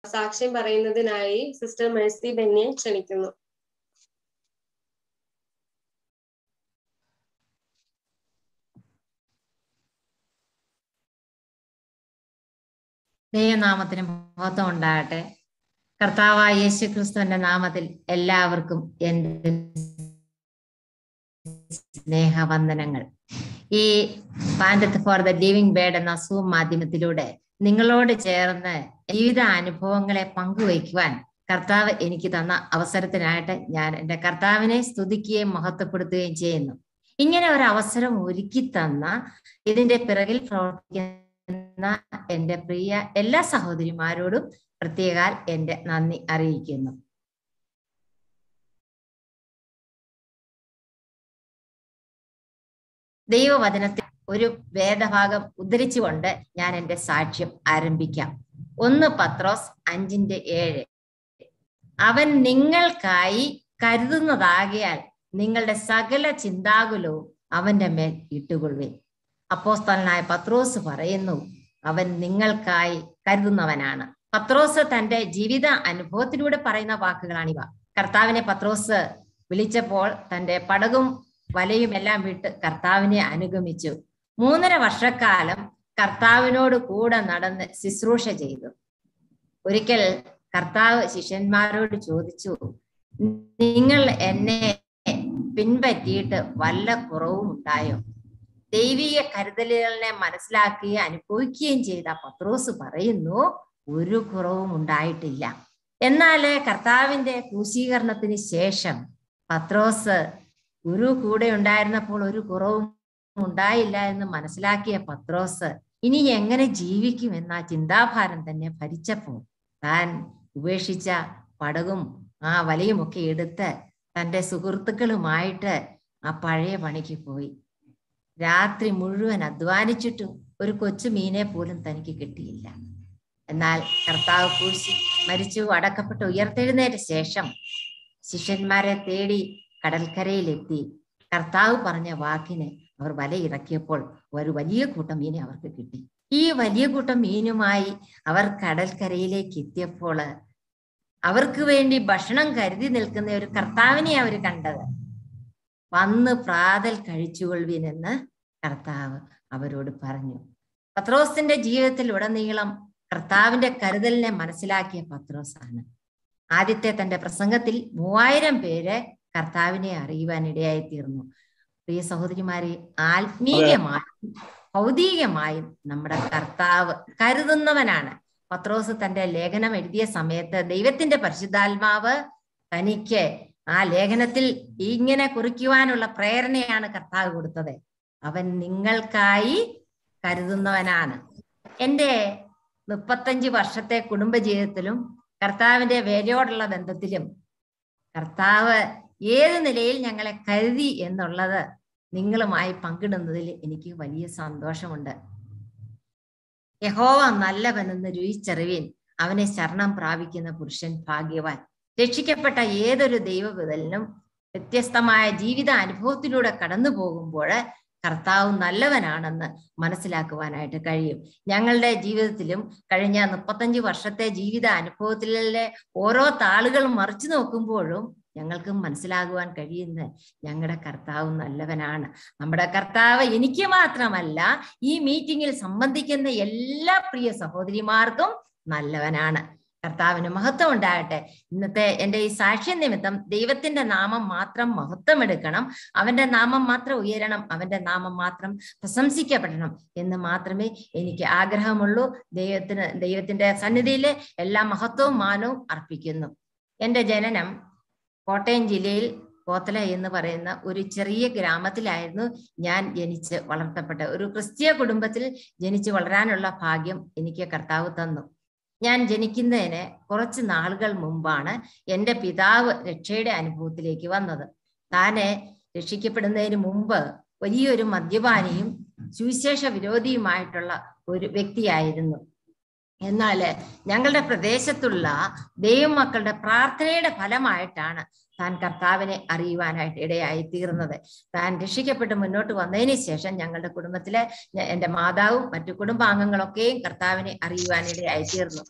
സാക്ഷ്യം പറയുന്നതിനായി sister Mercy ബെന്നിയെ ക്ഷണിക്കുന്നു ദൈവനാമത്തിന് മഹത്വം ഉണ്ടാകട്ടെ കർത്താവായ യേശു ക്രിസ്തുവിന്റെ നാമത്തിൽ എല്ലാവർക്കും എൻ്റെ സ്നേഹവന്ദനങ്ങൾ ഈ പാൻഡത്ത് ഫോർ ദ ലിവിംഗ് ബേഡ് എന്ന സൂം മാധ്യമത്തിലൂടെ നിങ്ങളോട് ചേർന്ന് ജീവിത അനുഭവങ്ങളെ പങ്കുവയ്ക്കുവാൻ കർത്താവ് എനിക്ക് തന്ന അവസരത്തിനായിട്ട് ഞാൻ എൻ്റെ കർത്താവിനെ സ്തുതിക്കുകയും മഹത്വപ്പെടുത്തുകയും ചെയ്യുന്നു ഇങ്ങനെ ഒരു അവസരം ഒരുക്കി തന്ന ഇതിന്റെ പിറകിൽ പ്രവർത്തിക്കുന്ന എൻ്റെ പ്രിയ എല്ലാ സഹോദരിമാരോടും പ്രത്യേകാൽ എൻ്റെ നന്ദി അറിയിക്കുന്നു ദൈവവചനത്തിൽ ഒരു വേദഭാഗം ഉദ്ധരിച്ചുകൊണ്ട് ഞാൻ എൻ്റെ സാക്ഷ്യം ആരംഭിക്കാം ഒന്ന് പത്രോസ് അഞ്ചിന്റെ ഏഴ് അവൻ നിങ്ങൾക്കായി കരുതുന്നതാകിയാൽ നിങ്ങളുടെ സകല ചിന്താകുലവും അവന്റെ മേൽ ഇട്ടുകൊള്ളുവേ അപ്പോസ്തലനായ പത്രോസ് പറയുന്നു അവൻ നിങ്ങൾക്കായി കരുതുന്നവനാണ് പത്രോസ് തന്റെ ജീവിത അനുഭവത്തിലൂടെ പറയുന്ന വാക്കുകളാണിവ കർത്താവിനെ പത്രോസ് വിളിച്ചപ്പോൾ തന്റെ പടകും വലയും എല്ലാം വിട്ട് കർത്താവിനെ അനുഗമിച്ചു മൂന്നര വർഷക്കാലം കർത്താവിനോട് കൂടെ നടന്ന് ശുശ്രൂഷ ചെയ്തു ഒരിക്കൽ കർത്താവ് ശിഷ്യന്മാരോട് ചോദിച്ചു നിങ്ങൾ എന്നെ പിൻപറ്റിയിട്ട് വല്ല കുറവും ഉണ്ടായോ ദൈവിക കരുതലുകളെ മനസ്സിലാക്കുകയും അനുഭവിക്കുകയും ചെയ്ത പത്രോസ് പറയുന്നു ഒരു കുറവും ഉണ്ടായിട്ടില്ല എന്നാല് കർത്താവിന്റെ ക്രൂശീകരണത്തിന് ശേഷം പത്രോസ് ഗുരു കൂടെ ഉണ്ടായിരുന്നപ്പോൾ ഒരു കുറവും ഉണ്ടായില്ല എന്ന് മനസ്സിലാക്കിയ പത്രോസ് ഇനി എങ്ങനെ ജീവിക്കും എന്ന ചിന്താഭാരം തന്നെ ഭരിച്ചപ്പോൾ താൻ ഉപേക്ഷിച്ച പടകും ആ വലയുമൊക്കെ എടുത്ത് തൻ്റെ സുഹൃത്തുക്കളുമായിട്ട് ആ പഴയ പണിക്ക് പോയി രാത്രി മുഴുവൻ അധ്വാനിച്ചിട്ടും ഒരു കൊച്ചു മീനെ പോലും തനിക്ക് കിട്ടിയില്ല എന്നാൽ കർത്താവ് കൂശി മരിച്ചു അടക്കപ്പെട്ട് ഉയർത്തെഴുന്നേറ്റ ശേഷം ശിഷ്യന്മാരെ തേടി കടൽക്കരയിലെത്തി കർത്താവ് പറഞ്ഞ വാക്കിന് അവർ വല ഇറക്കിയപ്പോൾ ഒരു വലിയ കൂട്ടം മീനെ അവർക്ക് കിട്ടി ഈ വലിയ കൂട്ടം മീനുമായി അവർ കടൽക്കരയിലേക്ക് എത്തിയപ്പോൾ അവർക്ക് വേണ്ടി ഭക്ഷണം കരുതി നിൽക്കുന്ന ഒരു കർത്താവിനെ അവർ കണ്ടത് വന്ന് പ്രാതൽ കഴിച്ചുകൊള്ളുവിനെന്ന് കർത്താവ് അവരോട് പറഞ്ഞു പത്രോസിന്റെ ജീവിതത്തിൽ ഉടനീളം കർത്താവിന്റെ കരുതലിനെ മനസ്സിലാക്കിയ പത്രോസാണ് ആദ്യത്തെ തന്റെ പ്രസംഗത്തിൽ മൂവായിരം പേര് കർത്താവിനെ അറിയുവാൻ ഇടയായി തീർന്നു പ്രിയ സഹോദരിമാരെ ആത്മീയമായും ഭൗതികമായും നമ്മുടെ കർത്താവ് കരുതുന്നവനാണ് പത്രോസ് തന്റെ ലേഖനം എഴുതിയ സമയത്ത് ദൈവത്തിന്റെ പരിശുദ്ധാത്മാവ് തനിക്ക് ആ ലേഖനത്തിൽ ഇങ്ങനെ കുറിക്കുവാനുള്ള പ്രേരണയാണ് കർത്താവ് കൊടുത്തത് അവൻ നിങ്ങൾക്കായി കരുതുന്നവനാണ് എൻ്റെ മുപ്പത്തഞ്ച് വർഷത്തെ കുടുംബജീവിതത്തിലും കർത്താവിന്റെ വേലയോടുള്ള ബന്ധത്തിലും കർത്താവ് ഏത് നിലയിൽ ഞങ്ങളെ കരുതി എന്നുള്ളത് നിങ്ങളുമായി പങ്കിടുന്നതിൽ എനിക്ക് വലിയ സന്തോഷമുണ്ട് യഹോവ നല്ലവനെന്ന് രുചിച്ചറിവിൻ അവനെ ശരണം പ്രാപിക്കുന്ന പുരുഷൻ ഭാഗ്യവാൻ രക്ഷിക്കപ്പെട്ട ഏതൊരു ദൈവവിതലിനും വ്യത്യസ്തമായ ജീവിത അനുഭവത്തിലൂടെ കടന്നു പോകുമ്പോൾ കർത്താവ് നല്ലവനാണെന്ന് മനസ്സിലാക്കുവാനായിട്ട് കഴിയും ഞങ്ങളുടെ ജീവിതത്തിലും കഴിഞ്ഞ മുപ്പത്തഞ്ച് വർഷത്തെ ജീവിത അനുഭവത്തിലെ ഓരോ താളുകൾ മറിച്ചു നോക്കുമ്പോഴും ഞങ്ങൾക്ക് മനസ്സിലാകുവാൻ കഴിയുന്ന ഞങ്ങളുടെ കർത്താവ് നല്ലവനാണ് നമ്മുടെ കർത്താവ് എനിക്ക് മാത്രമല്ല ഈ മീറ്റിംഗിൽ സംബന്ധിക്കുന്ന എല്ലാ പ്രിയ സഹോദരിമാർക്കും നല്ലവനാണ് കർത്താവിന് മഹത്വം ഉണ്ടാകട്ടെ ഇന്നത്തെ എൻ്റെ ഈ സാക്ഷ്യ നിമിത്തം ദൈവത്തിന്റെ നാമം മാത്രം മഹത്വം എടുക്കണം അവന്റെ നാമം മാത്രം ഉയരണം അവന്റെ നാമം മാത്രം പ്രശംസിക്കപ്പെടണം എന്ന് മാത്രമേ എനിക്ക് ആഗ്രഹമുള്ളൂ ദൈവത്തിന് ദൈവത്തിന്റെ സന്നിധിയിൽ എല്ലാ മഹത്വവും മാനവും അർപ്പിക്കുന്നു എൻ്റെ ജനനം കോട്ടയം ജില്ലയിൽ കോത്തല എന്ന് പറയുന്ന ഒരു ചെറിയ ഗ്രാമത്തിലായിരുന്നു ഞാൻ ജനിച്ച് വളർത്തപ്പെട്ട ഒരു ക്രിസ്തീയ കുടുംബത്തിൽ ജനിച്ച് വളരാനുള്ള ഭാഗ്യം എനിക്ക് കർത്താവ് തന്നു ഞാൻ ജനിക്കുന്നതിന് കുറച്ച് നാളുകൾ മുമ്പാണ് എൻ്റെ പിതാവ് രക്ഷയുടെ അനുഭവത്തിലേക്ക് വന്നത് താനെ രക്ഷിക്കപ്പെടുന്നതിന് മുമ്പ് വലിയൊരു മദ്യപാനിയും സുവിശേഷ വിരോധിയുമായിട്ടുള്ള ഒരു വ്യക്തിയായിരുന്നു എന്നാൽ ഞങ്ങളുടെ പ്രദേശത്തുള്ള ദൈവമക്കളുടെ പ്രാർത്ഥനയുടെ ഫലമായിട്ടാണ് താൻ കർത്താവിനെ അറിയുവാനായിട്ട് ഇടയായി തീർന്നത് താൻ രക്ഷിക്കപ്പെട്ട് മുന്നോട്ട് വന്നതിന് ശേഷം ഞങ്ങളുടെ കുടുംബത്തിലെ എൻ്റെ മാതാവും മറ്റു കുടുംബാംഗങ്ങളൊക്കെയും കർത്താവിനെ അറിയുവാനിടയായി തീർന്നു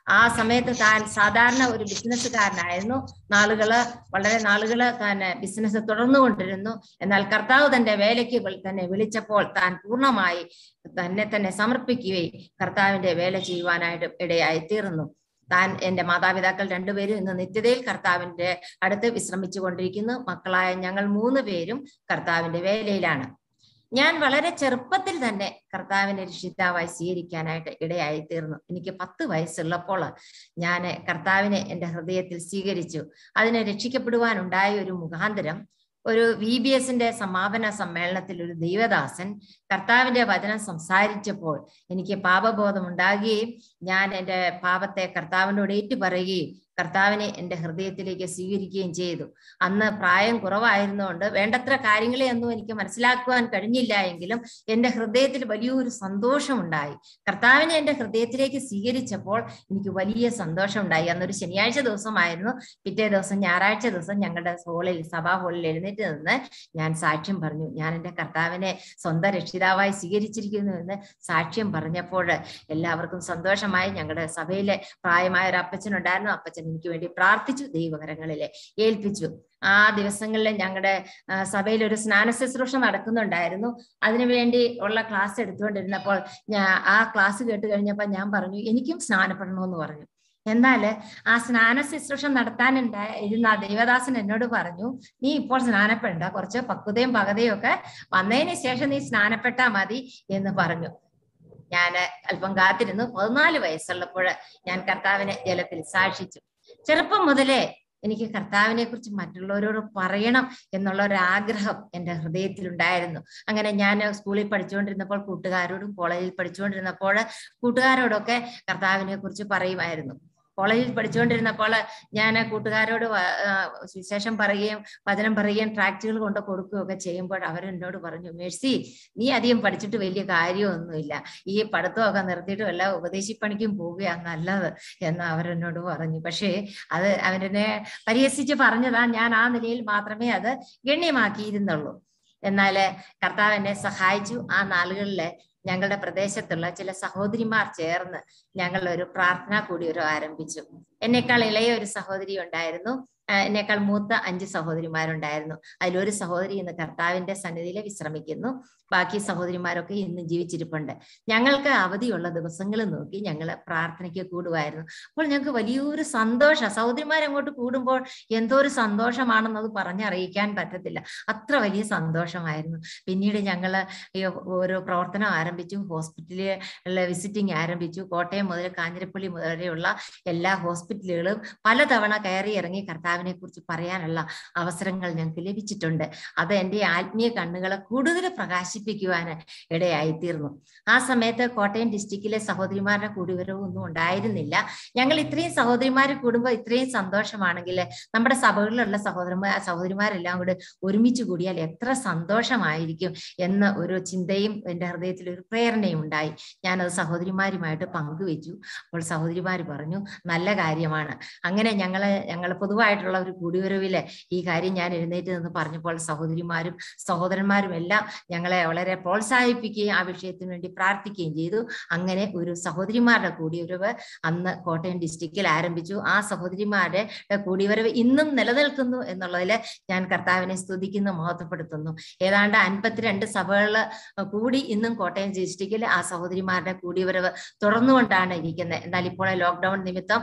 ആ സമയത്ത് താൻ സാധാരണ ഒരു ബിസിനസ്സുകാരനായിരുന്നു നാളുകള് വളരെ നാളുകള് താൻ ബിസിനസ് തുടർന്നുകൊണ്ടിരുന്നു എന്നാൽ കർത്താവ് തന്റെ വേലയ്ക്ക് വിൾ- തന്നെ വിളിച്ചപ്പോൾ താൻ പൂർണ്ണമായി തന്നെ തന്നെ സമർപ്പിക്കുകയും കർത്താവിന്റെ വേല ചെയ്യുവാനായിട്ട് ഇടയായി തീർന്നു താൻ എന്റെ മാതാപിതാക്കൾ രണ്ടുപേരും ഇന്ന് നിത്യതയിൽ കർത്താവിന്റെ അടുത്ത് വിശ്രമിച്ചു കൊണ്ടിരിക്കുന്നു മക്കളായ ഞങ്ങൾ മൂന്ന് പേരും കർത്താവിന്റെ വേലയിലാണ് ഞാൻ വളരെ ചെറുപ്പത്തിൽ തന്നെ കർത്താവിനെ രക്ഷിതാവായി സ്വീകരിക്കാനായിട്ട് ഇടയായി തീർന്നു എനിക്ക് പത്ത് വയസ്സുള്ളപ്പോൾ ഞാൻ കർത്താവിനെ എൻ്റെ ഹൃദയത്തിൽ സ്വീകരിച്ചു അതിനെ രക്ഷിക്കപ്പെടുവാനുണ്ടായ ഒരു മുഖാന്തരം ഒരു വി ബി എസിന്റെ സമാപന സമ്മേളനത്തിൽ ഒരു ദൈവദാസൻ കർത്താവിന്റെ വചനം സംസാരിച്ചപ്പോൾ എനിക്ക് പാപബോധം ഉണ്ടാകുകയും ഞാൻ എൻ്റെ പാപത്തെ കർത്താവിനോട് ഏറ്റുപറയുകയും കർത്താവിനെ എൻ്റെ ഹൃദയത്തിലേക്ക് സ്വീകരിക്കുകയും ചെയ്തു അന്ന് പ്രായം കുറവായിരുന്നുകൊണ്ട് വേണ്ടത്ര കാര്യങ്ങളെ ഒന്നും എനിക്ക് മനസ്സിലാക്കുവാൻ കഴിഞ്ഞില്ല എങ്കിലും എൻ്റെ ഹൃദയത്തിൽ വലിയൊരു സന്തോഷമുണ്ടായി കർത്താവിനെ എൻ്റെ ഹൃദയത്തിലേക്ക് സ്വീകരിച്ചപ്പോൾ എനിക്ക് വലിയ സന്തോഷമുണ്ടായി അന്നൊരു ശനിയാഴ്ച ദിവസമായിരുന്നു പിറ്റേ ദിവസം ഞായറാഴ്ച ദിവസം ഞങ്ങളുടെ ഹോളിൽ സഭാ ഹോളിൽ എഴുന്നേറ്റ് നിന്ന് ഞാൻ സാക്ഷ്യം പറഞ്ഞു ഞാൻ എൻ്റെ കർത്താവിനെ സ്വന്തം രക്ഷിതാവായി സ്വീകരിച്ചിരിക്കുന്നു എന്ന് സാക്ഷ്യം പറഞ്ഞപ്പോൾ എല്ലാവർക്കും സന്തോഷമായി ഞങ്ങളുടെ സഭയിലെ പ്രായമായ ഒരു അപ്പച്ചനുണ്ടായിരുന്നു അപ്പച്ചൻ എനിക്ക് വേണ്ടി പ്രാർത്ഥിച്ചു ദൈവകരങ്ങളിലെ ഏൽപ്പിച്ചു ആ ദിവസങ്ങളിൽ ഞങ്ങളുടെ ആ, സഭയിൽ ഒരു സ്നാന ശുശ്രൂഷ നടക്കുന്നുണ്ടായിരുന്നു അതിനുവേണ്ടി ഉള്ള ക്ലാസ് എടുത്തുകൊണ്ടിരുന്നപ്പോൾ ഞാൻ ആ ക്ലാസ് കേട്ട് കഴിഞ്ഞപ്പോൾ ഞാൻ പറഞ്ഞു എനിക്കും സ്നാനപ്പെടണമെന്ന് പറഞ്ഞു എന്നാൽ ആ സ്നാന ശുശ്രൂഷ നടത്താനുണ്ടായ ഇരുന്ന ആ ദേവദാസൻ എന്നോട് പറഞ്ഞു നീ ഇപ്പോൾ സ്നാനപ്പെടണ്ട കുറച്ച് പക്വതയും പകതയും ഒക്കെ വന്നതിന് ശേഷം നീ സ്നാനപ്പെട്ടാ മതി എന്ന് പറഞ്ഞു ഞാൻ അല്പം കാത്തിരുന്നു പതിനാല് വയസ്സുള്ളപ്പോൾ ഞാൻ കർത്താവിനെ ജലത്തിൽ സാക്ഷിച്ചു ചെറുപ്പം മുതലേ എനിക്ക് കർത്താവിനെ കുറിച്ച് മറ്റുള്ളവരോട് പറയണം എന്നുള്ള ഒരു ആഗ്രഹം എൻ്റെ ഹൃദയത്തിലുണ്ടായിരുന്നു അങ്ങനെ ഞാൻ സ്കൂളിൽ പഠിച്ചുകൊണ്ടിരുന്നപ്പോൾ കൂട്ടുകാരോടും കോളേജിൽ പഠിച്ചുകൊണ്ടിരുന്നപ്പോൾ കൂട്ടുകാരോടൊക്കെ കർത്താവിനെ കുറിച്ച് പറയുമായിരുന്നു കോളേജിൽ പഠിച്ചുകൊണ്ടിരുന്നപ്പോൾ ഞാൻ കൂട്ടുകാരോട് വ- ആ, സുവിശേഷം പറയുകയും വചനം പറയുകയും ട്രാക്റ്റുകൾ കൊണ്ട് കൊടുക്കുകയൊക്കെ ചെയ്യുമ്പോൾ അവരെന്നോട് പറഞ്ഞു മേഴ്സി നീ അധികം പഠിച്ചിട്ട് വലിയ കാര്യമൊന്നുമില്ല ഈ പഠിത്തമൊക്കെ നിർത്തിയിട്ട് വല്ല ഉപദേശിപ്പണിക്കും പോവുകയാണ് നല്ലത് എന്ന് അവരെന്നോട് പറഞ്ഞു പക്ഷേ അത് അവരെന്നെ പരിഹസിച്ച് പറഞ്ഞതാ ഞാൻ ആ നിലയിൽ മാത്രമേ അത് ഗണ്യമാക്കിയിരുന്നുള്ളൂ എന്നാൽ കർത്താവ് എന്നെ സഹായിച്ചു ആ നാളുകളിൽ ഞങ്ങളുടെ പ്രദേശത്തുള്ള ചില സഹോദരിമാർ ചേർന്ന് ഞങ്ങൾ ഒരു പ്രാർത്ഥന കൂടി ഒരു ആരംഭിച്ചു എന്നേക്കാൾ ഇളയ ഒരു സഹോദരി ഉണ്ടായിരുന്നു ആ, എന്നേക്കാൾ മൂത്ത അഞ്ച് സഹോദരിമാരുണ്ടായിരുന്നു അതിലൊരു സഹോദരി ഇന്ന് കർത്താവിന്റെ സന്നിധിയിൽ വിശ്രമിക്കുന്നു ബാക്കി സഹോദരിമാരൊക്കെ ഇന്ന് ജീവിച്ചിരിപ്പുണ്ട് ഞങ്ങൾക്ക് അവധിയുള്ള ദിവസങ്ങൾ നോക്കി ഞങ്ങൾ പ്രാർത്ഥനയ്ക്ക് കൂടുമായിരുന്നു അപ്പോൾ ഞങ്ങൾക്ക് വലിയൊരു സന്തോഷം സഹോദരിമാരങ്ങോട്ട് കൂടുമ്പോൾ എന്തോ ഒരു സന്തോഷമാണെന്നത് പറഞ്ഞറിയിക്കാൻ പറ്റത്തില്ല അത്ര വലിയ സന്തോഷമായിരുന്നു പിന്നീട് ഞങ്ങൾ ഓരോ പ്രവർത്തനം ആരംഭിച്ചു ഹോസ്പിറ്റലിലെ വിസിറ്റിംഗ് ആരംഭിച്ചു കോട്ടയം മുതൽ കാഞ്ഞിരപ്പള്ളി വരെയുള്ള എല്ലാ ഹോസ്പിറ്റലുകളും പലതവണ കയറി ഇറങ്ങി കർത്താവിനെ കുറിച്ച് പറയാനുള്ള അവസരങ്ങൾ ഞങ്ങൾക്ക് ലഭിച്ചിട്ടുണ്ട് അത് എൻ്റെ ആത്മീയ കണ്ണുകളെ കൂടുതൽ പ്രകാശിപ്പിക്കുവാൻ ഇടയായി തീർന്നു ആ സമയത്ത് കോട്ടയം ഡിസ്ട്രിക്റ്റിലെ സഹോദരിമാരുടെ കൂടിവരവും ഒന്നും ഉണ്ടായിരുന്നില്ല ഞങ്ങൾ ഇത്രയും സഹോദരിമാർ കൂടുമ്പോൾ ഇത്രയും സന്തോഷമാണെങ്കിൽ നമ്മുടെ സഭകളിലുള്ള സഹോദരന്മാർ സഹോദരിമാരെല്ലാം കൂടെ ഒരുമിച്ച് കൂടിയാൽ എത്ര സന്തോഷമായിരിക്കും എന്ന ഒരു ചിന്തയും എൻ്റെ ഹൃദയത്തിൽ ഒരു പ്രേരണയും ഉണ്ടായി ഞാനത് സഹോദരിമാരുമായിട്ട് പങ്കുവെച്ചു അപ്പോൾ സഹോദരിമാർ പറഞ്ഞു നല്ല കാര്യമാണ് അങ്ങനെ ഞങ്ങള് ഞങ്ങൾ പൊതുവായിട്ടുള്ള ഒരു കൂടിവരവില് ഈ കാര്യം ഞാൻ എഴുന്നേറ്റ് നിന്ന് പറഞ്ഞപ്പോൾ സഹോദരിമാരും സഹോദരന്മാരും എല്ലാം ഞങ്ങളെ വളരെ പ്രോത്സാഹിപ്പിക്കുകയും ആ വിഷയത്തിന് വേണ്ടി പ്രാർത്ഥിക്കുകയും ചെയ്തു അങ്ങനെ ഒരു സഹോദരിമാരുടെ കൂടിവരവ് അന്ന് കോട്ടയം ഡിസ്ട്രിക്റ്റിൽ ആരംഭിച്ചു ആ സഹോദരിമാരുടെ കൂടിവരവ് ഇന്നും നിലനിൽക്കുന്നു എന്നുള്ളതിൽ ഞാൻ കർത്താവിനെ സ്തുതിക്കുന്നു മഹത്വപ്പെടുത്തുന്നു ഏതാണ്ട് അൻപത്തിരണ്ട് സഭകൾ കൂടി ഇന്നും കോട്ടയം ഡിസ്ട്രിക്റ്റിൽ ആ സഹോദരിമാരുടെ കൂടിവരവ് തുടർന്നുകൊണ്ടാണ് ഇരിക്കുന്നത് എന്നാൽ ഇപ്പോൾ ലോക്ക്ഡൌൺ നിമിത്തം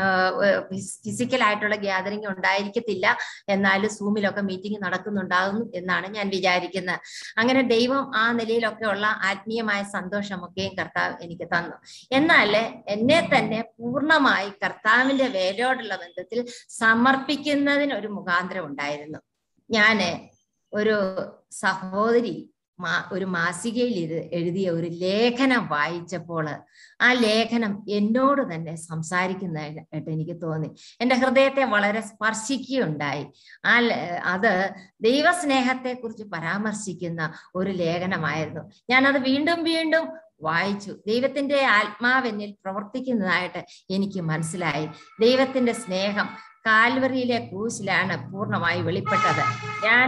ഫിസിക്കൽ ആയിട്ടുള്ള ഗ്യാതറിംഗ് ഉണ്ടായിരിക്കത്തില്ല എന്നാൽ സൂമിലൊക്കെ മീറ്റിംഗ് നടക്കുന്നുണ്ടാകുന്നു എന്നാണ് ഞാൻ വിചാരിക്കുന്നത് അങ്ങനെ ദൈവം ആ നിലയിലൊക്കെ ഉള്ള ആത്മീയമായ സന്തോഷമൊക്കെയും കർത്താവ് എനിക്ക് തന്നു എന്നാൽ എന്നെ തന്നെ പൂർണ്ണമായി കർത്താവിന്റെ വേലയോടുള്ള ബന്ധത്തിൽ സമർപ്പിക്കുന്നതിന് ഒരു മുഖാന്തരം ഉണ്ടായിരുന്നു ഞാന് ഒരു സഹോദരി മാ ഒരു മാസികയിൽ ഇത് എഴുതിയ ഒരു ലേഖനം വായിച്ചപ്പോൾ ആ ലേഖനം എന്നോട് തന്നെ സംസാരിക്കുന്നതായിട്ട് എനിക്ക് തോന്നി എൻ്റെ ഹൃദയത്തെ വളരെ സ്പർശിക്കുകയുണ്ടായി ആ ല- അത് ദൈവസ്നേഹത്തെ കുറിച്ച് പരാമർശിക്കുന്ന ഒരു ലേഖനമായിരുന്നു ഞാനത് വീണ്ടും വീണ്ടും വായിച്ചു ദൈവത്തിന്റെ ആത്മാവെന്നിൽ പ്രവർത്തിക്കുന്നതായിട്ട് എനിക്ക് മനസ്സിലായി ദൈവത്തിന്റെ സ്നേഹം കാൽവറിയിലെ ക്രൂശിലാണ് പൂർണ്ണമായി വെളിപ്പെട്ടത് ഞാൻ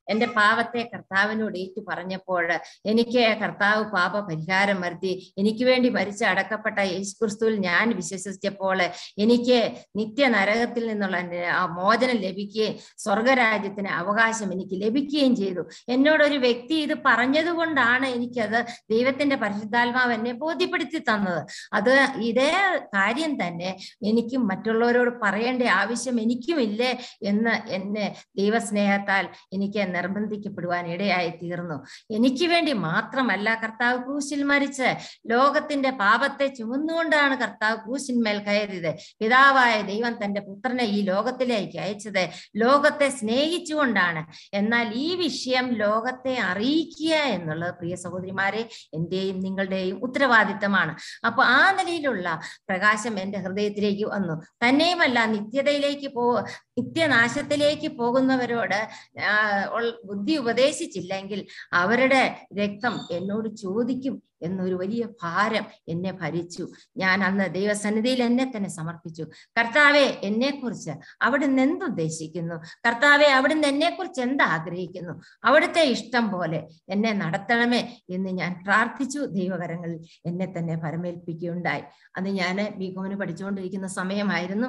എന്റെ പാപത്തെ കർത്താവിനോട് ഏറ്റു പറഞ്ഞപ്പോൾ എനിക്ക് കർത്താവ് പാപ പരിഹാരം വരുത്തി എനിക്ക് വേണ്ടി മരിച്ച അടക്കപ്പെട്ട യേശുക്രിസ്തുവിൽ ഞാൻ വിശ്വസിച്ചപ്പോൾ എനിക്ക് നിത്യ നരകത്തിൽ നിന്നുള്ള ന- ആ മോചനം ലഭിക്കുകയും സ്വർഗരാജ്യത്തിന് അവകാശം എനിക്ക് ലഭിക്കുകയും ചെയ്തു എന്നോടൊരു വ്യക്തി ഇത് പറഞ്ഞതുകൊണ്ടാണ് എനിക്കത് ദൈവത്തിന്റെ പരിശുദ്ധാത്മാവ് എന്നെ ബോധ്യപ്പെടുത്തി തന്നത് അത് ഇതേ കാര്യം തന്നെ എനിക്കും മറ്റുള്ളവരോട് പറയേണ്ട ആവശ്യം എനിക്കുമില്ലേ എന്ന് എന്നെ ദൈവസ്നേഹത്താൽ എനിക്ക് നിർബന്ധിക്കപ്പെടുവാൻ ഇടയായി തീർന്നു എനിക്ക് വേണ്ടി മാത്രമല്ല കർത്താവ് ക്രൂശിൽ മരിച്ച് ലോകത്തിന്റെ പാപത്തെ ചുമന്നുകൊണ്ടാണ് കർത്താവ് ക്രൂശിന്മേൽ കയറിയത് പിതാവായ ദൈവം തന്റെ പുത്രനെ ഈ ലോകത്തിലേക്ക് അയച്ചത് ലോകത്തെ സ്നേഹിച്ചുകൊണ്ടാണ് എന്നാൽ ഈ വിഷയം ലോകത്തെ അറിയിക്കുക എന്നുള്ളത് പ്രിയ സഹോദരിമാരെ എന്റെയും നിങ്ങളുടെയും ഉത്തരവാദിത്തമാണ് അപ്പൊ ആ നിലയിലുള്ള പ്രകാശം എന്റെ ഹൃദയത്തിലേക്ക് വന്നു തന്നെയുമല്ല നിത്യതയിലേക്ക് പോ നിത്യനാശത്തിലേക്ക് പോകുന്നവരോട് ആ, ഉൾ- ബുദ്ധി ഉപദേശിച്ചില്ലെങ്കിൽ അവരുടെ രക്തം എന്നോട് ചോദിക്കും എന്നൊരു വലിയ ഭാരം എന്നെ ഭരിച്ചു ഞാൻ അന്ന് ദൈവസന്നിധിയിൽ എന്നെ തന്നെ സമർപ്പിച്ചു കർത്താവെ എന്നെ കുറിച്ച് അവിടുന്ന് എന്തുദ്ദേശിക്കുന്നു കർത്താവെ അവിടുന്ന് എന്നെ കുറിച്ച് എന്ത് ആഗ്രഹിക്കുന്നു അവിടുത്തെ ഇഷ്ടം പോലെ എന്നെ നടത്തണമേ എന്ന് ഞാൻ പ്രാർത്ഥിച്ചു ദൈവകരങ്ങളിൽ എന്നെ തന്നെ പരമേൽപ്പിക്കുകയുണ്ടായി അന്ന് ഞാൻ ബികോമിന് പഠിച്ചുകൊണ്ടിരിക്കുന്ന സമയമായിരുന്നു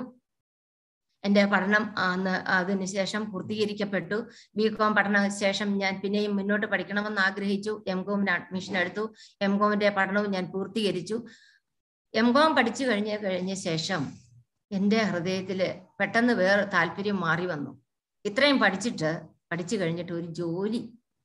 എൻ്റെ പഠനം അന്ന് അതിനുശേഷം പൂർത്തീകരിക്കപ്പെട്ടു ബി കോം പഠന ശേഷം ഞാൻ പിന്നെയും മുന്നോട്ട് പഠിക്കണമെന്ന് ആഗ്രഹിച്ചു എം കോമിന് അഡ്മിഷൻ എടുത്തു എം കോമിന്റെ പഠനവും ഞാൻ പൂർത്തീകരിച്ചു എം കോം പഠിച്ചു കഴിഞ്ഞ കഴിഞ്ഞ ശേഷം എൻ്റെ ഹൃദയത്തിൽ പെട്ടെന്ന് വേറെ താല്പര്യം മാറി വന്നു ഇത്രയും പഠിച്ചിട്ട് പഠിച്ചു കഴിഞ്ഞിട്ട് ഒരു ജോലി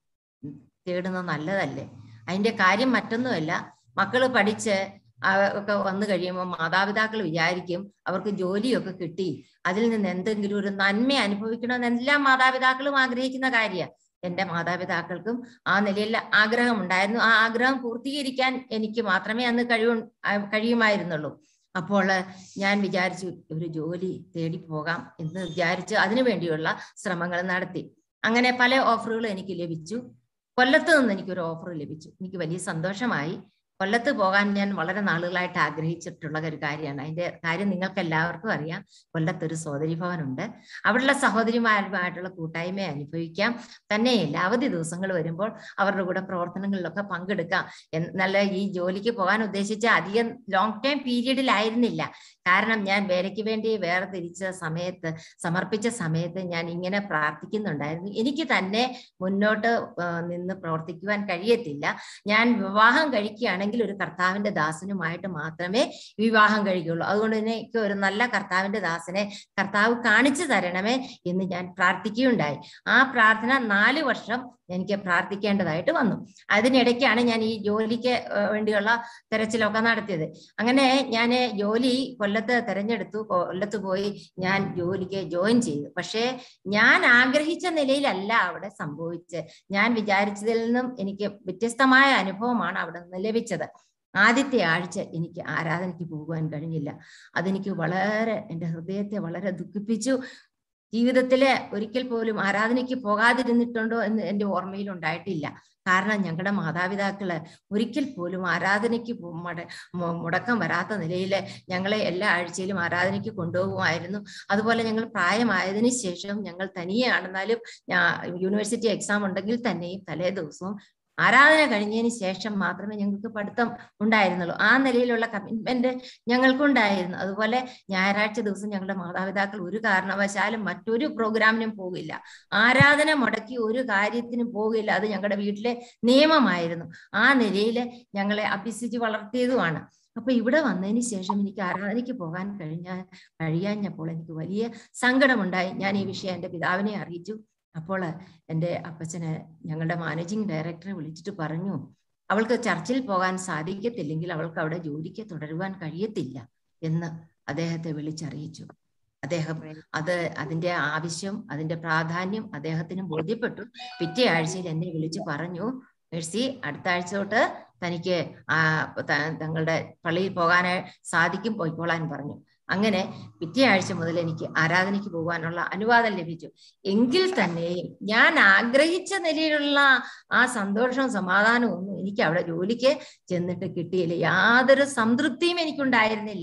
തേടുന്നത് നല്ലതല്ലേ അതിന്റെ കാര്യം മറ്റൊന്നുമല്ല മക്കള് പഠിച്ച് ആ ഒക്കെ വന്നു കഴിയുമ്പോൾ മാതാപിതാക്കൾ വിചാരിക്കും അവർക്ക് ജോലിയൊക്കെ കിട്ടി അതിൽ നിന്ന് എന്തെങ്കിലും ഒരു നന്മ അനുഭവിക്കണമെന്ന് എല്ലാ മാതാപിതാക്കളും ആഗ്രഹിക്കുന്ന കാര്യമാണ് എന്റെ മാതാപിതാക്കൾക്കും ആ നിലയിൽ ആഗ്രഹമുണ്ടായിരുന്നു ആ ആഗ്രഹം പൂർത്തീകരിക്കാൻ എനിക്ക് മാത്രമേ അന്ന് കഴിവു ആ, കഴിയുമായിരുന്നുള്ളൂ അപ്പോൾ ഞാൻ വിചാരിച്ചു ഒരു ജോലി തേടി പോകാം എന്ന് വിചാരിച്ച് അതിനു വേണ്ടിയുള്ള ശ്രമങ്ങൾ നടത്തി അങ്ങനെ പല ഓഫറുകളും എനിക്ക് ലഭിച്ചു കൊല്ലത്ത് നിന്ന് എനിക്കൊരു ഓഫർ ലഭിച്ചു എനിക്ക് വലിയ സന്തോഷമായി കൊല്ലത്ത് പോകാൻ ഞാൻ വളരെ നാളുകളായിട്ട് ആഗ്രഹിച്ചിട്ടുള്ള ഒരു കാര്യമാണ് അതിന്റെ കാര്യം നിങ്ങൾക്ക് എല്ലാവർക്കും അറിയാം കൊല്ലത്ത് ഒരു സഹോദരി ഭവനുണ്ട് അവിടെയുള്ള സഹോദരിമാരുമായിട്ടുള്ള കൂട്ടായ്മ അനുഭവിക്കാം തന്നെയല്ല അവധി ദിവസങ്ങൾ വരുമ്പോൾ അവരുടെ കൂടെ പ്രവർത്തനങ്ങളിലൊക്കെ പങ്കെടുക്കാം എന്നല്ല ഈ ജോലിക്ക് പോകാൻ ഉദ്ദേശിച്ച അധികം ലോങ് ടൈം പീരീഡിലായിരുന്നില്ല കാരണം ഞാൻ വേലയ്ക്ക് വേണ്ടി വേറെ തിരിച്ച സമയത്ത് സമർപ്പിച്ച സമയത്ത് ഞാൻ ഇങ്ങനെ പ്രാർത്ഥിക്കുന്നുണ്ടായിരുന്നു എനിക്ക് തന്നെ മുന്നോട്ട് ആ, നിന്ന് പ്രവർത്തിക്കുവാൻ കഴിയത്തില്ല ഞാൻ വിവാഹം കഴിക്കുകയാണെങ്കിൽ ഒരു കർത്താവിന്റെ ദാസനുമായിട്ട് മാത്രമേ വിവാഹം കഴിക്കുള്ളൂ അതുകൊണ്ട് തന്നെ എനിക്ക് ഒരു നല്ല കർത്താവിന്റെ ദാസനെ കർത്താവ് കാണിച്ചു തരണമേ എന്ന് ഞാൻ പ്രാർത്ഥിക്കുകയുണ്ടായി ആ പ്രാർത്ഥന നാല് വർഷം എനിക്ക് പ്രാർത്ഥിക്കേണ്ടതായിട്ട് വന്നു അതിനിടയ്ക്കാണ് ഞാൻ ഈ ജോലിക്ക് ഏർ വേണ്ടിയുള്ള തെരച്ചിലൊക്കെ നടത്തിയത് അങ്ങനെ ഞാൻ ജോലി കൊല്ലത്ത് തെരഞ്ഞെടുത്തു കൊല്ലത്ത് പോയി ഞാൻ ജോലിക്ക് ജോയിൻ ചെയ്തു പക്ഷേ ഞാൻ ആഗ്രഹിച്ച നിലയിലല്ല അവിടെ സംഭവിച്ചത് ഞാൻ വിചാരിച്ചതിൽ നിന്നും എനിക്ക് വ്യത്യസ്തമായ അനുഭവമാണ് അവിടെ നിന്ന് ലഭിച്ചത് ആദ്യത്തെ ആഴ്ച എനിക്ക് ആരാധനയ്ക്ക് പോകുവാൻ കഴിഞ്ഞില്ല അതെനിക്ക് വളരെ എൻ്റെ ഹൃദയത്തെ വളരെ ദുഃഖിപ്പിച്ചു ജീവിതത്തിലെ ഒരിക്കൽ പോലും ആരാധനയ്ക്ക് പോകാതിരുന്നിട്ടുണ്ടോ എന്ന് എൻ്റെ ഓർമ്മയിൽ ഉണ്ടായിട്ടില്ല കാരണം ഞങ്ങളുടെ മാതാപിതാക്കള് ഒരിക്കൽ പോലും ആരാധനയ്ക്ക് പോ- മട- മു- മുടക്കം വരാത്ത നിലയിൽ ഞങ്ങളെ എല്ലാ ആഴ്ചയിലും ആരാധനയ്ക്ക് കൊണ്ടുപോകുമായിരുന്നു അതുപോലെ ഞങ്ങൾ പ്രായമായതിനു ശേഷം ഞങ്ങൾ തനിയെ ആണെന്നാലും ഞാ- യൂണിവേഴ്സിറ്റി എക്സാം ഉണ്ടെങ്കിൽ തന്നെയും തലേ ദിവസവും ആരാധന കഴിഞ്ഞതിന് ശേഷം മാത്രമേ ഞങ്ങൾക്ക് പഠിത്തം ഉണ്ടായിരുന്നുള്ളൂ ആ നിലയിലുള്ള കമ്മിറ്റ്മെന്റ് ഞങ്ങൾക്കുണ്ടായിരുന്നു അതുപോലെ ഞായറാഴ്ച ദിവസം ഞങ്ങളുടെ മാതാപിതാക്കൾ ഒരു കാരണവശാലും മറ്റൊരു പ്രോഗ്രാമിനും പോകില്ല ആരാധന മുടക്കി ഒരു കാര്യത്തിനും പോകില്ല അത് ഞങ്ങളുടെ വീട്ടിലെ നിയമമായിരുന്നു ആ നിലയിൽ ഞങ്ങളെ അഭ്യസിച്ച് വളർത്തിയതുമാണ് അപ്പൊ ഇവിടെ വന്നതിന് ശേഷം എനിക്ക് ആരാധനയ്ക്ക് പോകാൻ കഴിഞ്ഞ കഴിയാഞ്ഞപ്പോൾ എനിക്ക് വലിയ സങ്കടമുണ്ടായി ഞാൻ ഈ വിഷയം എൻ്റെ പിതാവിനെ അറിയിച്ചു അപ്പോൾ എൻ്റെ അപ്പച്ചന് ഞങ്ങളുടെ മാനേജിങ് ഡയറക്ടറെ വിളിച്ചിട്ട് പറഞ്ഞു അവൾക്ക് ചർച്ചിൽ പോകാൻ സാധിക്കത്തില്ലെങ്കിൽ അവൾക്ക് അവിടെ ജോലിക്ക് തുടരുവാൻ കഴിയത്തില്ല എന്ന് അദ്ദേഹത്തെ വിളിച്ചറിയിച്ചു അദ്ദേഹം അത് അതിന്റെ ആവശ്യം അതിന്റെ പ്രാധാന്യം അദ്ദേഹത്തിന് ബോധ്യപ്പെട്ടു പിറ്റേ ആഴ്ചയിൽ എന്നെ വിളിച്ചു പറഞ്ഞു മേഴ്സി അടുത്ത ആഴ്ച തൊട്ട് തനിക്ക് ആ ത- തങ്ങളുടെ പള്ളിയിൽ പോകാനായി സാധിക്കും പോയിക്കോളാൻ പറഞ്ഞു അങ്ങനെ പിറ്റേ ആഴ്ച മുതൽ എനിക്ക് ആരാധനയ്ക്ക് പോകാനുള്ള അനുവാദം ലഭിച്ചു എങ്കിൽ തന്നെയും ഞാൻ ആഗ്രഹിച്ച നിലയിലുള്ള ആ സന്തോഷവും സമാധാനവും ഒന്നും എനിക്ക് അവിടെ ജോലിക്ക് ചെന്നിട്ട് കിട്ടിയില്ല യാതൊരു സംതൃപ്തിയും എനിക്കുണ്ടായിരുന്നില്ല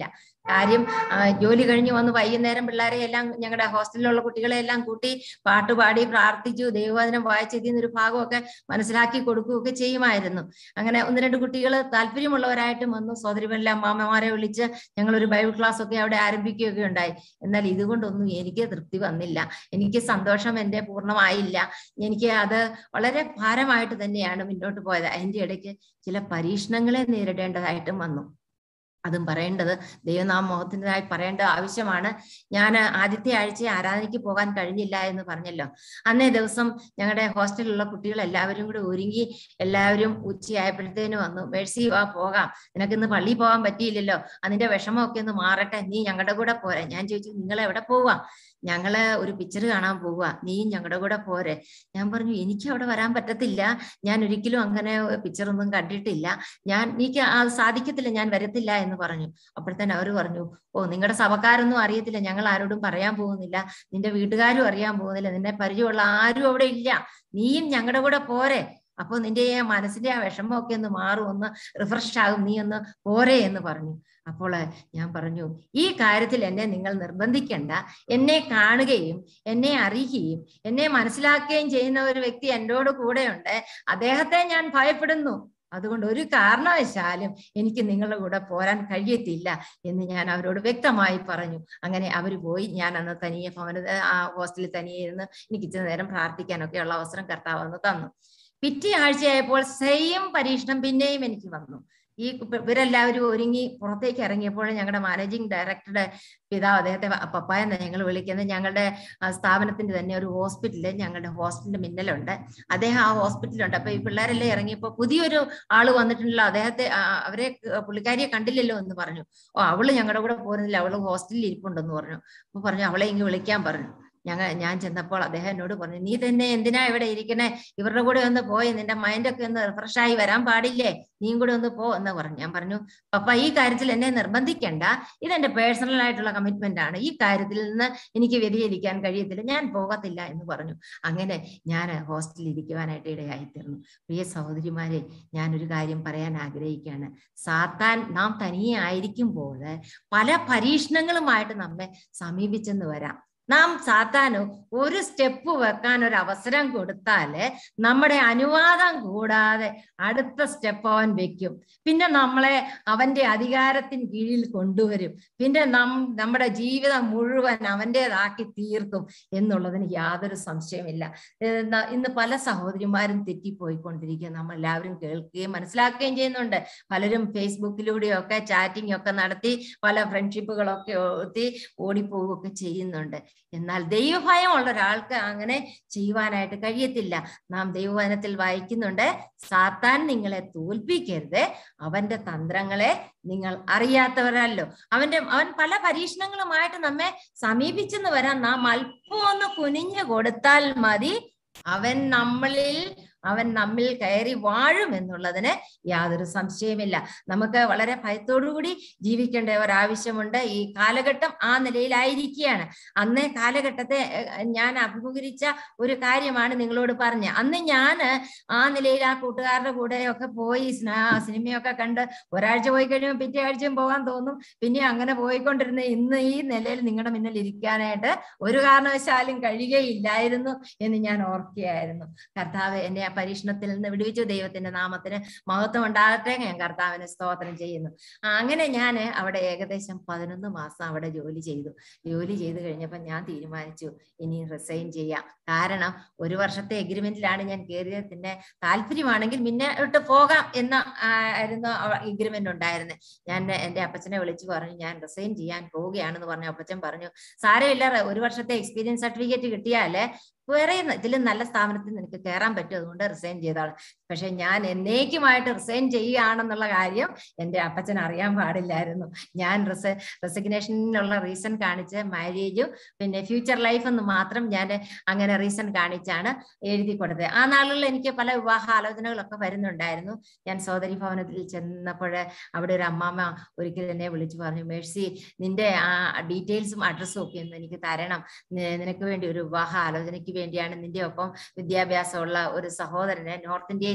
കാര്യം ആ, ജോലി കഴിഞ്ഞ് വന്ന് വൈകുന്നേരം പിള്ളേരെ എല്ലാം ഞങ്ങളുടെ ഹോസ്റ്റലിലുള്ള കുട്ടികളെ എല്ലാം കൂട്ടി പാട്ടുപാടി പ്രാർത്ഥിച്ചു ദൈവവചനം വായിച്ചതിൽ നിന്നൊരു ഭാഗമൊക്കെ മനസ്സിലാക്കി കൊടുക്കുകയൊക്കെ ചെയ്യുമായിരുന്നു അങ്ങനെ ഒന്ന് രണ്ട് കുട്ടികൾ താല്പര്യമുള്ളവരായിട്ടും വന്നു സോദരിമല്ല അമ്മാമ്മമാരെ വിളിച്ച് ഞങ്ങളൊരു ബൈബിൾ ക്ലാസ് ഒക്കെ അവിടെ ആരംഭിക്കുകയൊക്കെ ഉണ്ടായി എന്നാൽ ഇതുകൊണ്ടൊന്നും എനിക്ക് തൃപ്തി വന്നില്ല എനിക്ക് സന്തോഷം എൻ്റെ പൂർണ്ണമായില്ല എനിക്ക് അത് വളരെ ഭാരമായിട്ട് തന്നെയാണ് മുന്നോട്ട് പോയത് അതിൻ്റെ ഇടയ്ക്ക് ചില പരീക്ഷണങ്ങളെ നേരിടേണ്ടതായിട്ടും വന്നു അതും പറയേണ്ടത് ദൈവനാമോഹത്തിൻ്റെതായി പറയേണ്ട ആവശ്യമാണ് ഞാൻ ആദ്യത്തെ ആഴ്ച ആരാധനയ്ക്ക് പോകാൻ കഴിഞ്ഞില്ല എന്ന് പറഞ്ഞല്ലോ അന്നേ ദിവസം ഞങ്ങളുടെ ഹോസ്റ്റലിലുള്ള കുട്ടികൾ എല്ലാവരും കൂടി ഒരുങ്ങി എല്ലാവരും ഉച്ചയായപ്പോഴത്തേന് വന്നു മേഴ്സി വാ പോകാം നിനക്ക് ഇന്ന് പള്ളിയിൽ പോകാൻ പറ്റിയില്ലല്ലോ അതിന്റെ വിഷമമൊക്കെ ഒന്ന് മാറട്ടെ നീ ഞങ്ങളുടെ കൂടെ പോരെ ഞാൻ ചോദിച്ചു നിങ്ങൾ എവിടെ പോവാ ഞങ്ങള് ഒരു പിക്ചർ കാണാൻ പോവുക നീയും ഞങ്ങളുടെ കൂടെ പോരെ ഞാൻ പറഞ്ഞു എനിക്ക് അവിടെ വരാൻ പറ്റത്തില്ല ഞാൻ ഒരിക്കലും അങ്ങനെ പിക്ചർ ഒന്നും കണ്ടിട്ടില്ല ഞാൻ എനിക്ക് അത് സാധിക്കത്തില്ല ഞാൻ വരത്തില്ല എന്ന് പറഞ്ഞു അപ്പോഴത്തേന് അവര് പറഞ്ഞു ഓ നിങ്ങളുടെ സഭക്കാരൊന്നും അറിയത്തില്ല ഞങ്ങൾ ആരോടും പറയാൻ പോകുന്നില്ല നിന്റെ വീട്ടുകാരും അറിയാൻ പോകുന്നില്ല നിന്നെ പരിചയമുള്ള ആരും അവിടെ ഇല്ല നീയും ഞങ്ങളുടെ കൂടെ പോരെ അപ്പൊ നിന്റെ ആ മനസ്സിന്റെ ആ വിഷമമൊക്കെ ഒന്ന് മാറും ഒന്ന് റിഫ്രഷ് ആകും നീ ഒന്ന് പോരെ എന്ന് പറഞ്ഞു അപ്പോൾ ഞാൻ പറഞ്ഞു ഈ കാര്യത്തിൽ എന്നെ നിങ്ങൾ നിർബന്ധിക്കണ്ട എന്നെ കാണുകയും എന്നെ അറിയുകയും എന്നെ മനസ്സിലാക്കുകയും ചെയ്യുന്ന ഒരു വ്യക്തി എന്നോട് കൂടെയുണ്ട് അദ്ദേഹത്തെ ഞാൻ ഭയപ്പെടുന്നു അതുകൊണ്ട് ഒരു കാരണവശാലും എനിക്ക് നിങ്ങളുടെ കൂടെ പോരാൻ കഴിയത്തില്ല എന്ന് ഞാൻ അവരോട് വ്യക്തമായി പറഞ്ഞു അങ്ങനെ അവർ പോയി ഞാൻ അന്ന് തനിയെ ഭവന ആ ഹോസ്റ്റലിൽ തനിയെ ഇരുന്ന് എനിക്ക് ഇച്ചിരി നേരം പ്രാർത്ഥിക്കാനൊക്കെ ഉള്ള അവസരം കർത്താവ് അന്ന് തന്നു പിറ്റേ ആഴ്ചയായപ്പോൾ സെയിം പരീക്ഷണം പിന്നെയും എനിക്ക് വന്നു ഈ ഇപ്പ- ഇവരെല്ലാവരും ഒരുങ്ങി പുറത്തേക്ക് ഇറങ്ങിയപ്പോൾ ഞങ്ങളുടെ മാനേജിങ് ഡയറക്ടറുടെ പിതാവ് അദ്ദേഹത്തെ പ- പപ്പായ എന്നാ ഞങ്ങൾ വിളിക്കുന്നത് ഞങ്ങളുടെ ആ, സ്ഥാപനത്തിന്റെ തന്നെ ഒരു ഹോസ്പിറ്റലിൽ ഞങ്ങളുടെ ഹോസ്റ്റലിന്റെ മിന്നലുണ്ട് അദ്ദേഹം ആ ഹോസ്പിറ്റലുണ്ട് അപ്പൊ ഈ പിള്ളേരെല്ലാം ഇറങ്ങിയപ്പോ പുതിയൊരു ആള് വന്നിട്ടുണ്ടല്ലോ അദ്ദേഹത്തെ ആ, അവരെ ക- പുള്ളിക്കാരിയെ കണ്ടില്ലല്ലോ എന്ന് പറഞ്ഞു ഓ അവള് ഞങ്ങളുടെ കൂടെ പോരുന്നില്ല അവള് ഹോസ്റ്റലിൽ ഇരിപ്പുണ്ടെന്ന് പറഞ്ഞു അപ്പൊ പറഞ്ഞു അവളെ ഇങ്ങ് വിളിക്കാൻ പറഞ്ഞു ഞങ്ങൾ ഞാൻ ചെന്നപ്പോൾ അദ്ദേഹം എന്നോട് പറഞ്ഞു നീ തന്നെ എന്തിനാ ഇവിടെ ഇരിക്കണേ ഇവരുടെ കൂടെ ഒന്ന് പോയി നിന്റെ മൈൻഡൊക്കെ ഒന്ന് റിഫ്രഷ് ആയി വരാൻ പാടില്ലേ നീയും കൂടെ ഒന്ന് പോ എന്ന് പറഞ്ഞു ഞാൻ പറഞ്ഞു പപ്പ ഈ കാര്യത്തിൽ എന്നെ നിർബന്ധിക്കണ്ട ഇതെന്റെ പേഴ്സണൽ ആയിട്ടുള്ള കമ്മിറ്റ്മെന്റ് ആണ് ഈ കാര്യത്തിൽ നിന്ന് എനിക്ക് വ്യതിചലിക്കാൻ കഴിയത്തില്ല ഞാൻ പോകത്തില്ല എന്ന് പറഞ്ഞു അങ്ങനെ ഞാൻ ഹോസ്റ്റലിൽ ഇരിക്കുവാനായിട്ട് ഇടയായി തീർന്നു പ്രിയ സഹോദരിമാരെ ഞാനൊരു കാര്യം പറയാൻ ആഗ്രഹിക്കുകയാണ് സാത്താൻ നാം തനിയെ ആയിരിക്കുമ്പോൾ പല പരീക്ഷണങ്ങളുമായിട്ട് നമ്മെ സമീപിച്ചെന്ന് വരാം നാം സാത്താന് ഒരു സ്റ്റെപ്പ് വെക്കാൻ ഒരു അവസരം കൊടുത്താല് നമ്മുടെ അനുവാദം കൂടാതെ അടുത്ത സ്റ്റെപ്പ് അവൻ വെക്കും പിന്നെ നമ്മളെ അവന്റെ അധികാരത്തിന് കീഴിൽ കൊണ്ടുവരും പിന്നെ നം നമ്മുടെ ജീവിതം മുഴുവൻ അവൻ്റെതാക്കി തീർക്കും എന്നുള്ളതിന് യാതൊരു സംശയമില്ല ഏർ ന- ഇന്ന് പല സഹോദരിമാരും തെറ്റിപ്പോയിക്കൊണ്ടിരിക്കുക നമ്മൾ എല്ലാവരും കേൾക്കുകയും മനസ്സിലാക്കുകയും ചെയ്യുന്നുണ്ട് പലരും ഫേസ്ബുക്കിലൂടെയൊക്കെ ചാറ്റിംഗ് ഒക്കെ നടത്തി പല ഫ്രണ്ട്ഷിപ്പുകളൊക്കെ ഒത്തി ഓടിപ്പോവുകയൊക്കെ ചെയ്യുന്നുണ്ട് എന്നാൽ ദൈവഭയമുള്ള ഒരാൾക്ക് അങ്ങനെ ചെയ്യുവാനായിട്ട് കഴിയത്തില്ല നാം ദൈവവചനത്തിൽ വായിക്കുന്നുണ്ട് സാത്താൻ നിങ്ങളെ തോൽപ്പിക്കരുത് അവന്റെ തന്ത്രങ്ങളെ നിങ്ങൾ അറിയാത്തവരല്ലോ അവന്റെ അവൻ പല പരീക്ഷണങ്ങളുമായിട്ട് നമ്മെ സമീപിച്ചെന്ന് വരാൻ നാം അല്പം ഒന്ന് കുനിഞ്ഞു കൊടുത്താൽ മതി അവൻ നമ്മളിൽ അവൻ നമ്മിൽ കയറി വാഴും എന്നുള്ളതിന് യാതൊരു സംശയമില്ല നമുക്ക് വളരെ ഭയത്തോടുകൂടി ജീവിക്കേണ്ട ഒരാവശ്യമുണ്ട് ഈ കാലഘട്ടം ആ നിലയിലായിരിക്കുകയാണ് അന്നേ കാലഘട്ടത്തെ ഏഹ്, ഞാൻ അഭിമുഖീകരിച്ച ഒരു കാര്യമാണ് നിങ്ങളോട് പറഞ്ഞ അന്ന് ഞാൻ ആ നിലയിൽ ആ കൂട്ടുകാരുടെ കൂടെ ഒക്കെ പോയി സ്ന- സിനിമയൊക്കെ കണ്ട് ഒരാഴ്ച പോയി കഴിയുമ്പോൾ പിറ്റേ ആഴ്ചയും പോകാൻ തോന്നും പിന്നെ അങ്ങനെ പോയിക്കൊണ്ടിരുന്ന ഇന്ന് ഈ നിലയിൽ നിങ്ങളുടെ മുന്നിൽ ഇരിക്കാനായിട്ട് ഒരു കാരണവശാലും കഴിയുകയില്ലായിരുന്നു എന്ന് ഞാൻ ഓർക്കുകയായിരുന്നു കർത്താവ് എന്നെ ആ പരീക്ഷണത്തിൽ നിന്ന് വിടുവിച്ചു ദൈവത്തിന്റെ നാമത്തിന് മഹത്വം ഉണ്ടാകട്ടെ ഞാൻ കർത്താവിനെ സ്തോത്രം ചെയ്യുന്നു ആ, അങ്ങനെ ഞാൻ അവിടെ ഏകദേശം പതിനൊന്ന് മാസം അവിടെ ജോലി ചെയ്തു ജോലി ചെയ്ത് കഴിഞ്ഞപ്പോൾ ഞാൻ തീരുമാനിച്ചു ഇനി റിസൈൻ ചെയ്യാം കാരണം ഒരു വർഷത്തെ എഗ്രിമെന്റിലാണ് ഞാൻ കയറിയത് പിന്നെ താല്പര്യമാണെങ്കിൽ പിന്നെ ഇട്ട് പോകാം എന്ന ആ, ആയിരുന്നു എഗ്രിമെന്റ് ഉണ്ടായിരുന്നത് ഞാൻ എന്റെ അപ്പച്ചനെ വിളിച്ചു പറഞ്ഞു ഞാൻ റിസൈൻ ചെയ്യാൻ പോവുകയാണെന്ന് പറഞ്ഞു അപ്പച്ചൻ പറഞ്ഞു സാരമില്ല ഒരു വർഷത്തെ എക്സ്പീരിയൻസ് സർട്ടിഫിക്കറ്റ് കിട്ടിയാലേ വേറെ ഇതിലും നല്ല സ്ഥാപനത്തിൽ നിനക്ക് കയറാൻ പറ്റും അതുകൊണ്ട് റിസൈൻ ചെയ്താണ് പക്ഷെ ഞാൻ എന്നേക്കുമായിട്ട് റിസൈൻ ചെയ്യുകയാണെന്നുള്ള കാര്യം എൻ്റെ അപ്പച്ചൻ അറിയാൻ പാടില്ലായിരുന്നു ഞാൻ റിസ റെസിഗ്നേഷനുള്ള റീസൺ കാണിച്ച് മാരേജും പിന്നെ ഫ്യൂച്ചർ ലൈഫ് എന്ന് മാത്രം ഞാൻ അങ്ങനെ റീസൺ കാണിച്ചാണ് എഴുതി കൊടുത്തത് ആ നാളുകളിൽ എനിക്ക് പല വിവാഹ ആലോചനകളൊക്കെ വരുന്നുണ്ടായിരുന്നു ഞാൻ സോദരി ഭവനത്തിൽ ചെന്നപ്പോൾ അവിടെ ഒരു അമ്മാമ്മ ഒരിക്കൽ എന്നെ വിളിച്ചു പറഞ്ഞു മേഴ്സി നിന്റെ ആ ഡീറ്റെയിൽസും അഡ്രസ്സും ഒക്കെ ഒന്ന് എനിക്ക് തരണം നി- നിനക്ക് വേണ്ടി ഒരു വിവാഹ ആലോചനയ്ക്ക് വേണ്ടിയാണ് നിന്റെ ഒപ്പം വിദ്യാഭ്യാസമുള്ള ഒരു സഹോദരനെ നോർത്ത് ഇന്ത്യയിൽ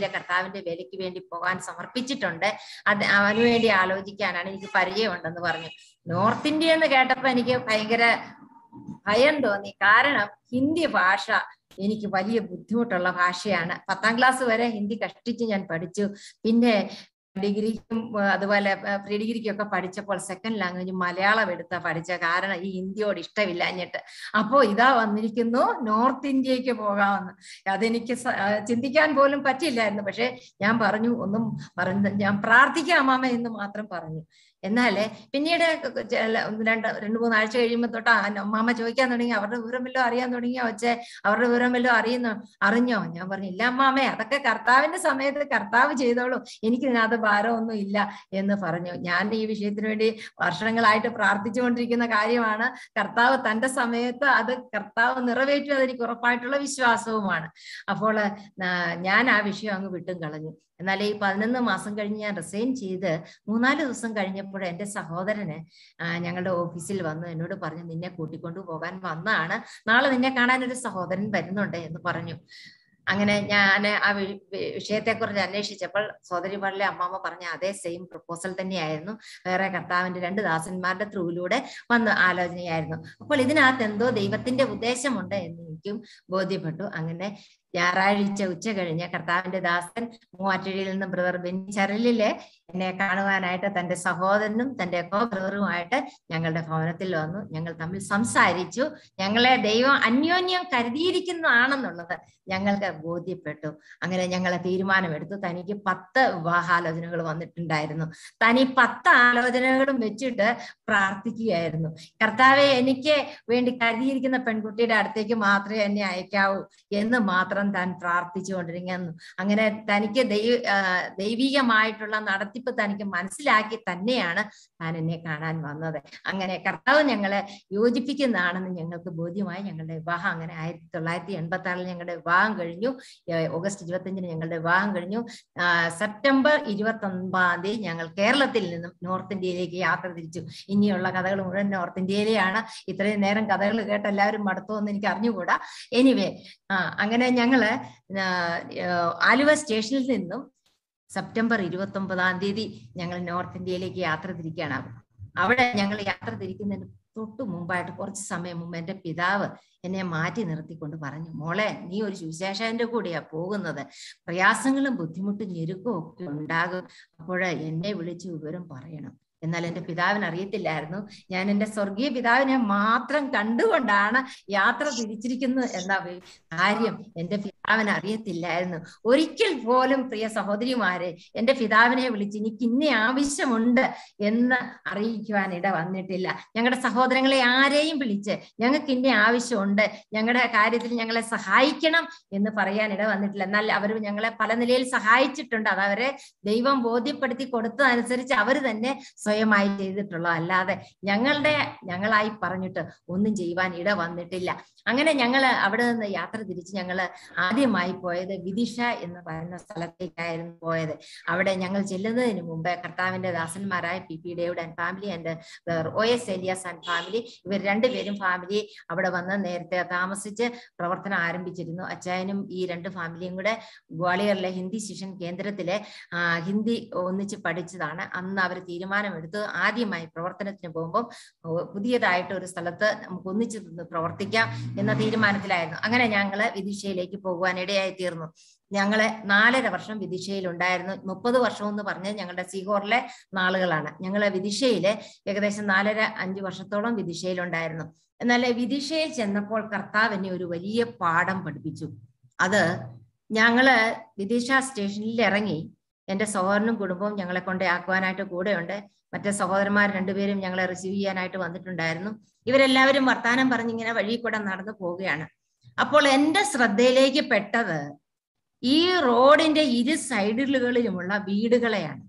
ഇന്ത്യയിലെ കർത്താവിന്റെ വേലയ്ക്ക് വേണ്ടി പോകാൻ സമർപ്പിച്ചിട്ടുണ്ട് അത് അവന് വേണ്ടി ആലോചിക്കാനാണ് എനിക്ക് പരിചയമുണ്ടെന്ന് പറഞ്ഞു നോർത്ത് ഇന്ത്യ എന്ന് കേട്ടപ്പോ എനിക്ക് ഭയങ്കര ഭയം തോന്നി കാരണം ഹിന്ദി ഭാഷ എനിക്ക് വലിയ ബുദ്ധിമുട്ടുള്ള ഭാഷയാണ് പത്താം ക്ലാസ് വരെ ഹിന്ദി കഷ്ടിച്ച് ഞാൻ പഠിച്ചു പിന്നെ ഡിഗ്രിക്കും ഏർ അതുപോലെ പ്രീ ഡിഗ്രിക്കും ഒക്കെ പഠിച്ചപ്പോൾ സെക്കൻഡ് ലാംഗ്വേജ് മലയാളം എടുത്താ പഠിച്ച കാരണം ഈ ഹിന്ദിയോട് ഇഷ്ടമില്ലാഞ്ഞിട്ട് അപ്പോ ഇതാ വന്നിരിക്കുന്നു നോർത്ത് ഇന്ത്യക്ക് പോകാമെന്ന് അതെനിക്ക് സ- ആ, ചിന്തിക്കാൻ പോലും പറ്റില്ലായിരുന്നു പക്ഷെ ഞാൻ പറഞ്ഞു ഒന്നും പറഞ്ഞു ഞാൻ പ്രാർത്ഥിക്കാം അമ്മാമ എന്ന് മാത്രം പറഞ്ഞു എന്നാലേ പിന്നീട് ചില- ഒന്ന് രണ്ട് രണ്ട് മൂന്ന് ആഴ്ച കഴിയുമ്പോൾ തൊട്ട് ആ അമ്മാമ ചോദിക്കാൻ തുടങ്ങി അവരുടെ വിവരം വല്ലതും അറിയാൻ തുടങ്ങിയോ വെച്ചേ അവരുടെ വിവരം വല്ലതും അറിയുന്നോ അറിഞ്ഞോ ഞാൻ പറഞ്ഞു ഇല്ല അമ്മാമേ അതൊക്കെ കർത്താവിന്റെ സമയത്ത് കർത്താവ് ചെയ്തോളൂ എനിക്ക് ഇതിനകത്ത് ഭാരമൊന്നും ഇല്ല എന്ന് പറഞ്ഞു ഞാൻ ഈ വിഷയത്തിന് വേണ്ടി വർഷങ്ങളായിട്ട് പ്രാർത്ഥിച്ചുകൊണ്ടിരിക്കുന്ന കാര്യമാണ് കർത്താവ് തന്റെ സമയത്ത് അത് കർത്താവ് നിറവേറ്റും അതെനിക്ക് ഉറപ്പായിട്ടുള്ള വിശ്വാസവുമാണ് അപ്പോൾ ആ, ഞാൻ ആ വിഷയം അങ്ങ് വിട്ടും കളഞ്ഞു എന്നാൽ ഈ പതിനൊന്ന് മാസം കഴിഞ്ഞ് ഞാൻ റിസൈൻ ചെയ്ത് മൂന്നാല് ദിവസം കഴിഞ്ഞപ്പോൾ എൻ്റെ സഹോദരന് ആ, ഞങ്ങളുടെ ഓഫീസിൽ വന്ന് എന്നോട് പറഞ്ഞു നിന്നെ കൂട്ടിക്കൊണ്ടു പോകാൻ വന്നതാണ് നാളെ നിന്നെ കാണാൻ ഒരു സഹോദരൻ വരുന്നുണ്ട് എന്ന് പറഞ്ഞു അങ്ങനെ ഞാൻ ആ വി- വി- വിഷയത്തെക്കുറിച്ച് അന്വേഷിച്ചപ്പോൾ സോദരി പാടിലെ അമ്മാമ്മ പറഞ്ഞ അതേ സെയിം പ്രപ്പോസൽ തന്നെയായിരുന്നു വേറെ കർത്താവിന്റെ രണ്ട് ദാസന്മാരുടെ ത്രൂവിലൂടെ വന്ന ആലോചനയായിരുന്നു അപ്പോൾ ഇതിനകത്ത് എന്തോ ദൈവത്തിന്റെ ഉദ്ദേശമുണ്ട് എന്ന് എനിക്കും ബോധ്യപ്പെട്ടു അങ്ങനെ ഞായറാഴ്ച ഉച്ച കഴിഞ്ഞ് കർത്താവിന്റെ ദാസൻ മൂവാറ്റുഴിയിൽ നിന്ന് ബ്രദർ ബെഞ്ചറിലെ എന്നെ കാണുവാനായിട്ട് തന്റെ സഹോദരനും തന്റെ കോ ബ്രദറുമായിട്ട് ഞങ്ങളുടെ ഭവനത്തിൽ വന്നു ഞങ്ങൾ തമ്മിൽ സംസാരിച്ചു ഞങ്ങളെ ദൈവം അന്യോന്യം കരുതിയിരിക്കുന്നതാണെന്നുള്ളത് ഞങ്ങൾക്ക് ബോധ്യപ്പെട്ടു അങ്ങനെ ഞങ്ങൾ തീരുമാനമെടുത്തു തനിക്ക് പത്ത് വിവാഹാലോചനകൾ വന്നിട്ടുണ്ടായിരുന്നു തനി പത്ത് ആലോചനകളും വെച്ചിട്ട് പ്രാർത്ഥിക്കുകയായിരുന്നു കർത്താവെ എനിക്ക് വേണ്ടി കരുതിയിരിക്കുന്ന പെൺകുട്ടിയുടെ അടുത്തേക്ക് മാത്രമേ എന്നെ അയക്കാവൂ എന്ന് മാത്രം താൻ പ്രാർത്ഥിച്ചുകൊണ്ടിരിക്കുന്നു അങ്ങനെ തനിക്ക് ദൈവ ആ, ദൈവികമായിട്ടുള്ള നടത്തിപ്പ് തനിക്ക് മനസ്സിലാക്കി തന്നെയാണ് താൻ എന്നെ കാണാൻ വന്നത് അങ്ങനെ കർത്താവ് ഞങ്ങളെ യോജിപ്പിക്കുന്നതാണെന്ന് ഞങ്ങൾക്ക് ബോധ്യമായി ഞങ്ങളുടെ വിവാഹം അങ്ങനെ ആയിരത്തി തൊള്ളായിരത്തി എൺപത്തി ആറിൽ ഞങ്ങളുടെ വിവാഹം കഴിഞ്ഞു ഏർ ഓഗസ്റ്റ് ഇരുപത്തഞ്ചിന് ഞങ്ങളുടെ വിവാഹം കഴിഞ്ഞു ആ, സെപ്റ്റംബർ ഇരുപത്തി ഒൻപതാം തീയതി ഞങ്ങൾ കേരളത്തിൽ നിന്നും നോർത്ത് ഇന്ത്യയിലേക്ക് യാത്ര തിരിച്ചു ഇനിയുള്ള കഥകൾ മുഴുവൻ നോർത്ത് ഇന്ത്യയിലെയാണ് ഇത്രയും നേരം കഥകൾ കേട്ട് എല്ലാവരും മടുത്തോ എന്ന് എനിക്ക് അറിഞ്ഞുകൂടാ എനിവേ ആ അങ്ങനെ ഞങ്ങള് ആ, ഏർ ആലുവ സ്റ്റേഷനിൽ നിന്നും സെപ്റ്റംബർ ഇരുപത്തി ഒമ്പതാം തീയതി ഞങ്ങൾ നോർത്ത് ഇന്ത്യയിലേക്ക് യാത്ര തിരിക്കുകയാണ് അവിടെ ഞങ്ങൾ യാത്ര തിരിക്കുന്നതിന് തൊട്ടു മുമ്പായിട്ട് കുറച്ച് സമയം മുമ്പ് എന്റെ പിതാവ് എന്നെ മാറ്റി നിർത്തിക്കൊണ്ട് പറഞ്ഞു മോളെ നീ ഒരു സുവിശേഷന്റെ കൂടെയാ പോകുന്നത് പ്രയാസങ്ങളും ബുദ്ധിമുട്ടും ഞെരുക്കവും ഒക്കെ ഉണ്ടാകും അപ്പോൾ എന്നെ വിളിച്ച് വിവരം പറയണം എന്നാൽ എന്റെ പിതാവിന് അറിയത്തില്ലായിരുന്നു ഞാൻ എന്റെ സ്വർഗീയ പിതാവിനെ മാത്രം കണ്ടുകൊണ്ടാണ് യാത്ര തിരിച്ചിരിക്കുന്നത് എന്ന വി- കാര്യം എന്റെ പിതാവിന് അറിയത്തില്ലായിരുന്നു ഒരിക്കൽ പോലും പ്രിയ സഹോദരിമാരെ എന്റെ പിതാവിനെ വിളിച്ച് എനിക്ക് ഇന്ന ആവശ്യമുണ്ട് എന്ന് അറിയിക്കുവാൻ ഇട വന്നിട്ടില്ല ഞങ്ങളുടെ സഹോദരങ്ങളെ ആരെയും വിളിച്ച് ഞങ്ങൾക്ക് ഇന്ന ആവശ്യമുണ്ട് ഞങ്ങളുടെ കാര്യത്തിൽ ഞങ്ങളെ സഹായിക്കണം എന്ന് പറയാൻ ഇട വന്നിട്ടില്ല എന്നാൽ അവർ ഞങ്ങളെ പല നിലയിൽ സഹായിച്ചിട്ടുണ്ട് അത് അവരെ ദൈവം ബോധ്യപ്പെടുത്തി കൊടുത്തതനുസരിച്ച് അവർ തന്നെ സ്വയമായി ചെയ്തിട്ടുള്ളത് അല്ലാതെ ഞങ്ങളുടെ ഞങ്ങളായി പറഞ്ഞിട്ട് ഒന്നും ചെയ്യുവാൻ ഇട വന്നിട്ടില്ല അങ്ങനെ ഞങ്ങൾ അവിടെ നിന്ന് യാത്ര തിരിച്ച് ഞങ്ങൾ ആദ്യമായി പോയത് വിദിഷ എന്ന് പറയുന്ന സ്ഥലത്തേക്കായിരുന്നു പോയത് അവിടെ ഞങ്ങൾ ചെല്ലുന്നതിന് മുമ്പ് കർത്താവിന്റെ ദാസന്മാരായ P P David and family and O S Elias and family ഇവർ രണ്ടുപേരും ഫാമിലി അവിടെ വന്ന് നേരത്തെ താമസിച്ച് പ്രവർത്തനം ആരംഭിച്ചിരുന്നു അച്ചായനും ഈ രണ്ട് ഫാമിലിയും കൂടെ ഗ്വാളിയറിലെ ഹിന്ദി ശിഷൻ കേന്ദ്രത്തിലെ ആ, ഹിന്ദി ഒന്നിച്ച് പഠിച്ചതാണ് അന്ന് അവർ തീരുമാനമെടുത്ത് ആദ്യമായി പ്രവർത്തനത്തിന് പോകുമ്പോൾ ഓ, പുതിയതായിട്ട് ഒരു സ്ഥലത്ത് നമുക്ക് ഒന്നിച്ച് നിന്ന് പ്രവർത്തിക്കാം എന്ന തീരുമാനത്തിലായിരുന്നു അങ്ങനെ ഞങ്ങള് വിദിഷയിലേക്ക് പോകുവാൻ ഇടയായി തീർന്നു ഞങ്ങള് നാലര വർഷം വിദിഷയിൽ ഉണ്ടായിരുന്നു മുപ്പത് വർഷം എന്ന് പറഞ്ഞത് ഞങ്ങളുടെ സീഹോറിലെ നാളുകളാണ് ഞങ്ങള് വിദിഷയില് ഏകദേശം നാലര അഞ്ചു വർഷത്തോളം വിദിഷയിൽ ഉണ്ടായിരുന്നു എന്നാൽ വിദിഷയിൽ ചെന്നപ്പോൾ കർത്താവ് എന്നെ ഒരു വലിയ പാഠം പഠിപ്പിച്ചു അത് ഞങ്ങള് വിദിഷ സ്റ്റേഷനിൽ ഇറങ്ങി എന്റെ സഹോദരനും കുടുംബവും ഞങ്ങളെ കൊണ്ട് ആക്കുവാനായിട്ട് കൂടെയുണ്ട് മറ്റേ സഹോദരന്മാർ രണ്ടുപേരും ഞങ്ങളെ റിസീവ് ചെയ്യാനായിട്ട് വന്നിട്ടുണ്ടായിരുന്നു ഇവരെല്ലാവരും വർത്താനം പറഞ്ഞിങ്ങനെ വഴി കൂടെ നടന്നു പോവുകയാണ് അപ്പോൾ എന്റെ ശ്രദ്ധയിലേക്ക് പെട്ടത് ഈ റോഡിന്റെ ഇരു സൈഡുകളിലുമുള്ള വീടുകളെയാണ്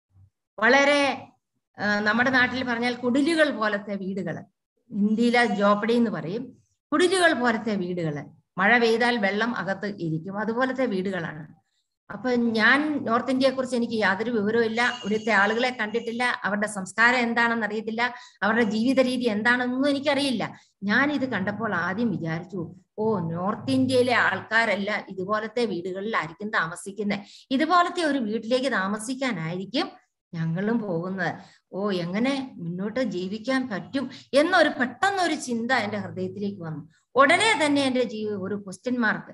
വളരെ ആ, നമ്മുടെ നാട്ടിൽ പറഞ്ഞാൽ കുടിലുകൾ പോലത്തെ വീടുകൾ ഹിന്ദിയിലെ ജോപ്പടി എന്ന് പറയും കുടിലുകൾ പോലത്തെ വീടുകൾ മഴ പെയ്താൽ വെള്ളം അകത്ത് ഇരിക്കും അതുപോലത്തെ വീടുകളാണ് അപ്പൊ ഞാൻ നോർത്ത് ഇന്ത്യയെ കുറിച്ച് എനിക്ക് യാതൊരു വിവരവും ഇല്ല ഇവിടുത്തെ ആളുകളെ കണ്ടിട്ടില്ല അവരുടെ സംസ്കാരം എന്താണെന്ന് അറിയത്തില്ല അവരുടെ ജീവിത രീതി എന്താണെന്നൊന്നും എനിക്കറിയില്ല ഞാൻ ഇത് കണ്ടപ്പോൾ ആദ്യം വിചാരിച്ചു ഓ നോർത്ത് ഇന്ത്യയിലെ ആൾക്കാരെല്ലാം ഇതുപോലത്തെ വീടുകളിലായിരിക്കും താമസിക്കുന്നത് ഇതുപോലത്തെ ഒരു വീട്ടിലേക്ക് താമസിക്കാനായിരിക്കും ഞങ്ങളും പോകുന്നത് ഓ എങ്ങനെ മുന്നോട്ട് ജീവിക്കാൻ പറ്റും എന്നൊരു പെട്ടെന്നൊരു ചിന്ത എന്റെ ഹൃദയത്തിലേക്ക് വന്നു ഉടനെ തന്നെ എന്റെ ജീവി ഒരു ക്വസ്റ്റ്യൻ മാർക്ക്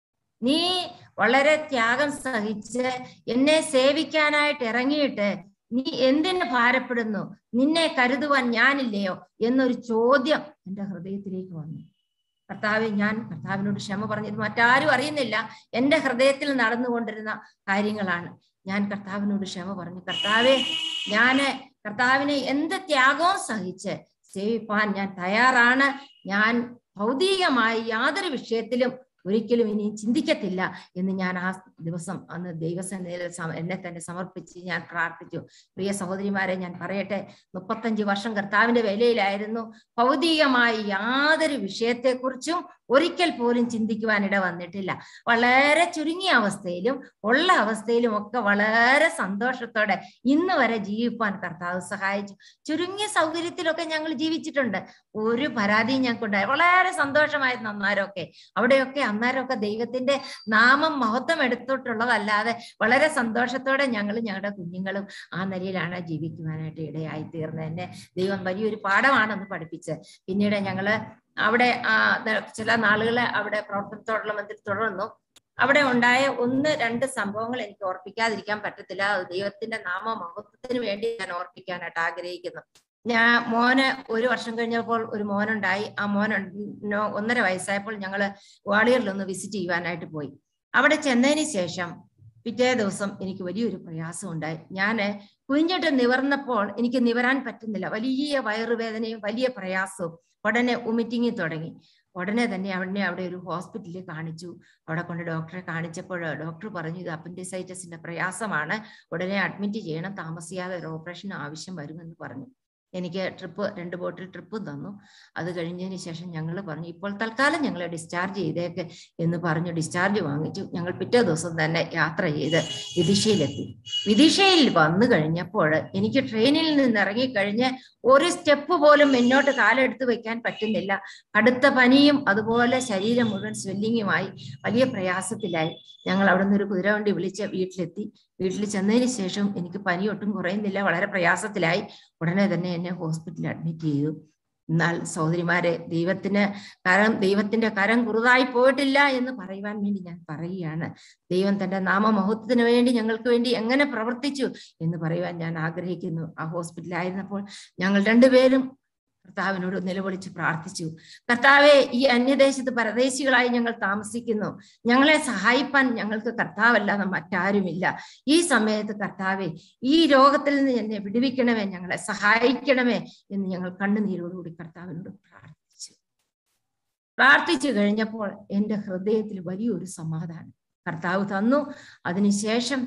നീ വളരെ ത്യാഗം സഹിച്ച് എന്നെ സേവിക്കാനായിട്ട് ഇറങ്ങിയിട്ട് നീ എന്തിന് ഭാരപ്പെടുന്നു നിന്നെ കരുതുവാൻ ഞാനില്ലയോ എന്നൊരു ചോദ്യം എന്റെ ഹൃദയത്തിലേക്ക് വന്നു കർത്താവ് ഞാൻ കർത്താവിനോട് ക്ഷമ പറഞ്ഞത് മറ്റാരും അറിയുന്നില്ല എന്റെ ഹൃദയത്തിൽ നടന്നുകൊണ്ടിരുന്ന കാര്യങ്ങളാണ് ഞാൻ കർത്താവിനോട് ക്ഷമ പറഞ്ഞു കർത്താവെ ഞാന് കർത്താവിനെ എന്ത് ത്യാഗവും സഹിച്ച് സേവിപ്പാൻ ഞാൻ തയ്യാറാണ് ഞാൻ ഭൗതികമായി യാതൊരു വിഷയത്തിലും ഒരിക്കലും ഇനി ചിന്തിക്കത്തില്ല എന്ന് ഞാൻ ആ ദിവസം അന്ന് ദൈവസേനയിൽ എന്നെ തന്നെ സമർപ്പിച്ച് ഞാൻ പ്രാർത്ഥിച്ചു പ്രിയ സഹോദരിമാരെ ഞാൻ പറയട്ടെ മുപ്പത്തഞ്ച് വർഷം കർത്താവിന്റെ വേലയിലായിരുന്നു ഭൗതികമായി യാതൊരു വിഷയത്തെക്കുറിച്ചും ഒരിക്കൽ പോലും ചിന്തിക്കുവാൻ ഇട വന്നിട്ടില്ല വളരെ ചുരുങ്ങിയ അവസ്ഥയിലും ഉള്ള അവസ്ഥയിലും ഒക്കെ വളരെ സന്തോഷത്തോടെ ഇന്ന് വരെ ജീവിപ്പാൻ കർത്താവ് സഹായിച്ചു ചുരുങ്ങിയ സൗകര്യത്തിലൊക്കെ ഞങ്ങൾ ജീവിച്ചിട്ടുണ്ട് ഒരു പരാതിയും ഞങ്ങൾക്കുണ്ടായി വളരെ സന്തോഷമായിരുന്നു അന്നേരമൊക്കെ അവിടെയൊക്കെ അന്നേരമൊക്കെ ദൈവത്തിന്റെ നാമം മഹത്വം എടുത്തിട്ടുള്ളതല്ലാതെ വളരെ സന്തോഷത്തോടെ ഞങ്ങൾ ഞങ്ങളുടെ കുഞ്ഞുങ്ങളും ആ നിലയിലാണ് ജീവിക്കുവാനായിട്ട് ഇടയായി തീർന്നത് എന്നെ ദൈവം വലിയൊരു പാഠമാണെന്ന് പഠിപ്പിച്ച് പിന്നീട് ഞങ്ങള് അവിടെ ആ ചില നാളുകള് അവിടെ പ്രവർത്തനത്തോടുള്ള മന്ത്രി തുടർന്നു അവിടെ ഉണ്ടായ ഒന്ന് രണ്ട് സംഭവങ്ങൾ എനിക്ക് ഓർപ്പിക്കാതിരിക്കാൻ പറ്റത്തില്ല അത് ദൈവത്തിന്റെ നാമമഹത്വത്തിന് വേണ്ടി ഞാൻ ഓർപ്പിക്കാനായിട്ട് ആഗ്രഹിക്കുന്നു ഞാൻ മോന് ഒരു വർഷം കഴിഞ്ഞപ്പോൾ ഒരു മോനുണ്ടായി ആ മോൻ ഒന്നര വയസ്സായപ്പോൾ ഞങ്ങള് ഗ്വാളിയറിലൊന്ന് വിസിറ്റ് ചെയ്യുവാനായിട്ട് പോയി അവിടെ ചെന്നതിന് ശേഷം പിറ്റേ ദിവസം എനിക്ക് വലിയൊരു പ്രയാസം ഉണ്ടായി ഞാന് കുഞ്ഞിട്ട് നിവർന്നപ്പോൾ എനിക്ക് നിവരാൻ പറ്റുന്നില്ല വലിയ വയറുവേദനയും വലിയ പ്രയാസവും ഉടനെ ഉമിറ്റിങ്ങി തുടങ്ങി ഉടനെ തന്നെ അവനെ അവിടെ ഒരു ഹോസ്പിറ്റലിൽ കാണിച്ചു അവിടെ കൊണ്ട് ഡോക്ടറെ കാണിച്ചപ്പോൾ ഡോക്ടർ പറഞ്ഞു ഇത് അപ്പൻഡിസൈറ്റസിന്റെ പ്രയാസമാണ് ഉടനെ അഡ്മിറ്റ് ചെയ്യണം താമസിയാതെ ഒരു ഓപ്പറേഷൻ ആവശ്യം വരുമെന്ന് പറഞ്ഞു എനിക്ക് ട്രിപ്പ് രണ്ട് ബോട്ടിൽ ട്രിപ്പും തന്നു അത് കഴിഞ്ഞതിന് ശേഷം ഞങ്ങൾ പറഞ്ഞു ഇപ്പോൾ തൽക്കാലം ഞങ്ങളെ ഡിസ്ചാർജ് ചെയ്തേക്ക് എന്ന് പറഞ്ഞു ഡിസ്ചാർജ് വാങ്ങിച്ചു ഞങ്ങൾ പിറ്റേ ദിവസം തന്നെ യാത്ര ചെയ്ത് വിദിഷയിലെത്തി വിദിഷയിൽ വന്നു കഴിഞ്ഞപ്പോൾ എനിക്ക് ട്രെയിനിൽ നിന്ന് ഇറങ്ങിക്കഴിഞ്ഞ് ഒരു സ്റ്റെപ്പ് പോലും മുന്നോട്ട് കാലെടുത്ത് വെക്കാൻ പറ്റുന്നില്ല കടുത്ത പനിയും അതുപോലെ ശരീരം മുഴുവൻ സ്വെല്ലിങ്ങുമായി വലിയ പ്രയാസത്തിലായി ഞങ്ങൾ അവിടെ നിന്ന് ഒരു കുതിരവണ്ടി വിളിച്ച് വീട്ടിലെത്തി വീട്ടിൽ ചെന്നതിന് ശേഷം എനിക്ക് പനി ഒട്ടും കുറയുന്നില്ല വളരെ പ്രയാസത്തിലായി ഉടനെ തന്നെ എന്നെ ഹോസ്പിറ്റലിൽ അഡ്മിറ്റ് ചെയ്തു എന്നാൽ സഹോദരിമാരെ ദൈവത്തിന് കരം ദൈവത്തിന്റെ കരം കുറുതായി പോയിട്ടില്ല എന്ന് പറയുവാൻ വേണ്ടി ഞാൻ പറയുകയാണ് ദൈവം തന്റെ നാമമഹത്വത്തിന് വേണ്ടി ഞങ്ങൾക്ക് വേണ്ടി എങ്ങനെ പ്രവർത്തിച്ചു എന്ന് പറയുവാൻ ഞാൻ ആഗ്രഹിക്കുന്നു ആ ഹോസ്പിറ്റലായിരുന്നപ്പോൾ ഞങ്ങൾ രണ്ടുപേരും കർത്താവിനോട് നിലവിളിച്ച് പ്രാർത്ഥിച്ചു കർത്താവെ ഈ അന്യദേശത്ത് പരദേശികളായി ഞങ്ങൾ താമസിക്കുന്നു ഞങ്ങളെ സഹായിപ്പാൻ ഞങ്ങൾക്ക് കർത്താവല്ലാതെ മറ്റാരുമില്ല ഈ സമയത്ത് കർത്താവെ ഈ രോഗത്തിൽ നിന്ന് എന്നെ വിടുവിക്കണമേ ഞങ്ങളെ സഹായിക്കണമേ എന്ന് ഞങ്ങൾ കണ്ണുനീരോടുകൂടി കർത്താവിനോട് പ്രാർത്ഥിച്ചു പ്രാർത്ഥിച്ചു കഴിഞ്ഞപ്പോൾ എൻ്റെ ഹൃദയത്തിൽ വലിയൊരു സമാധാനം കർത്താവ് തന്നു അതിനുശേഷം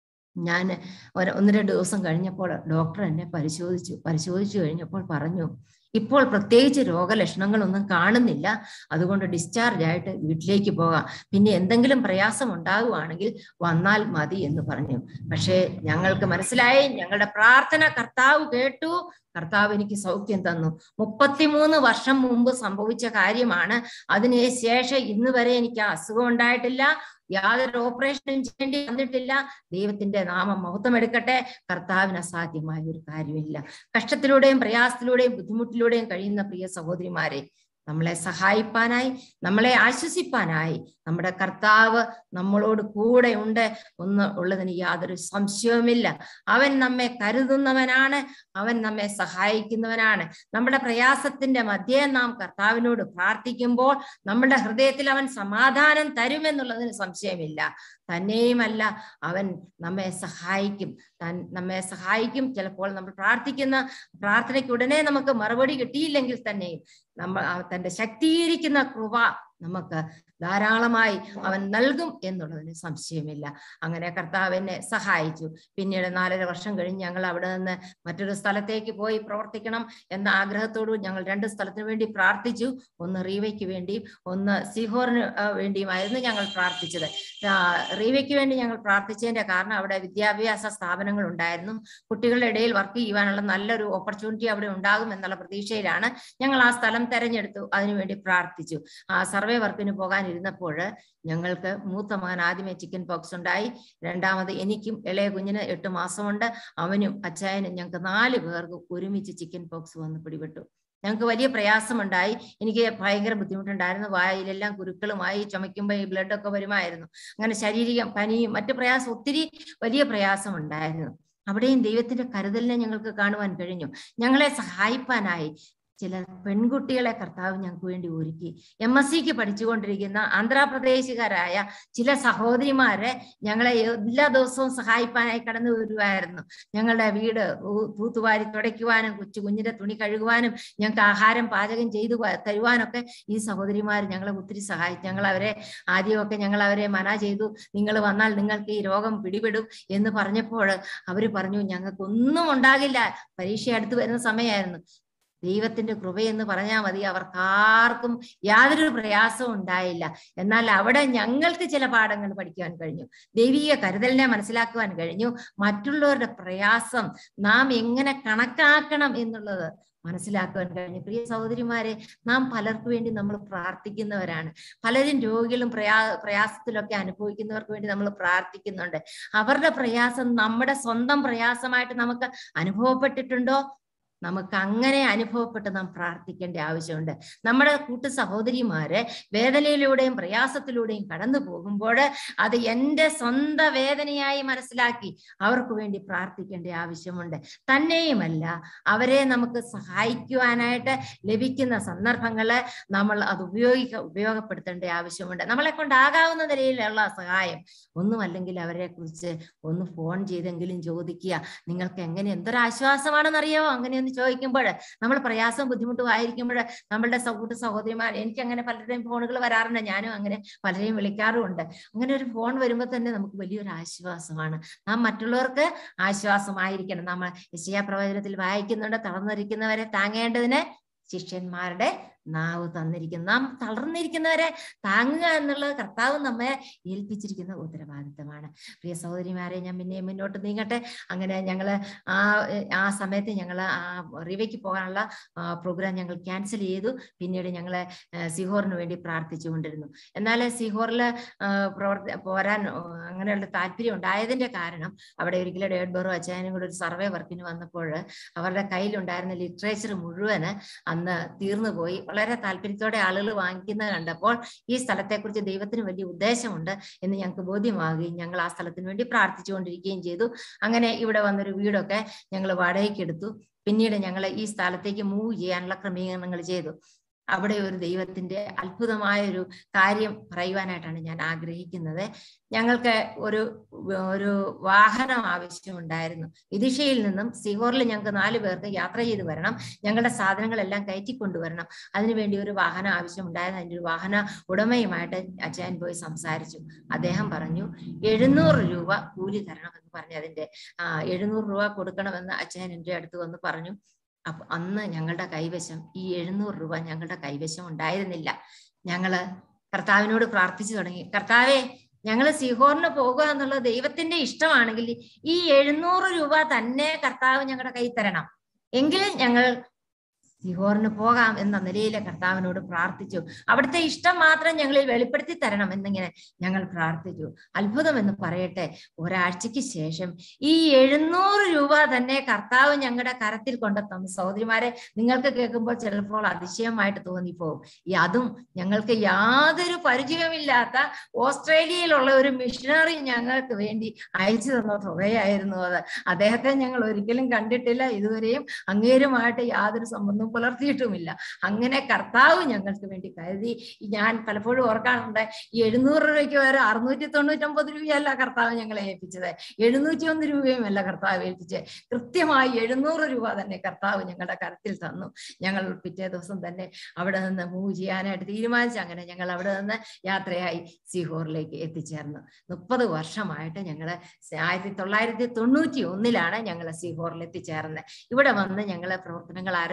ഞാൻ ഒരു ഒന്ന് രണ്ട് ദിവസം കഴിഞ്ഞപ്പോൾ ഡോക്ടർ എന്നെ പരിശോധിച്ചു പരിശോധിച്ചു കഴിഞ്ഞപ്പോൾ പറഞ്ഞു ഇപ്പോൾ പ്രത്യേകിച്ച് രോഗലക്ഷണങ്ങളൊന്നും കാണുന്നില്ല അതുകൊണ്ട് ഡിസ്ചാർജ് ആയിട്ട് വീട്ടിലേക്ക് പോകാം പിന്നെ എന്തെങ്കിലും പ്രയാസം ഉണ്ടാകുവാണെങ്കിൽ വന്നാൽ മതി എന്ന് പറഞ്ഞു പക്ഷേ ഞങ്ങൾക്ക് മനസ്സിലായി ഞങ്ങളുടെ പ്രാർത്ഥന കർത്താവ് കേട്ടു കർത്താവ് എനിക്ക് സൗഖ്യം തന്നു മുപ്പത്തിമൂന്ന് വർഷം മുമ്പ് സംഭവിച്ച കാര്യമാണ് അതിന് ശേഷം ഇന്ന് വരെ എനിക്ക് അസുഖം ഉണ്ടായിട്ടില്ല യാതൊരു ഓപ്പറേഷനും ചെയ്യേണ്ടി വന്നിട്ടില്ല ദൈവത്തിന്റെ നാമം മഹത്വം എടുക്കട്ടെ കർത്താവിന് അസാധ്യമായ ഒരു കാര്യമില്ല കഷ്ടത്തിലൂടെയും പ്രയാസത്തിലൂടെയും ബുദ്ധിമുട്ടിലൂടെയും കഴിയുന്ന പ്രിയ സഹോദരിമാരെ നമ്മളെ സഹായിപ്പാനായി നമ്മളെ ആശ്വസിപ്പാനായി നമ്മുടെ കർത്താവ് നമ്മളോട് കൂടെ ഉണ്ട് ഒന്ന് ഉള്ളതിന് യാതൊരു സംശയവുമില്ല അവൻ നമ്മെ കരുതുന്നവനാണ് അവൻ നമ്മെ സഹായിക്കുന്നവനാണ് നമ്മുടെ പ്രയാസത്തിന്റെ മധ്യേ നാം കർത്താവിനോട് പ്രാർത്ഥിക്കുമ്പോൾ നമ്മുടെ ഹൃദയത്തിൽ അവൻ സമാധാനം തരുമെന്നുള്ളതിന് സംശയമില്ല തന്നെയുമല്ല അവൻ നമ്മെ സഹായിക്കും താൻ നമ്മെ സഹായിക്കും ചിലപ്പോൾ നമ്മൾ പ്രാർത്ഥിക്കുന്ന പ്രാർത്ഥനയ്ക്ക് ഉടനെ നമുക്ക് മറുപടി കിട്ടിയില്ലെങ്കിൽ തന്നെയും നമ്മൾ തന്റെ ശക്തീകരിക്കുന്ന കൃപ നമുക്ക് ധാരാളമായി അവൻ നൽകും എന്നുള്ളതിന് സംശയമില്ല അങ്ങനെ കർത്താവ് എന്നെ സഹായിച്ചു പിന്നീട് നാലര വർഷം കഴിഞ്ഞ് ഞങ്ങൾ അവിടെ നിന്ന് മറ്റൊരു സ്ഥലത്തേക്ക് പോയി പ്രവർത്തിക്കണം എന്ന ആഗ്രഹത്തോടു ഞങ്ങൾ രണ്ട് സ്ഥലത്തിന് വേണ്ടി പ്രാർത്ഥിച്ചു ഒന്ന് റീവയ്ക്ക് വേണ്ടിയും ഒന്ന് സിഹോറിന് വേണ്ടിയുമായിരുന്നു ഞങ്ങൾ പ്രാർത്ഥിച്ചത് റീവയ്ക്ക് വേണ്ടി ഞങ്ങൾ പ്രാർത്ഥിച്ചതിന്റെ കാരണം അവിടെ വിദ്യാഭ്യാസ സ്ഥാപനങ്ങൾ ഉണ്ടായിരുന്നു കുട്ടികളുടെ ഇടയിൽ വർക്ക് ചെയ്യുവാനുള്ള നല്ലൊരു ഓപ്പർച്യൂണിറ്റി അവിടെ ഉണ്ടാകും എന്നുള്ള പ്രതീക്ഷയിലാണ് ഞങ്ങൾ ആ സ്ഥലം തെരഞ്ഞെടുത്തു അതിനുവേണ്ടി പ്രാർത്ഥിച്ചു ആ സർവ സർവേ വർക്കിന് പോകാനിരുന്നപ്പോൾ ഞങ്ങൾക്ക് മൂത്ത മകൻ ആദ്യമേ ചിക്കൻ പോക്സ് ഉണ്ടായി രണ്ടാമത് എനിക്കും ഇളയ കുഞ്ഞിന് എട്ട് മാസമുണ്ട് അവനും അച്ചായനും ഞങ്ങൾക്ക് നാല് പേർക്ക് ഒരുമിച്ച് ചിക്കൻ പോക്സ് വന്ന് പിടിപെട്ടു ഞങ്ങൾക്ക് വലിയ പ്രയാസമുണ്ടായി എനിക്ക് ഭയങ്കര ബുദ്ധിമുട്ടുണ്ടായിരുന്നു വായിലെല്ലാം കുരുക്കളുമായി ചുമയ്ക്കുമ്പോൾ ഈ ബ്ലഡ് ഒക്കെ വരുമായിരുന്നു അങ്ങനെ ശാരീരിക പനിയും മറ്റു പ്രയാസം ഒത്തിരി വലിയ പ്രയാസം ഉണ്ടായിരുന്നു അവിടെയും ദൈവത്തിന്റെ കരുതലിനെ ഞങ്ങൾക്ക് കാണുവാൻ കഴിഞ്ഞു ഞങ്ങളെ സഹായിപ്പാനായി ചില പെൺകുട്ടികളെ കർത്താവ് ഞങ്ങൾക്ക് വേണ്ടി ഒരുക്കി എം എസ് സിക്ക് പഠിച്ചുകൊണ്ടിരിക്കുന്ന ആന്ധ്രാപ്രദേശുകാരായ ചില സഹോദരിമാരെ ഞങ്ങളെ എല്ലാ ദിവസവും സഹായിപ്പാനായി കടന്നു വരുമായിരുന്നു ഞങ്ങളുടെ വീട് ഊ- തൂത്തുവാരി തുടയ്ക്കുവാനും കൊച്ചു കുഞ്ഞിന്റെ തുണി കഴുകുവാനും ഞങ്ങൾക്ക് ആഹാരം പാചകം ചെയ്തു വ- തരുവാനൊക്കെ ഈ സഹോദരിമാർ ഞങ്ങളെ ഒത്തിരി സഹായിച്ചു ഞങ്ങൾ അവരെ ആദ്യമൊക്കെ ഞങ്ങൾ അവരെ മന ചെയ്തു നിങ്ങൾ വന്നാൽ നിങ്ങൾക്ക് ഈ രോഗം പിടിപെടും എന്ന് പറഞ്ഞപ്പോൾ അവര് പറഞ്ഞു ഞങ്ങൾക്കൊന്നും ഉണ്ടാകില്ല പരീക്ഷ അടുത്ത് വരുന്ന സമയമായിരുന്നു ദൈവത്തിന്റെ കൃപയെന്ന് പറഞ്ഞാൽ മതി അവർക്കാർക്കും യാതൊരു പ്രയാസവും ഉണ്ടായില്ല എന്നാൽ അവിടെ ഞങ്ങൾക്ക് ചില പാഠങ്ങൾ പഠിക്കുവാൻ കഴിഞ്ഞു ദൈവീയ കരുതലിനെ മനസ്സിലാക്കുവാൻ കഴിഞ്ഞു മറ്റുള്ളവരുടെ പ്രയാസം നാം എങ്ങനെ കണക്കാക്കണം എന്നുള്ളത് മനസ്സിലാക്കുവാൻ കഴിഞ്ഞു പ്രിയ സഹോദരിമാരെ നാം പലർക്കു വേണ്ടി നമ്മൾ പ്രാർത്ഥിക്കുന്നവരാണ് പലരും രോഗികളും പ്രയാ പ്രയാസത്തിലൊക്കെ അനുഭവിക്കുന്നവർക്ക് വേണ്ടി നമ്മൾ പ്രാർത്ഥിക്കുന്നുണ്ട് അവരുടെ പ്രയാസം നമ്മുടെ സ്വന്തം പ്രയാസമായിട്ട് നമുക്ക് അനുഭവപ്പെട്ടിട്ടുണ്ടോ നമുക്ക് അങ്ങനെ അനുഭവപ്പെട്ട് നാം പ്രാർത്ഥിക്കേണ്ട ആവശ്യമുണ്ട് നമ്മുടെ കൂട്ടു സഹോദരിമാര് വേദനയിലൂടെയും പ്രയാസത്തിലൂടെയും കടന്നു പോകുമ്പോൾ അത് എൻ്റെ സ്വന്തം വേദനയായി മനസ്സിലാക്കി അവർക്ക് വേണ്ടി പ്രാർത്ഥിക്കേണ്ട ആവശ്യമുണ്ട് തന്നെയുമല്ല അവരെ നമുക്ക് സഹായിക്കുവാനായിട്ട് ലഭിക്കുന്ന സന്ദർഭങ്ങള് നമ്മൾ അത് ഉപയോഗിക്ക ഉപയോഗപ്പെടുത്തേണ്ട ആവശ്യമുണ്ട് നമ്മളെ കൊണ്ടാകാവുന്ന നിലയിലുള്ള സഹായം ഒന്നുമല്ലെങ്കിൽ അവരെ കുറിച്ച് ഒന്ന് ഫോൺ ചെയ്തെങ്കിലും ചോദിക്കുക നിങ്ങൾക്ക് എങ്ങനെ എന്തൊരു ആശ്വാസമാണെന്നറിയാമോ അങ്ങനെ എന്ന് ചോദിക്കുമ്പോൾ നമ്മൾ പ്രയാസവും ബുദ്ധിമുട്ടും ആയിരിക്കുമ്പോൾ നമ്മളുടെ സൗഹൃദ സഹോദരിമാർ എനിക്ക് അങ്ങനെ പലരുടെയും ഫോണുകൾ വരാറുണ്ട് ഞാനും അങ്ങനെ പലരെയും വിളിക്കാറുമുണ്ട് അങ്ങനെ ഒരു ഫോൺ വരുമ്പോൾ തന്നെ നമുക്ക് വലിയൊരു ആശ്വാസമാണ് നാം മറ്റുള്ളവർക്ക് ആശ്വാസമായിരിക്കണം നമ്മൾ യശയാ പ്രവചനത്തിൽ വായിക്കുന്നുണ്ട് തളർന്നിരിക്കുന്നവരെ താങ്ങേണ്ടതിന് ശിഷ്യന്മാരുടെ നാവ് തന്നിരിക്കുന്നു നാം തളർന്നിരിക്കുന്നവരെ താങ്ങുക എന്നുള്ളത് കർത്താവ് നമ്മെ ഏൽപ്പിച്ചിരിക്കുന്ന ഉത്തരവാദിത്തമാണ് പ്രിയ സഹോദരിമാരെ ഞാൻ പിന്നെ മുന്നോട്ട് നീങ്ങട്ടെ അങ്ങനെ ഞങ്ങൾ ആ ആ സമയത്ത് ഞങ്ങൾ ആ റിവയ്ക്ക് പോകാനുള്ള പ്രോഗ്രാം ഞങ്ങൾ ക്യാൻസൽ ചെയ്തു പിന്നീട് ഞങ്ങൾ സിഹോറിന് വേണ്ടി പ്രാർത്ഥിച്ചുകൊണ്ടിരുന്നു എന്നാൽ സിഹോറിൽ പ്രവർത്തി പോരാൻ ആ, അങ്ങനെയുള്ള താല്പര്യം ഉണ്ടായതിന്റെ കാരണം അവിടെ ഒരിക്കലും ഡേഡ്ബറോ അച്ചായനും കൂടെ ഒരു സർവേ വർക്കിന് വന്നപ്പോൾ അവരുടെ കയ്യിലുണ്ടായിരുന്ന ലിറ്ററേച്ചർ മുഴുവന് അന്ന് തീർന്നു പോയി വളരെ താല്പര്യത്തോടെ ആളുകൾ വാങ്ങിക്കുന്നത് കണ്ടപ്പോൾ ഈ സ്ഥലത്തെക്കുറിച്ച് ദൈവത്തിന് വലിയ ഉദ്ദേശമുണ്ട് എന്ന് ഞങ്ങൾക്ക് ബോധ്യമാകുകയും ഞങ്ങൾ ആ സ്ഥലത്തിന് വേണ്ടി പ്രാർത്ഥിച്ചുകൊണ്ടിരിക്കുകയും ചെയ്തു അങ്ങനെ ഇവിടെ വന്നൊരു വീടൊക്കെ ഞങ്ങൾ വാടകയ്ക്ക് എടുത്തു പിന്നീട് ഞങ്ങൾ ഈ സ്ഥലത്തേക്ക് മൂവ് ചെയ്യാനുള്ള ക്രമീകരണങ്ങൾ ചെയ്തു അവിടെ ഒരു ദൈവത്തിന്റെ അത്ഭുതമായ ഒരു കാര്യം പറയുവാനായിട്ടാണ് ഞാൻ ആഗ്രഹിക്കുന്നത് ഞങ്ങൾക്ക് ഒരു ഒരു വാഹനം ആവശ്യമുണ്ടായിരുന്നു വിദിഷയിൽ നിന്നും സിഹോറിൽ ഞങ്ങൾക്ക് നാല് പേർക്ക് യാത്ര ചെയ്ത് വരണം ഞങ്ങളുടെ സാധനങ്ങളെല്ലാം കയറ്റിക്കൊണ്ടുവരണം അതിനുവേണ്ടി ഒരു വാഹനം ആവശ്യമുണ്ടായിരുന്നു അതിന്റെ ഒരു വാഹന ഉടമയുമായിട്ട് അച്ഛൻ പോയി സംസാരിച്ചു അദ്ദേഹം പറഞ്ഞു എഴുന്നൂറ് രൂപ കൂലി തരണമെന്ന് പറഞ്ഞു അതിന്റെ ആ എഴുന്നൂറ് രൂപ കൊടുക്കണമെന്ന് അച്ഛൻ എൻ്റെ അടുത്ത് വന്ന് പറഞ്ഞു അപ്പൊ അന്ന് ഞങ്ങളുടെ കൈവശം ഈ എഴുന്നൂറ് രൂപ ഞങ്ങളുടെ കൈവശം ഉണ്ടായിരുന്നില്ല ഞങ്ങള് കർത്താവിനോട് പ്രാർത്ഥിച്ചു തുടങ്ങി കർത്താവെ ഞങ്ങൾ സിഹോറിന് പോകുക എന്നുള്ളത് ദൈവത്തിന്റെ ഇഷ്ടമാണെങ്കിൽ ഈ എഴുന്നൂറ് രൂപ തന്നെ കർത്താവ് ഞങ്ങളുടെ കൈ തരണം എങ്കിലും ഞങ്ങൾ സിഹോറിന് പോകാം എന്ന നിലയിലെ കർത്താവിനോട് പ്രാർത്ഥിച്ചു അവിടുത്തെ ഇഷ്ടം മാത്രം ഞങ്ങളിൽ വെളിപ്പെടുത്തി തരണം എന്നിങ്ങനെ ഞങ്ങൾ പ്രാർത്ഥിച്ചു അത്ഭുതം എന്ന് പറയട്ടെ ഒരാഴ്ചയ്ക്ക് ശേഷം ഈ എഴുന്നൂറ് രൂപ തന്നെ കർത്താവ് ഞങ്ങളുടെ കരത്തിൽ കൊണ്ടെത്തും സഹോദരിമാരെ നിങ്ങൾക്ക് കേൾക്കുമ്പോൾ ചിലപ്പോൾ അതിശയമായിട്ട് തോന്നിപ്പോവും ഈ അതും ഞങ്ങൾക്ക് യാതൊരു പരിചയമില്ലാത്ത ഓസ്ട്രേലിയയിലുള്ള ഒരു മിഷണറി ഞങ്ങൾക്ക് വേണ്ടി അയച്ചു തന്ന തുകയായിരുന്നു അത് അദ്ദേഹത്തെ ഞങ്ങൾ ഒരിക്കലും കണ്ടിട്ടില്ല ഇതുവരെയും അങ്ങേരുമായിട്ട് യാതൊരു സംബന്ധവും പുലർത്തിയിട്ടുമില്ല അങ്ങനെ കർത്താവ് ഞങ്ങൾക്ക് വേണ്ടി കരുതി ഞാൻ പലപ്പോഴും ഓർക്കാറുണ്ട് ഈ എഴുന്നൂറ് രൂപയ്ക്ക് വരെ അറുന്നൂറ്റി തൊണ്ണൂറ്റൊമ്പത് രൂപയല്ല കർത്താവ് ഞങ്ങളെ ഏൽപ്പിച്ചത് എഴുന്നൂറ്റി ഒന്ന് രൂപയും അല്ല കർത്താവ് ഏൽപ്പിച്ചത് കൃത്യമായി എഴുന്നൂറ് രൂപ തന്നെ കർത്താവ് ഞങ്ങളുടെ കരത്തിൽ തന്നു ഞങ്ങൾ പിറ്റേ ദിവസം തന്നെ അവിടെ നിന്ന് മൂവ് ചെയ്യാനായിട്ട് തീരുമാനിച്ചു അങ്ങനെ ഞങ്ങൾ അവിടെ നിന്ന് യാത്രയായി സീഹോറിലേക്ക് എത്തിച്ചേർന്നു മുപ്പത് വർഷമായിട്ട് ഞങ്ങൾ ആയിരത്തി തൊള്ളായിരത്തി തൊണ്ണൂറ്റി ഒന്നിലാണ് ഞങ്ങൾ സീഹോറിൽ എത്തിച്ചേർന്നത് ഇവിടെ വന്ന് ഞങ്ങൾ പ്രവർത്തനങ്ങൾ ആരംഭിച്ചു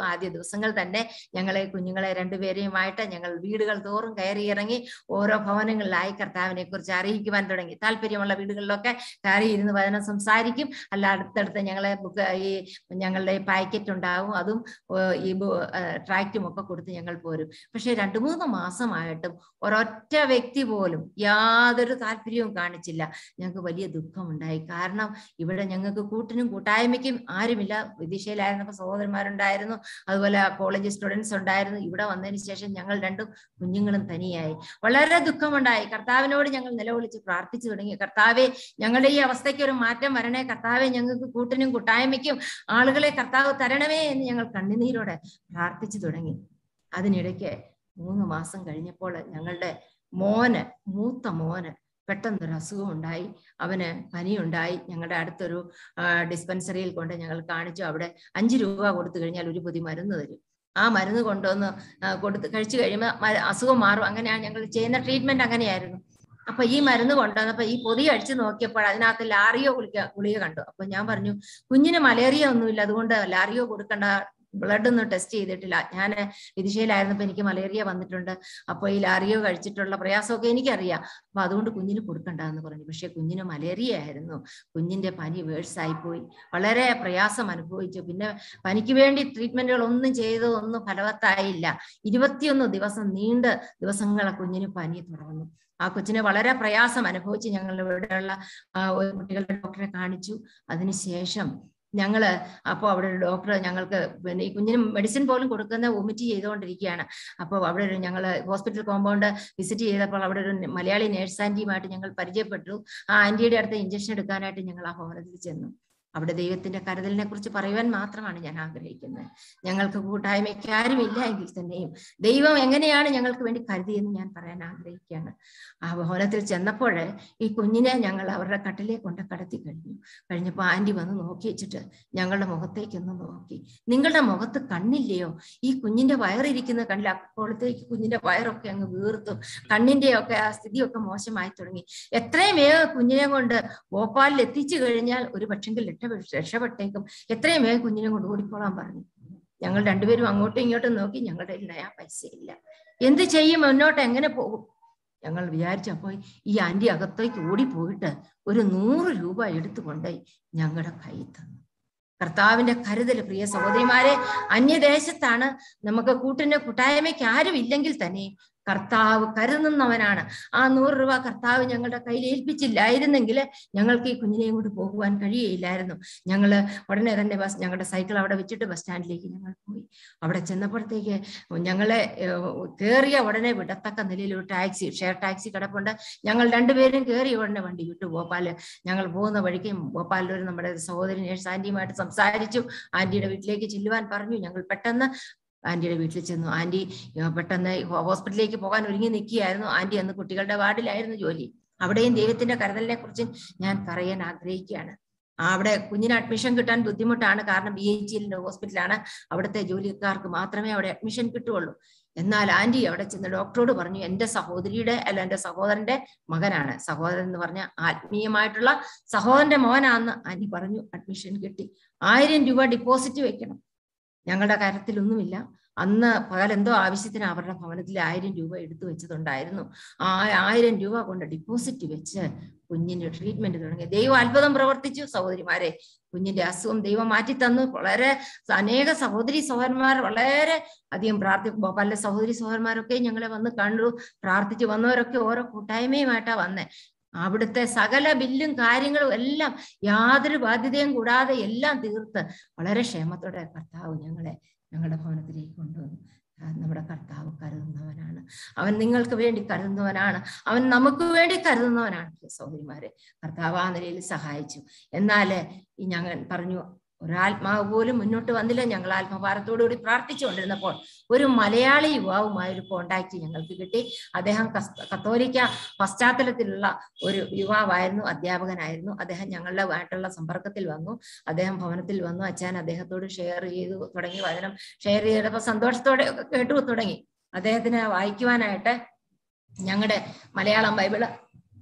ആദ്യ ദിവസങ്ങൾ തന്നെ ഞങ്ങളെ കുഞ്ഞുങ്ങളെ രണ്ടുപേരെയുമായിട്ട് ഞങ്ങൾ വീടുകൾ തോറും കയറി ഇറങ്ങി ഓരോ ഭവനങ്ങളിലായി കർത്താവിനെ കുറിച്ച് അറിയിക്കുവാൻ തുടങ്ങി താല്പര്യമുള്ള വീടുകളിലൊക്കെ കയറി ഇരുന്ന് വചനം സംസാരിക്കും അല്ല അടുത്തടുത്ത് ഞങ്ങളെ ബുക്ക് ഈ ഞങ്ങളുടെ പാക്കറ്റ് ഉണ്ടാവും അതും ഏർ ഈ ട്രാക്റ്റും ഒക്കെ കൊടുത്ത് ഞങ്ങൾ പോരും പക്ഷെ രണ്ടു മൂന്ന് മാസമായിട്ടും ഒരൊറ്റ വ്യക്തി പോലും യാതൊരു താല്പര്യവും കാണിച്ചില്ല ഞങ്ങൾക്ക് വലിയ ദുഃഖമുണ്ടായി കാരണം ഇവിടെ ഞങ്ങൾക്ക് കൂട്ടിനും കൂട്ടായ്മയ്ക്കും ആരുമില്ല വിദിശയിലായിരുന്നപ്പോൾ സഹോദരന്മാരുണ്ടായിരുന്നു അതുപോലെ കോളേജ് സ്റ്റുഡൻസ് ഉണ്ടായിരുന്നു ഇവിടെ വന്നതിന് ശേഷം ഞങ്ങൾ രണ്ടും കുഞ്ഞുങ്ങളും തനിയായി വളരെ ദുഃഖമുണ്ടായി കർത്താവിനോട് ഞങ്ങൾ നിലവിളിച്ച് പ്രാർത്ഥിച്ചു തുടങ്ങി കർത്താവെ ഞങ്ങളുടെ ഈ അവസ്ഥയ്ക്ക് ഒരു മാറ്റം വരണേ കർത്താവെ ഞങ്ങൾക്ക് കൂട്ടിനും കൂട്ടായ്മയ്ക്കും ആളുകളെ കർത്താവ് തരണമേ എന്ന് ഞങ്ങൾ കണ്ണുനീരോടെ പ്രാർത്ഥിച്ചു തുടങ്ങി അതിനിടയ്ക്ക് മൂന്ന് മാസം കഴിഞ്ഞപ്പോൾ ഞങ്ങളുടെ മോന് മൂത്ത മോന് പെട്ടെന്നൊരു അസുഖം ഉണ്ടായി അവന് പനിയുണ്ടായി ഞങ്ങളുടെ അടുത്തൊരു ഡിസ്പെൻസറിയിൽ കൊണ്ട് ഞങ്ങൾ കാണിച്ചു അവിടെ അഞ്ച് രൂപ കൊടുത്തു കഴിഞ്ഞാൽ ഒരു പൊതി മരുന്ന് തരും ആ മരുന്ന് കൊണ്ടുവന്ന് കൊടുത്ത് കഴിച്ചു കഴിയുമ്പോൾ അസുഖം മാറും അങ്ങനെയാണ് ഞങ്ങൾ ചെയ്യുന്ന ട്രീറ്റ്മെന്റ് അങ്ങനെയായിരുന്നു അപ്പൊ ഈ മരുന്ന് കൊണ്ടുവന്നപ്പോ ഈ പൊതി അടിച്ചു നോക്കിയപ്പോൾ അതിനകത്ത് ലാറിയോ ഗുളിക ഗുളിക കണ്ടു അപ്പൊ ഞാൻ പറഞ്ഞു കുഞ്ഞിന് മലേറിയ ഒന്നുമില്ല അതുകൊണ്ട് ലാറിയോ കൊടുക്കണ്ട ബ്ലഡ് ഒന്നും ടെസ്റ്റ് ചെയ്തിട്ടില്ല ഞാൻ വിദിശയിലായിരുന്നപ്പോൾ എനിക്ക് മലേറിയ വന്നിട്ടുണ്ട് അപ്പോൾ ഈ ലാറിയോ കഴിച്ചിട്ടുള്ള പ്രയാസമൊക്കെ എനിക്കറിയാം അപ്പൊ അതുകൊണ്ട് കുഞ്ഞിന് കൊടുക്കണ്ട എന്ന് പറഞ്ഞു പക്ഷെ കുഞ്ഞിന് മലേറിയ ആയിരുന്നു കുഞ്ഞിന്റെ പനി വേഴ്സായി പോയി വളരെ പ്രയാസം അനുഭവിച്ചു പിന്നെ പനിക്ക് വേണ്ടി ട്രീറ്റ്മെന്റുകൾ ഒന്നും ചെയ്തത് ഒന്നും ഫലവത്തായില്ല ഇരുപത്തിയൊന്ന് ദിവസം നീണ്ട ദിവസങ്ങളെ കുഞ്ഞിന് പനി തുടർന്നു ആ കൊച്ചിനെ വളരെ പ്രയാസം അനുഭവിച്ച് ഞങ്ങൾ ഇവിടെയുള്ള ഒരു കുട്ടികളുടെ ഡോക്ടറെ കാണിച്ചു അതിനുശേഷം ഞങ്ങള് അപ്പോൾ അവിടെ ഒരു ഡോക്ടർ ഞങ്ങൾക്ക് പിന്നെ ഈ കുഞ്ഞിന് മെഡിസിൻ പോലും കൊടുക്കുന്ന വൊമിറ്റ് ചെയ്തുകൊണ്ടിരിക്കുകയാണ് അപ്പോൾ അവിടെ ഒരു ഞങ്ങൾ ഹോസ്പിറ്റൽ കോമ്പൗണ്ട് വിസിറ്റ് ചെയ്തപ്പോൾ അവിടെ ഒരു മലയാളി നേഴ്സ് ആൻറ്റിയുമായിട്ട് ഞങ്ങൾ പരിചയപ്പെട്ടു ആ ആൻറ്റിയുടെ അടുത്ത് ഇഞ്ചക്ഷൻ എടുക്കാനായിട്ട് ഞങ്ങൾ ആ ഭവനത്തിൽ ചെന്നു അവിടെ ദൈവത്തിന്റെ കരുതലിനെ കുറിച്ച് പറയുവാൻ മാത്രമാണ് ഞാൻ ആഗ്രഹിക്കുന്നത് ഞങ്ങൾക്ക് കൂട്ടായ്മയ്ക്ക് ആരുമില്ല എങ്കിൽ തന്നെയും ദൈവം എങ്ങനെയാണ് ഞങ്ങൾക്ക് വേണ്ടി കരുതിയെന്ന് ഞാൻ പറയാൻ ആഗ്രഹിക്കുകയാണ് ആ ഭവനത്തിൽ ചെന്നപ്പോൾ ഈ കുഞ്ഞിനെ ഞങ്ങൾ അവരുടെ കട്ടിലെ കൊണ്ട് കടത്തി കഴിഞ്ഞു കഴിഞ്ഞപ്പോൾ ആന്റി വന്ന് നോക്കി വെച്ചിട്ട് ഞങ്ങളുടെ മുഖത്തേക്കൊന്ന് നോക്കി നിങ്ങളുടെ മുഖത്ത് കണ്ണില്ലയോ ഈ കുഞ്ഞിന്റെ വയറിരിക്കുന്ന കണ്ണിൽ അപ്പോഴത്തേക്ക് കുഞ്ഞിന്റെ വയറൊക്കെ അങ്ങ് വീർത്തു കണ്ണിന്റെ ഒക്കെ ആ സ്ഥിതിയൊക്കെ മോശമായി തുടങ്ങി എത്രയും വേഗം കുഞ്ഞിനെ കൊണ്ട് ഭോപ്പാലിൽ എത്തിച്ചു കഴിഞ്ഞാൽ ഒരു പക്ഷെങ്കിൽ രക്ഷപ്പെട്ടേക്കും എത്രയും വേഗം കുഞ്ഞിനെ കൊണ്ട് ഓടിക്കോളാൻ പറഞ്ഞു ഞങ്ങൾ രണ്ടുപേരും അങ്ങോട്ടും ഇങ്ങോട്ടും നോക്കി ഞങ്ങളുടെ കയ്യിൽ നയാ പൈസ ഇല്ല എന്ത് ചെയ്യും മുന്നോട്ട് എങ്ങനെ പോകും ഞങ്ങൾ വിചാരിച്ചപ്പോൾ ഈ ആന്റി അകത്തേക്ക് ഓടിപ്പോയിട്ട് ഒരു നൂറ് രൂപ എടുത്തുകൊണ്ടായി ഞങ്ങളുടെ കയ്യിൽ തന്നു കർത്താവിന്റെ കരുതൽ പ്രിയ സഹോദരിമാരെ അന്യദേശത്താണ് നമുക്ക് കൂട്ടിന്റെ കൂട്ടായ്മയ്ക്ക് ആരും ഇല്ലെങ്കിൽ തന്നെ കർത്താവ് കരുതുന്നവനാണ് ആ നൂറ് രൂപ കർത്താവ് ഞങ്ങളുടെ കയ്യിൽ ഏൽപ്പിച്ചില്ലായിരുന്നെങ്കിൽ ഞങ്ങൾക്ക് ഈ കുഞ്ഞിനെയും കൊണ്ട് പോകുവാൻ കഴിയുകയില്ലായിരുന്നു ഞങ്ങൾ ഉടനെ തന്നെ ബസ് ഞങ്ങളുടെ സൈക്കിൾ അവിടെ വെച്ചിട്ട് ബസ് സ്റ്റാൻഡിലേക്ക് ഞങ്ങൾ പോയി അവിടെ ചെന്നപ്പോഴത്തേക്ക് ഞങ്ങളെ കയറിയ ഉടനെ വിടത്തക്ക നിലയിൽ ഒരു ടാക്സി ഷെയർ ടാക്സി കിടപ്പുണ്ട് ഞങ്ങൾ രണ്ടുപേരും കയറിയ ഉടനെ വണ്ടി വിട്ടു ഭോപ്പാല് ഞങ്ങൾ പോകുന്ന വഴിക്ക് ഭോപ്പാലിൽ ഒരു നമ്മുടെ സഹോദരി നേഴ്സ് ആന്റിയുമായിട്ട് സംസാരിച്ചു ആന്റിയുടെ വീട്ടിലേക്ക് ചെല്ലുവാൻ പറഞ്ഞു ഞങ്ങൾ പെട്ടെന്ന് ആന്റിയുടെ വീട്ടിൽ ചെന്നു ആന്റി പെട്ടെന്ന് ഹോസ്പിറ്റലിലേക്ക് പോകാൻ ഒരുങ്ങി നിൽക്കുകയായിരുന്നു ആന്റി അന്ന് കുട്ടികളുടെ വാർഡിലായിരുന്നു ജോലി അവിടെയും ദൈവത്തിന്റെ കരുതലിനെ കുറിച്ച് ഞാൻ പറയാൻ ആഗ്രഹിക്കുകയാണ് അവിടെ കുഞ്ഞിന് അഡ്മിഷൻ കിട്ടാൻ ബുദ്ധിമുട്ടാണ് കാരണം ബി എച്ച് എല്ലിന്റെ ഹോസ്പിറ്റലാണ് അവിടുത്തെ ജോലിക്കാർക്ക് മാത്രമേ അവിടെ അഡ്മിഷൻ കിട്ടുകയുള്ളൂ എന്നാൽ ആന്റി അവിടെ ചെന്ന് ഡോക്ടറോട് പറഞ്ഞു എന്റെ സഹോദരിയുടെ അല്ല എന്റെ സഹോദരന്റെ മകനാണ് സഹോദരൻ എന്ന് പറഞ്ഞ ആത്മീയമായിട്ടുള്ള സഹോദരന്റെ മോനാന്ന് ആന്റി പറഞ്ഞു അഡ്മിഷൻ കിട്ടി ആയിരം രൂപ ഡിപ്പോസിറ്റ് വെക്കണം ഞങ്ങളുടെ കാര്യത്തിലൊന്നുമില്ല അന്ന് പകൽ എന്തോ ആവശ്യത്തിന് അവരുടെ ഭവനത്തിൽ ആയിരം രൂപ എടുത്തു വെച്ചതുണ്ടായിരുന്നു ആ ആയിരം രൂപ കൊണ്ട് ഡിപ്പോസിറ്റ് വെച്ച് കുഞ്ഞിന്റെ ട്രീറ്റ്മെന്റ് തുടങ്ങി ദൈവം അത്ഭുതം പ്രവർത്തിച്ചു സഹോദരിമാരെ കുഞ്ഞിന്റെ അസുഖം ദൈവം മാറ്റി തന്നു വളരെ അനേക സഹോദരി സഹോദരന്മാർ വളരെ അധികം പ്രാർത്ഥി ഭോപ്പാലിലെ സഹോദരി സഹോദരന്മാരൊക്കെ ഞങ്ങളെ വന്ന് കണ്ടു പ്രാർത്ഥിച്ചു വന്നവരൊക്കെ ഓരോ കൂട്ടായ്മയുമായിട്ടാ വന്നേ അവിടുത്തെ സകല ബില്ലും കാര്യങ്ങളും എല്ലാം യാതൊരു ബാധ്യതയും കൂടാതെ എല്ലാം തീർത്ത് വളരെ ക്ഷേമത്തോടെ കർത്താവ് ഞങ്ങളെ ഞങ്ങളുടെ ഭവനത്തിലേക്ക് കൊണ്ടുവന്നു നമ്മുടെ കർത്താവ് കരുതുന്നവനാണ് അവൻ നിങ്ങൾക്ക് വേണ്ടി കരുതുന്നവനാണ് അവൻ നമുക്ക് വേണ്ടി കരുതുന്നവനാണ് സഹോദരിമാരെ കർത്താവ് ആ നിലയിൽ സഹായിച്ചു എന്നാല് ഈ ഞങ്ങൾ പറഞ്ഞു ഒരാത്മാവ് പോലും മുന്നോട്ട് വന്നില്ല ഞങ്ങൾ ആത്മഭാരത്തോടുകൂടി പ്രാർത്ഥിച്ചുകൊണ്ടിരുന്നപ്പോൾ ഒരു മലയാളി യുവാവുമായി ഒരു കോണ്ടാക്ട് ഞങ്ങൾക്ക് കിട്ടി അദ്ദേഹം കത്തോലിക്ക പശ്ചാത്തലത്തിലുള്ള ഒരു യുവാവായിരുന്നു അധ്യാപകനായിരുന്നു അദ്ദേഹം ഞങ്ങളുടെ ആയിട്ടുള്ള സമ്പർക്കത്തിൽ വന്നു അദ്ദേഹം ഭവനത്തിൽ വന്നു അച്ഛൻ അദ്ദേഹത്തോട് ഷെയർ ചെയ്തു തുടങ്ങി വചനം ഷെയർ ചെയ്തപ്പോൾ സന്തോഷത്തോടെ കേട്ടു തുടങ്ങി അദ്ദേഹത്തിന് വായിക്കുവാനായിട്ട് ഞങ്ങളുടെ മലയാളം ബൈബിള്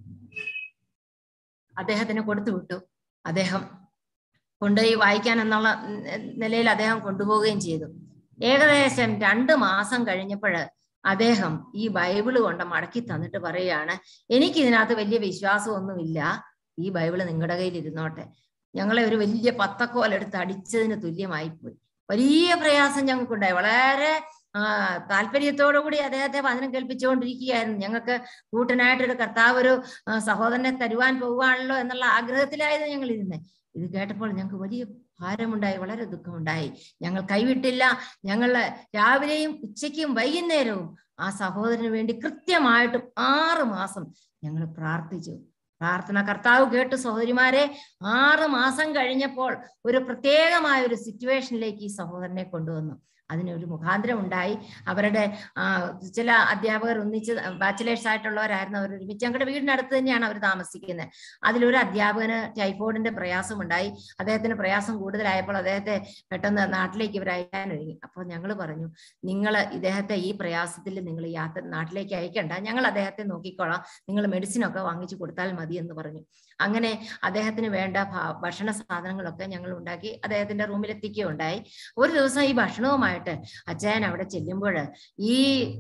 അദ്ദേഹത്തിന് കൊടുത്തു വിട്ടു അദ്ദേഹം കൊണ്ടുപോയി വായിക്കാൻ എന്നുള്ള നിലയിൽ അദ്ദേഹം കൊണ്ടുപോവുകയും ചെയ്തു ഏകദേശം രണ്ട് മാസം കഴിഞ്ഞപ്പോൾ അദ്ദേഹം ഈ ബൈബിള് കൊണ്ട് മടക്കി തന്നിട്ട് പറയുകയാണ് എനിക്ക് ഇതിനകത്ത് വലിയ വിശ്വാസമൊന്നുമില്ല ഈ ബൈബിള് നിങ്ങളുടെ കയ്യിൽ ഇരുന്നോട്ടെ ഞങ്ങളെ ഒരു വലിയ പത്തക്കോലെടുത്ത് അടിച്ചതിന് തുല്യമായി പോയി വലിയ പ്രയാസം ഞങ്ങൾക്കുണ്ടായി വളരെ ആ താല്പര്യത്തോടു കൂടി അദ്ദേഹത്തെ വചനം കേൾപ്പിച്ചുകൊണ്ടിരിക്കുകയായിരുന്നു ഞങ്ങൾക്ക് കൂട്ടനായിട്ടൊരു കർത്താവ് ഒരു ആ, സഹോദരനെ തരുവാൻ പോവുകയാണല്ലോ എന്നുള്ള ആഗ്രഹത്തിലായിരുന്നു ഞങ്ങൾ ഇരുന്നത് ഇത് കേട്ടപ്പോൾ ഞങ്ങൾക്ക് വലിയ ഭാരമുണ്ടായി വളരെ ദുഃഖമുണ്ടായി ഞങ്ങൾ കൈവിട്ടില്ല ഞങ്ങൾ രാവിലെയും ഉച്ചയ്ക്കും വൈകുന്നേരവും ആ സഹോദരന് വേണ്ടി കൃത്യമായിട്ടും ആറ് മാസം ഞങ്ങൾ പ്രാർത്ഥിച്ചു പ്രാർത്ഥന കർത്താവ് കേട്ടു സഹോദരിമാരെ ആറ് മാസം കഴിഞ്ഞപ്പോൾ ഒരു പ്രത്യേകമായ ഒരു സിറ്റുവേഷനിലേക്ക് ഈ സഹോദരനെ കൊണ്ടുവന്നു അതിനൊരു മുഖാന്തരം ഉണ്ടായി അവരുടെ ആ, ചില അധ്യാപകർ ഒന്നിച്ച് ബാച്ചിലേഴ്സ് ആയിട്ടുള്ളവരായിരുന്നു അവർ ഒരുമിച്ച് ഞങ്ങളുടെ വീടിനടുത്ത് തന്നെയാണ് അവർ താമസിക്കുന്നത് അതിലൊരു അധ്യാപകന് ടൈഫോയിഡിന്റെ പ്രയാസം ഉണ്ടായി അദ്ദേഹത്തിന് പ്രയാസം കൂടുതലായപ്പോൾ അദ്ദേഹത്തെ പെട്ടെന്ന് നാട്ടിലേക്ക് ഇവർ അയക്കാൻ ഒരുങ്ങി അപ്പോൾ ഞങ്ങൾ പറഞ്ഞു നിങ്ങൾ ഇദ്ദേഹത്തെ ഈ പ്രയാസത്തിൽ നിങ്ങൾ യാത്ര നാട്ടിലേക്ക് അയക്കണ്ട ഞങ്ങൾ അദ്ദേഹത്തെ നോക്കിക്കോളാം നിങ്ങൾ മെഡിസിൻ ഒക്കെ വാങ്ങിച്ചു കൊടുത്താൽ മതി എന്ന് പറഞ്ഞു അങ്ങനെ അദ്ദേഹത്തിന് വേണ്ട ഭ- ഭക്ഷണ സാധനങ്ങളൊക്കെ ഞങ്ങൾ ഉണ്ടാക്കി അദ്ദേഹത്തിന്റെ റൂമിൽ എത്തിക്കുകയുണ്ടായി ഒരു ദിവസം ഈ ഭക്ഷണവുമായിട്ട് അച്ഛൻ അവിടെ ചെല്ലുമ്പോൾ ഈ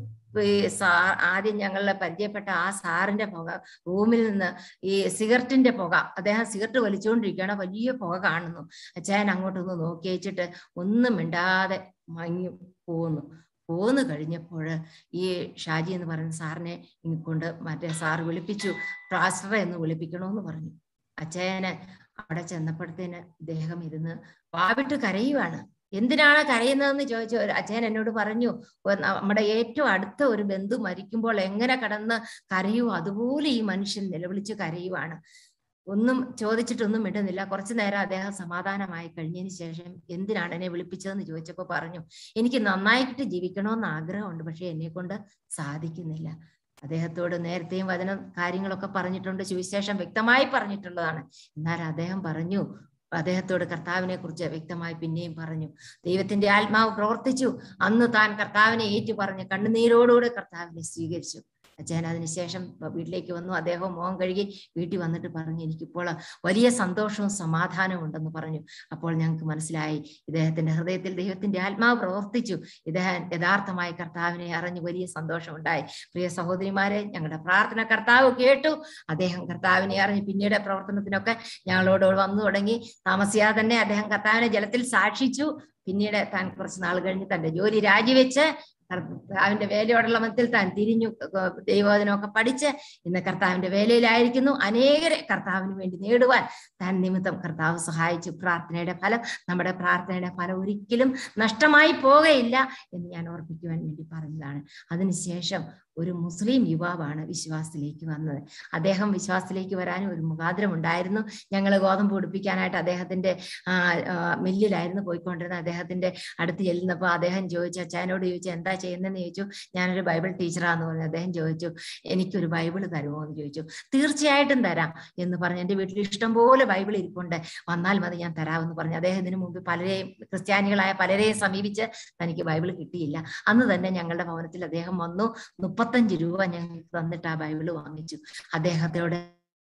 ഈ സാ ആദ്യം ഞങ്ങളെ പരിചയപ്പെട്ട ആ സാറിന്റെ പുക റൂമിൽ നിന്ന് ഈ സിഗരറ്റിന്റെ പുക അദ്ദേഹം സിഗരറ്റ് വലിച്ചുകൊണ്ടിരിക്കുകയാണ് വലിയ പുക കാണുന്നു അച്ഛൻ അങ്ങോട്ടൊന്ന് നോക്കി വെച്ചിട്ട് ഒന്നും മിണ്ടാതെ മങ്ങി പോന്നു പോന്നു കഴിഞ്ഞപ്പോൾ ഈ ഷാജി എന്ന് പറയുന്ന സാറിനെ കൊണ്ട് മറ്റേ സാർ വിളിപ്പിച്ചു ട്രാൻസ്ഫറെ എന്ന് വിളിപ്പിക്കണമെന്ന് പറഞ്ഞു അച്ഛന് അവിടെ ചെന്നപ്പോഴത്തേന് ഇദ്ദേഹം ഇരുന്ന് വാവിട്ട് കരയുവാണ് എന്തിനാണ് കരയുന്നതെന്ന് ചോദിച്ചു ഒരു അച്ഛൻ എന്നോട് പറഞ്ഞു "ഒ- നമ്മുടെ ഏറ്റവും അടുത്ത ഒരു ബന്ധു മരിക്കുമ്പോൾ എങ്ങനെ കടന്ന് കരയുവോ അതുപോലെ ഈ മനുഷ്യൻ നിലവിളിച്ച് കരയുവാണ് ഒന്നും ചോദിച്ചിട്ടൊന്നും മിണ്ടുന്നില്ല കുറച്ചു നേരം അദ്ദേഹം സമാധാനമായി കഴിഞ്ഞതിന് ശേഷം എന്തിനാണ് എന്നെ വിളിപ്പിച്ചതെന്ന് ചോദിച്ചപ്പോൾ പറഞ്ഞു എനിക്ക് നന്നായിട്ട് ജീവിക്കണമെന്ന് ആഗ്രഹമുണ്ട് പക്ഷെ എന്നെ കൊണ്ട് സാധിക്കുന്നില്ല അദ്ദേഹത്തോട് നേരത്തെയും വചന കാര്യങ്ങളൊക്കെ പറഞ്ഞിട്ടുണ്ട് സുവിശേഷം വ്യക്തമായി പറഞ്ഞിട്ടുള്ളതാണ് എന്നാൽ അദ്ദേഹം പറഞ്ഞു അദ്ദേഹത്തോട് കർത്താവിനെ കുറിച്ച് വ്യക്തമായി പിന്നെയും പറഞ്ഞു ദൈവത്തിന്റെ ആത്മാവ് പ്രവർത്തിച്ചു അന്ന് താൻ കർത്താവിനെ ഏറ്റു പറഞ്ഞ് കണ്ണുനീരോടുകൂടെ കർത്താവിനെ സ്വീകരിച്ചു അച്ഛൻ അതിനുശേഷം വീട്ടിലേക്ക് വന്നു അദ്ദേഹം മോഹം കഴുകി വീട്ടിൽ വന്നിട്ട് പറഞ്ഞു എനിക്കിപ്പോൾ വലിയ സന്തോഷവും സമാധാനവും ഉണ്ടെന്ന് പറഞ്ഞു അപ്പോൾ ഞങ്ങൾക്ക് മനസ്സിലായി ഇദ്ദേഹത്തിന്റെ ഹൃദയത്തിൽ ദൈവത്തിന്റെ ആത്മാവ് പ്രവർത്തിച്ചു ഇദ്ദേഹം യഥാർത്ഥമായി കർത്താവിനെ അറിഞ്ഞ് വലിയ സന്തോഷമുണ്ടായി പ്രിയ സഹോദരിമാരെ ഞങ്ങളുടെ പ്രാർത്ഥന കർത്താവ് കേട്ടു അദ്ദേഹം കർത്താവിനെ അറിഞ്ഞ് പിന്നീട് പ്രവർത്തനത്തിനൊക്കെ ഞങ്ങളോട് വന്നു തുടങ്ങി താമസിയാതെ തന്നെ അദ്ദേഹം കർത്താവിനെ ജലത്തിൽ സാക്ഷിച്ചു പിന്നീട് താൻ കുറച്ച് നാൾ കഴിഞ്ഞ് തന്റെ ജോലി രാജിവെച്ച് കർത്താവിന്റെ വേലയോടുള്ള മത്തിൽ താൻ തിരിഞ്ഞു ഏർ ദൈവവചനമൊക്കെ പഠിച്ച് ഇന്ന് കർത്താവിന്റെ വേലയിലായിരിക്കുന്നു അനേകരെ കർത്താവിന് വേണ്ടി നേടുവാൻ താൻ നിമിത്തം കർത്താവ് സഹായിച്ചു പ്രാർത്ഥനയുടെ ഫലം നമ്മുടെ പ്രാർത്ഥനയുടെ ഫലം ഒരിക്കലും നഷ്ടമായി പോകയില്ല എന്ന് ഞാൻ ഓർപ്പിക്കുവാൻ വേണ്ടി പറഞ്ഞതാണ് അതിനുശേഷം ഒരു മുസ്ലിം യുവാവാണ് വിശ്വാസത്തിലേക്ക് വന്നത് അദ്ദേഹം വിശ്വാസത്തിലേക്ക് വരാനും ഒരു മുഖാന്തരം ഉണ്ടായിരുന്നു ഞങ്ങൾ ഗോതമ്പ് പൊടിപ്പിക്കാനായിട്ട് അദ്ദേഹത്തിന്റെ ആ ആ, മില്ലിലായിരുന്നു പോയിക്കൊണ്ടിരുന്നത് അദ്ദേഹത്തിന്റെ അടുത്ത് ചെല്ലുന്നപ്പോൾ അദ്ദേഹം ചോദിച്ചു അച്ഛനോട് ചോദിച്ചു എന്താ ചെയ്യുന്നതെന്ന് ചോദിച്ചു ഞാനൊരു ബൈബിൾ ടീച്ചറാന്ന് പറഞ്ഞു അദ്ദേഹം ചോദിച്ചു എനിക്കൊരു ബൈബിൾ തരുമോ എന്ന് ചോദിച്ചു തീർച്ചയായിട്ടും തരാം എന്ന് പറഞ്ഞു എൻ്റെ വീട്ടിൽ ഇഷ്ടംപോലെ ബൈബിൾ ഇരിപ്പുണ്ട് വന്നാൽ മതി ഞാൻ തരാമെന്ന് പറഞ്ഞു അദ്ദേഹം ഇതിനു മുമ്പ് പലരെയും ക്രിസ്ത്യാനികളായ പലരെയും സമീപിച്ച് തനിക്ക് ബൈബിൾ കിട്ടിയില്ല അന്ന് തന്നെ ഞങ്ങളുടെ ഭവനത്തിൽ അദ്ദേഹം വന്നു മുപ്പത്തഞ്ച് രൂപ ഞങ്ങൾക്ക് തന്നിട്ട് ആ ബൈബിൾ വാങ്ങിച്ചു അദ്ദേഹത്തോട്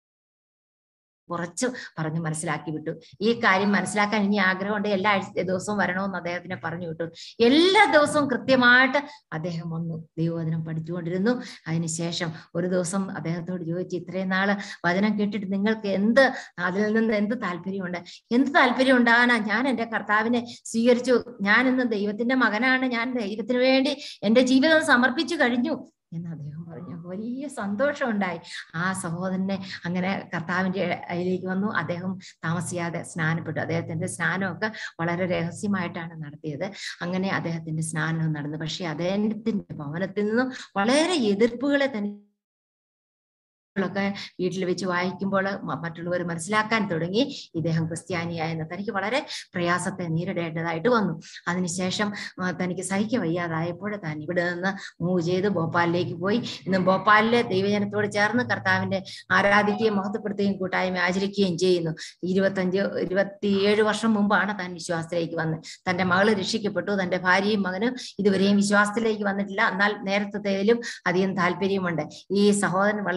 കുറച്ച് പറഞ്ഞ് മനസ്സിലാക്കി വിട്ടു ഈ കാര്യം മനസ്സിലാക്കാൻ ഇനി ആഗ്രഹമുണ്ട് എല്ലാ ആഴ്ച ദിവസവും വരണമെന്ന് അദ്ദേഹത്തിനെ പറഞ്ഞു വിട്ടു എല്ലാ ദിവസവും കൃത്യമായിട്ട് അദ്ദേഹം വന്നു ദൈവവചനം പഠിച്ചുകൊണ്ടിരുന്നു അതിനുശേഷം ഒരു ദിവസം അദ്ദേഹത്തോട് ചോദിച്ചു ഇത്രയും നാള് വചനം കേട്ടിട്ട് നിങ്ങൾക്ക് എന്ത് അതിൽ നിന്ന് എന്ത് താല്പര്യമുണ്ട് എന്ത് താല്പര്യം ഉണ്ടാകാനാ ഞാൻ എൻ്റെ കർത്താവിനെ സ്വീകരിച്ചു ഞാൻ ഇന്ന് ദൈവത്തിന്റെ മകനാണ് ഞാൻ ദൈവത്തിന് വേണ്ടി എൻ്റെ ജീവിതം സമർപ്പിച്ചു കഴിഞ്ഞു എന്ന് അദ്ദേഹം പറഞ്ഞു വലിയ സന്തോഷമുണ്ടായി ആ സഹോദരനെ അങ്ങനെ കർത്താവിന്റെ അതിലേക്ക് വന്നു അദ്ദേഹം താമസിയാതെ സ്നാനപ്പെട്ടു അദ്ദേഹത്തിന്റെ സ്നാനമൊക്കെ വളരെ രഹസ്യമായിട്ടാണ് നടത്തിയത് അങ്ങനെ അദ്ദേഹത്തിന്റെ സ്നാനം നടന്നു പക്ഷെ അദ്ദേഹത്തിന്റെ ഭവനത്തിൽ നിന്നും വളരെ എതിർപ്പുകളെ തന്നെ ൊക്കെ വീട്ടിൽ വെച്ച് വായിക്കുമ്പോൾ മറ്റുള്ളവർ മനസ്സിലാക്കാൻ തുടങ്ങി ഇദ്ദേഹം ക്രിസ്ത്യാനിയായെന്ന് തനിക്ക് വളരെ പ്രയാസത്തെ നേരിടേണ്ടതായിട്ട് വന്നു അതിനുശേഷം ആ, തനിക്ക് സഹിക്ക വയ്യാതായപ്പോൾ താൻ ഇവിടെ നിന്ന് മൂവ് ചെയ്ത് ഭോപ്പാലിലേക്ക് പോയി ഇന്ന് ഭോപ്പാലിലെ ദൈവജനത്തോട് ചേർന്ന് കർത്താവിന്റെ ആരാധിക്കുകയും മഹത്വപ്പെടുത്തുകയും കൂട്ടായ്മ ആചരിക്കുകയും ചെയ്യുന്നു ഇരുപത്തഞ്ച് ഇരുപത്തിയേഴ് വർഷം മുമ്പാണ് താൻ വിശ്വാസത്തിലേക്ക് വന്നത് തന്റെ മകള് രക്ഷിക്കപ്പെട്ടു തന്റെ ഭാര്യയും മകനും ഇതുവരെയും വിശ്വാസത്തിലേക്ക് വന്നിട്ടില്ല എന്നാൽ നേരത്തേലും അധികം താല്പര്യമുണ്ട് ഈ സഹോദരൻ വളരെ നല്ല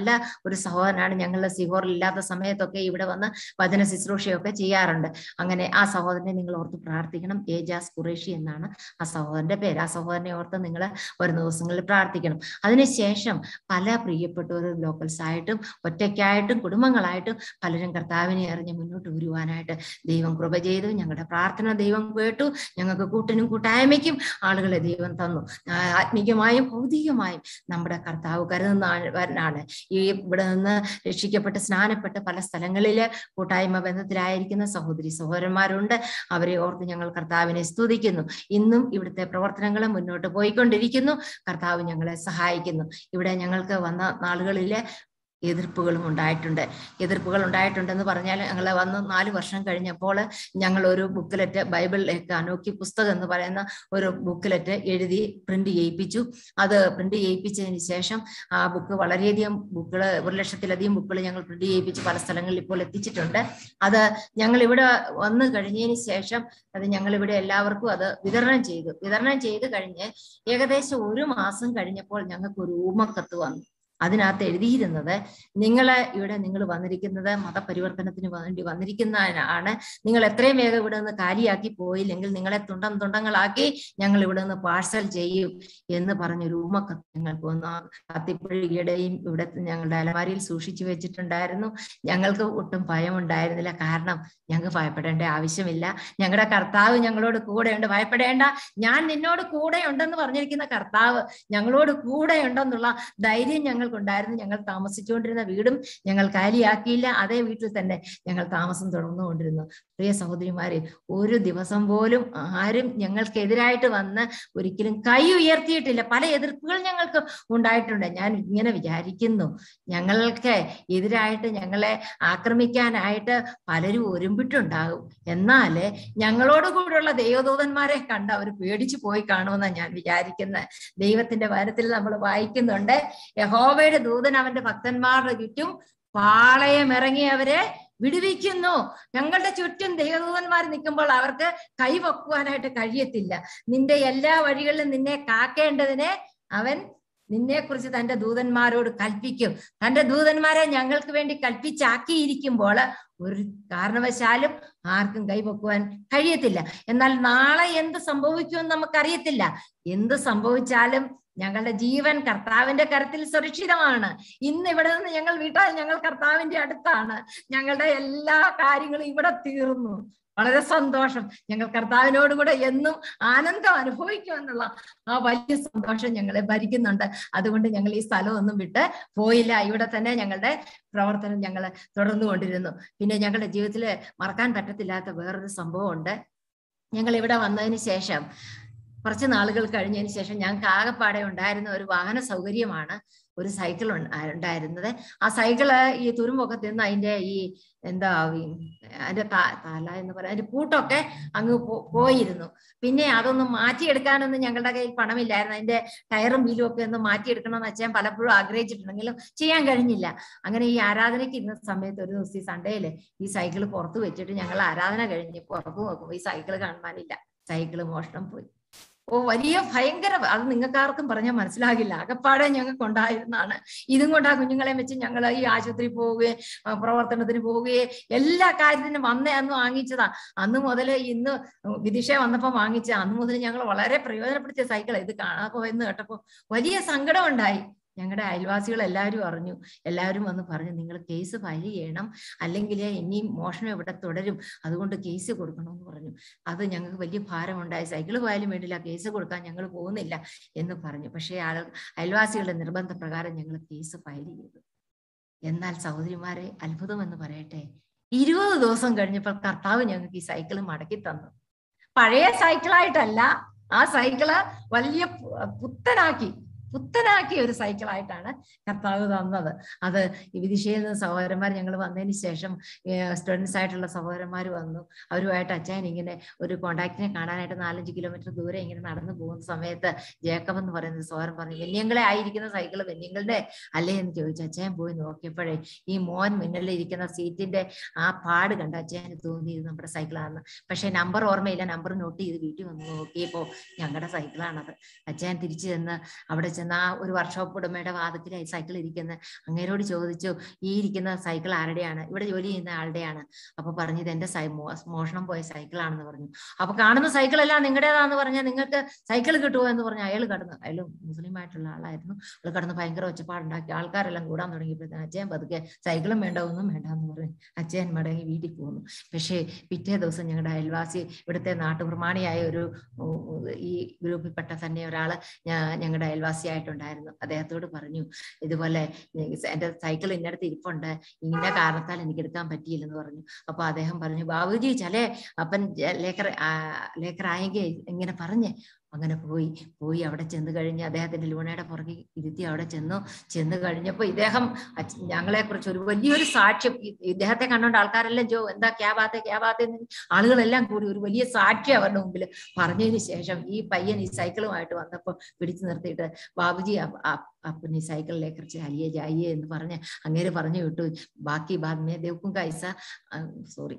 നല്ല ഒരു സഹോദരനാണ് ഞങ്ങളുടെ സിഹോറിൽ ഇല്ലാത്ത സമയത്തൊക്കെ ഇവിടെ വന്ന് വചന ശുശ്രൂഷയൊക്കെ ചെയ്യാറുണ്ട് അങ്ങനെ ആ സഹോദരനെ നിങ്ങൾ ഓർത്ത് പ്രാർത്ഥിക്കണം ഏജാസ് ഖുറേഷി എന്നാണ് ആ സഹോദരന്റെ പേര് ആ സഹോദരനെ ഓർത്ത് നിങ്ങൾ വരുന്ന ദിവസങ്ങളിൽ പ്രാർത്ഥിക്കണം അതിനുശേഷം പല പ്രിയപ്പെട്ടവരും ലോക്കൽസ് ആയിട്ടും ഒറ്റയ്ക്കായിട്ടും കുടുംബങ്ങളായിട്ടും പലരും കർത്താവിനെ അറിഞ്ഞ് മുന്നോട്ട് വരുവാനായിട്ട് ദൈവം കൃപ ചെയ്തു ഞങ്ങളുടെ പ്രാർത്ഥന ദൈവം കേട്ടു ഞങ്ങൾക്ക് കൂട്ടിനും കൂട്ടായ്മയ്ക്കും ആളുകളെ ദൈവം തന്നു ആ, ആത്മീകമായും ഭൗതികമായും നമ്മുടെ കർത്താവ് കരുതുന്നവരനാണ് ഈ ഇവിടെ നിന്ന് രക്ഷിക്കപ്പെട്ട് സ്നാനപ്പെട്ട് പല സ്ഥലങ്ങളില് കൂട്ടായ്മ ബന്ധത്തിലായിരിക്കുന്ന സഹോദരി സഹോദരന്മാരുണ്ട് അവരെ ഓർത്ത് ഞങ്ങൾ കർത്താവിനെ സ്തുതിക്കുന്നു ഇന്നും ഇവിടുത്തെ പ്രവർത്തനങ്ങൾ മുന്നോട്ട് പോയിക്കൊണ്ടിരിക്കുന്നു കർത്താവ് ഞങ്ങളെ സഹായിക്കുന്നു ഇവിടെ ഞങ്ങൾക്ക് വന്ന നാളുകളിലെ എതിർപ്പുകളും ഉണ്ടായിട്ടുണ്ട് എതിർപ്പുകൾ ഉണ്ടായിട്ടുണ്ടെന്ന് പറഞ്ഞാൽ ഞങ്ങൾ വന്ന് നാല് വർഷം കഴിഞ്ഞപ്പോൾ ഞങ്ങൾ ഒരു ബുക്കിലെറ്റ് ബൈബിൾ അനോക്കി പുസ്തകം എന്ന് പറയുന്ന ഒരു ബുക്കിലെറ്റ് എഴുതി പ്രിന്റ് ചെയ്യിപ്പിച്ചു അത് പ്രിന്റ് ചെയ്യിപ്പിച്ചതിന് ശേഷം ആ ബുക്ക് വളരെയധികം ബുക്കുകൾ ഒരു ലക്ഷത്തിലധികം ബുക്കുകൾ ഞങ്ങൾ പ്രിന്റ് ചെയ്യിപ്പിച്ച് പല സ്ഥലങ്ങളിൽ ഇപ്പോൾ എത്തിച്ചിട്ടുണ്ട് അത് ഞങ്ങൾ ഇവിടെ വന്നു കഴിഞ്ഞതിന് ശേഷം അത് ഞങ്ങൾ ഇവിടെ എല്ലാവർക്കും അത് വിതരണം ചെയ്തു വിതരണം ചെയ്ത് കഴിഞ്ഞ് ഏകദേശം ഒരു മാസം കഴിഞ്ഞപ്പോൾ ഞങ്ങൾക്ക് ഒരു ഊമക്കത്ത് വന്നു അതിനകത്ത് എഴുതിയിരുന്നത് നിങ്ങള് ഇവിടെ നിങ്ങൾ വന്നിരിക്കുന്നത് മതപരിവർത്തനത്തിന് വേണ്ടി വന്നിരിക്കുന്നതാണ് നിങ്ങൾ എത്രയും വേഗം ഇവിടെ നിന്ന് കാലിയാക്കി പോയില്ലെങ്കിൽ നിങ്ങളെ തുണ്ടം തുണ്ടങ്ങളാക്കി ഞങ്ങൾ ഇവിടെ നിന്ന് പാഴ്സൽ ചെയ്യും എന്ന് പറഞ്ഞൊരു ഊമക്കത്ത് ഞങ്ങൾക്ക് വന്നു ആ കത്തിപ്പുഴിയുടെയും ഇവിടെ ഞങ്ങളുടെ അലമാരിയിൽ സൂക്ഷിച്ചു വെച്ചിട്ടുണ്ടായിരുന്നു ഞങ്ങൾക്ക് ഒട്ടും ഭയമുണ്ടായിരുന്നില്ല കാരണം ഞങ്ങൾക്ക് ഭയപ്പെടേണ്ട ആവശ്യമില്ല ഞങ്ങളുടെ കർത്താവ് ഞങ്ങളോട് കൂടെയുണ്ട് ഭയപ്പെടേണ്ട ഞാൻ നിന്നോട് കൂടെ ഉണ്ടെന്ന് പറഞ്ഞിരിക്കുന്ന കർത്താവ് ഞങ്ങളോട് കൂടെ ഉണ്ടെന്നുള്ള ധൈര്യം ഞങ്ങൾക്കുണ്ടായിരുന്നു ഞങ്ങൾ താമസിച്ചുകൊണ്ടിരുന്ന വീടും ഞങ്ങൾ കാലിയാക്കിയില്ല അതേ വീട്ടിൽ തന്നെ ഞങ്ങൾ താമസം തുടർന്നുകൊണ്ടിരുന്നു പ്രിയ സഹോദരിമാരെ ഒരു ദിവസം പോലും ആരും ഞങ്ങൾക്കെതിരായിട്ട് വന്ന് ഒരിക്കലും കൈ ഉയർത്തിയിട്ടില്ല പല എതിർപ്പുകൾ ഞങ്ങൾക്ക് ഉണ്ടായിട്ടുണ്ട് ഞാൻ ഇങ്ങനെ വിചാരിക്കുന്നു ഞങ്ങൾക്ക് എതിരായിട്ട് ഞങ്ങളെ ആക്രമിക്കാനായിട്ട് പലരും ഒരുമ്പിട്ടുണ്ടാകും എന്നാല് ഞങ്ങളോട് കൂടെയുള്ള ദൈവദൂതന്മാരെ കണ്ട് അവർ പേടിച്ചു പോയി കാണുമെന്നാണ് ഞാൻ വിചാരിക്കുന്നത് ദൈവത്തിന്റെ വരത്തിൽ നമ്മൾ വായിക്കുന്നുണ്ട് യഹോവയുടെ ദൂതൻ അവന്റെ ഭക്തന്മാരുടെ ചുറ്റും പാളയം ഇറങ്ങി അവരെ വിടുവിക്കുന്നു ഞങ്ങളുടെ ചുറ്റും ദൈവദൂതന്മാർ നിൽക്കുമ്പോൾ അവർക്ക് കൈവക്കുവാനായിട്ട് കഴിയത്തില്ല നിന്റെ എല്ലാ വഴികളിലും നിന്നെ കാക്കേണ്ടതിനെ അവൻ നിന്നെ കുറിച്ച് തന്റെ ദൂതന്മാരോട് കൽപ്പിക്കും തന്റെ ദൂതന്മാരെ ഞങ്ങൾക്ക് വേണ്ടി കൽപ്പിച്ചാക്കിയിരിക്കുമ്പോൾ ഒരു കാരണവശാലും ആർക്കും കൈവക്കുവാൻ കഴിയത്തില്ല എന്നാൽ നാളെ എന്ത് സംഭവിക്കുമെന്ന് നമുക്കറിയത്തില്ല എന്ത് സംഭവിച്ചാലും ഞങ്ങളുടെ ജീവൻ കർത്താവിന്റെ കരത്തിൽ സുരക്ഷിതമാണ് ഇന്ന് ഇവിടെ നിന്ന് ഞങ്ങൾ വിട്ടാൽ ഞങ്ങൾ കർത്താവിന്റെ അടുത്താണ് ഞങ്ങളുടെ എല്ലാ കാര്യങ്ങളും ഇവിടെ തീർന്നു വളരെ സന്തോഷം ഞങ്ങൾ കർത്താവിനോട് കൂടെ എന്നും ആനന്ദം അനുഭവിക്കുമെന്നുള്ള ആ വലിയ സന്തോഷം ഞങ്ങളെ ഭരിക്കുന്നുണ്ട് അതുകൊണ്ട് ഞങ്ങൾ ഈ സ്ഥലമൊന്നും വിട്ട് പോയില്ല ഇവിടെ തന്നെ ഞങ്ങളുടെ പ്രവർത്തനം ഞങ്ങൾ തുടർന്നു കൊണ്ടിരുന്നു പിന്നെ ഞങ്ങളുടെ ജീവിതത്തിൽ മറക്കാൻ പറ്റത്തില്ലാത്ത വേറൊരു സംഭവമുണ്ട് ഞങ്ങൾ ഇവിടെ വന്നതിന് ശേഷം കുറച്ച് നാളുകൾ കഴിഞ്ഞതിന് ശേഷം ഞങ്ങൾക്ക് ആകെപ്പാടെ ഉണ്ടായിരുന്ന ഒരു വാഹന സൗകര്യമാണ് ഒരു സൈക്കിൾ ഉണ്ടായിരുന്നത് ആ സൈക്കിള് ഈ തുരുമ്പൊക്കെ നിന്ന് അതിന്റെ ഈ എന്താ ഈ അതിന്റെ തല എന്ന് പറയാം അതിന്റെ പൂട്ടൊക്കെ അങ്ങ് പോയിരുന്നു പിന്നെ അതൊന്ന് മാറ്റിയെടുക്കാനൊന്നും ഞങ്ങളുടെ കയ്യിൽ പണമില്ലായിരുന്നു അതിന്റെ ടയറും വീലും ഒക്കെ ഒന്ന് മാറ്റിയെടുക്കണമെന്ന് വെച്ചാൽ പലപ്പോഴും ആഗ്രഹിച്ചിട്ടുണ്ടെങ്കിലും ചെയ്യാൻ കഴിഞ്ഞില്ല അങ്ങനെ ഈ ആരാധനയ്ക്ക് ഇരുന്ന സമയത്ത് ഒരു ദിവസം ഈ സൺഡേയില് ഈ സൈക്കിൾ പുറത്ത് വെച്ചിട്ട് ഞങ്ങൾ ആരാധന കഴിഞ്ഞ് പുറത്ത് നോക്കുമ്പോൾ ഈ സൈക്കിൾ കാണാനില്ല സൈക്കിള് മോഷണം പോയി ഓ വലിയ ഭയങ്കര അത് നിങ്ങൾക്കാർക്കും പറഞ്ഞാൽ മനസ്സിലാകില്ല ആകപ്പാടെ ഞങ്ങൾക്ക് ഉണ്ടായിരുന്നാണ് ഇതും കൊണ്ട് ആ കുഞ്ഞുങ്ങളെ വെച്ച് ഞങ്ങൾ ഈ ആശുപത്രി പോവുകയും പ്രവർത്തനത്തിന് പോവുകയും എല്ലാ കാര്യത്തിനും വന്നേ അന്ന് വാങ്ങിച്ചതാ അന്ന് മുതൽ ഇന്ന് വിദിഷ വന്നപ്പോൾ വാങ്ങിച്ച അന്ന് മുതൽ ഞങ്ങൾ വളരെ പ്രയോജനപ്പെടുത്തിയ സൈക്കിൾ ഇത് കാണാൻ പോയെന്ന് കേട്ടപ്പോൾ വലിയ സങ്കടം ഉണ്ടായി ഞങ്ങളുടെ അയൽവാസികൾ എല്ലാവരും അറിഞ്ഞു എല്ലാവരും വന്ന് പറഞ്ഞു നിങ്ങൾ കേസ് ഫയൽ ചെയ്യണം അല്ലെങ്കിൽ ഇനിയും മോഷണം ഇവിടെ തുടരും അതുകൊണ്ട് കേസ് കൊടുക്കണമെന്ന് പറഞ്ഞു അത് ഞങ്ങൾക്ക് വലിയ ഭാരമുണ്ടായി സൈക്കിൾ പോയാലും വേണ്ടില്ല കേസ് കൊടുക്കാൻ ഞങ്ങൾ പോകുന്നില്ല എന്ന് പറഞ്ഞു പക്ഷേ ആൾ അയൽവാസികളുടെ നിർബന്ധപ്രകാരം ഞങ്ങൾ കേസ് ഫയൽ ചെയ്തു എന്നാൽ സഹോദരിമാരെ അത്ഭുതം എന്ന് പറയട്ടെ ഇരുപത് ദിവസം കഴിഞ്ഞപ്പോൾ കർത്താവ് ഞങ്ങൾക്ക് ഈ സൈക്കിൾ മടക്കി തന്നു പഴയ സൈക്കിളായിട്ടല്ല ആ സൈക്കിള് വലിയ പുത്തനാക്കി പുത്തനാക്കിയ ഒരു സൈക്കിളായിട്ടാണ് കർത്താവ് തന്നത് അത് വിദിശയിൽ നിന്ന് സഹോദരന്മാർ ഞങ്ങൾ വന്നതിന് ശേഷം സ്റ്റുഡൻസ് ആയിട്ടുള്ള സഹോദരന്മാർ വന്നു അവരുമായിട്ട് അച്ഛൻ ഇങ്ങനെ ഒരു കോണ്ടാക്റ്റിനെ കാണാനായിട്ട് നാലഞ്ച് കിലോമീറ്റർ ദൂരെ ഇങ്ങനെ നടന്നു പോകുന്ന സമയത്ത് ജേക്കബ് എന്ന് പറയുന്ന സഹോദരൻ പറഞ്ഞു വെല്യങ്ങളെ ആയിരിക്കുന്ന സൈക്കിൾ വെല്യങ്ങളുടെ അല്ലേ എന്ന് ചോദിച്ചു അച്ഛൻ പോയി നോക്കിയപ്പോഴേ ഈ മോൻ മുന്നിൽ ഇരിക്കുന്ന സീറ്റിന്റെ ആ പാട് കണ്ട അച്ഛന് തോന്നി ഇത് നമ്മുടെ സൈക്കിളാണെന്ന് പക്ഷെ നമ്പർ ഓർമ്മയില്ല നമ്പർ നോട്ട് ചെയ്ത് വീട്ടിൽ വന്ന് നോക്കിയപ്പോ ഞങ്ങളുടെ സൈക്കിളാണത് അച്ഛൻ തിരിച്ചു ചെന്ന് അവിടെ ചെന്ന് ചെന്ന് ആ ഒരു വർക്ക്ഷോപ്പ് ഉടമയുടെ വാദത്തിലായി സൈക്കിൾ ഇരിക്കുന്ന അങ്ങേരോട് ചോദിച്ചു ഈ ഇരിക്കുന്ന സൈക്കിൾ ആരുടെയാണ് ഇവിടെ ജോലി ചെയ്യുന്ന ആളുടെയാണ് അപ്പൊ പറഞ്ഞു ഇത് എന്റെ സൈ മോ- മോഷണം പോയ സൈക്കിളാണെന്ന് പറഞ്ഞു അപ്പൊ കാണുന്ന സൈക്കിൾ എല്ലാം നിങ്ങളുടേതാന്ന് പറഞ്ഞാൽ നിങ്ങൾക്ക് സൈക്കിൾ കിട്ടുമോ എന്ന് പറഞ്ഞു അയാൾ കടന്നു അയാൾ മുസ്ലിം ആയിട്ടുള്ള ആളായിരുന്നു അയാൾ കടന്ന് ഭയങ്കര ഒച്ചപ്പാടുണ്ടാക്കി ആൾക്കാരെല്ലാം കൂടാൻ തുടങ്ങിയപ്പോഴത്തേന് അച്ഛൻ പതുക്കെ സൈക്കിളും വേണ്ട ഒന്നും വേണ്ട എന്ന് പറഞ്ഞു അച്ഛൻ മടങ്ങി വീട്ടിൽ പോന്നു പക്ഷേ പിറ്റേ ദിവസം ഞങ്ങളുടെ അയൽവാസി ഇവിടുത്തെ നാട്ടുപ്രമാണിയായ ഒരു ഉം, ഈ ഗ്രൂപ്പിൽപ്പെട്ട തന്നെ ഒരാള് ഞാ- ഞങ്ങളുടെ അയൽവാസിയായിട്ടുണ്ടായിരുന്നു അദ്ദേഹത്തോട് പറഞ്ഞു ഇതുപോലെ എന്റെ സൈക്കിൾ ഇന്നടത്ത് ഇരിപ്പുണ്ട് ഇന്ന കാരണത്താൽ എനിക്ക് എടുക്കാൻ പറ്റിയില്ലെന്ന് പറഞ്ഞു അപ്പൊ അദ്ദേഹം പറഞ്ഞു ബാബുജി ചലേ അപ്പൻ ജ- ലേക്കർ ആ, ലേക്കർ ആയെങ്കിൽ ഇങ്ങനെ പറഞ്ഞ് അങ്ങനെ പോയി പോയി അവിടെ ചെന്ന് കഴിഞ്ഞ് അദ്ദേഹത്തിന്റെ ലൂണയുടെ പുറകെ ഇരുത്തി അവിടെ ചെന്നു ചെന്ന് കഴിഞ്ഞപ്പോ ഇദ്ദേഹം ഞങ്ങളെ കുറിച്ച് ഒരു വലിയൊരു സാക്ഷ്യം ഇ- ഇദ്ദേഹത്തെ കണ്ടോണ്ട് ആൾക്കാരെല്ലാം ജോ എന്താ ക്യാബാത്തെ ക്യാബാത്തെ ആളുകളെല്ലാം കൂടി ഒരു വലിയ സാക്ഷ്യം അവരുടെ മുമ്പിൽ പറഞ്ഞതിന് ശേഷം ഈ പയ്യൻ ഈ സൈക്കിളുമായിട്ട് വന്നപ്പോ പിടിച്ചു നിർത്തിയിട്ട് ബാബുജി അപ്പ- അപ്പ- അപ്പൻ ഈ സൈക്കിളിലേക്ക് ചാലിയെ ജായിയെ എന്ന് പറഞ്ഞ് അങ്ങേര് പറഞ്ഞു വിട്ടു ബാക്കി ബാദ്മേ ദേവക്കും കൈസ സോറി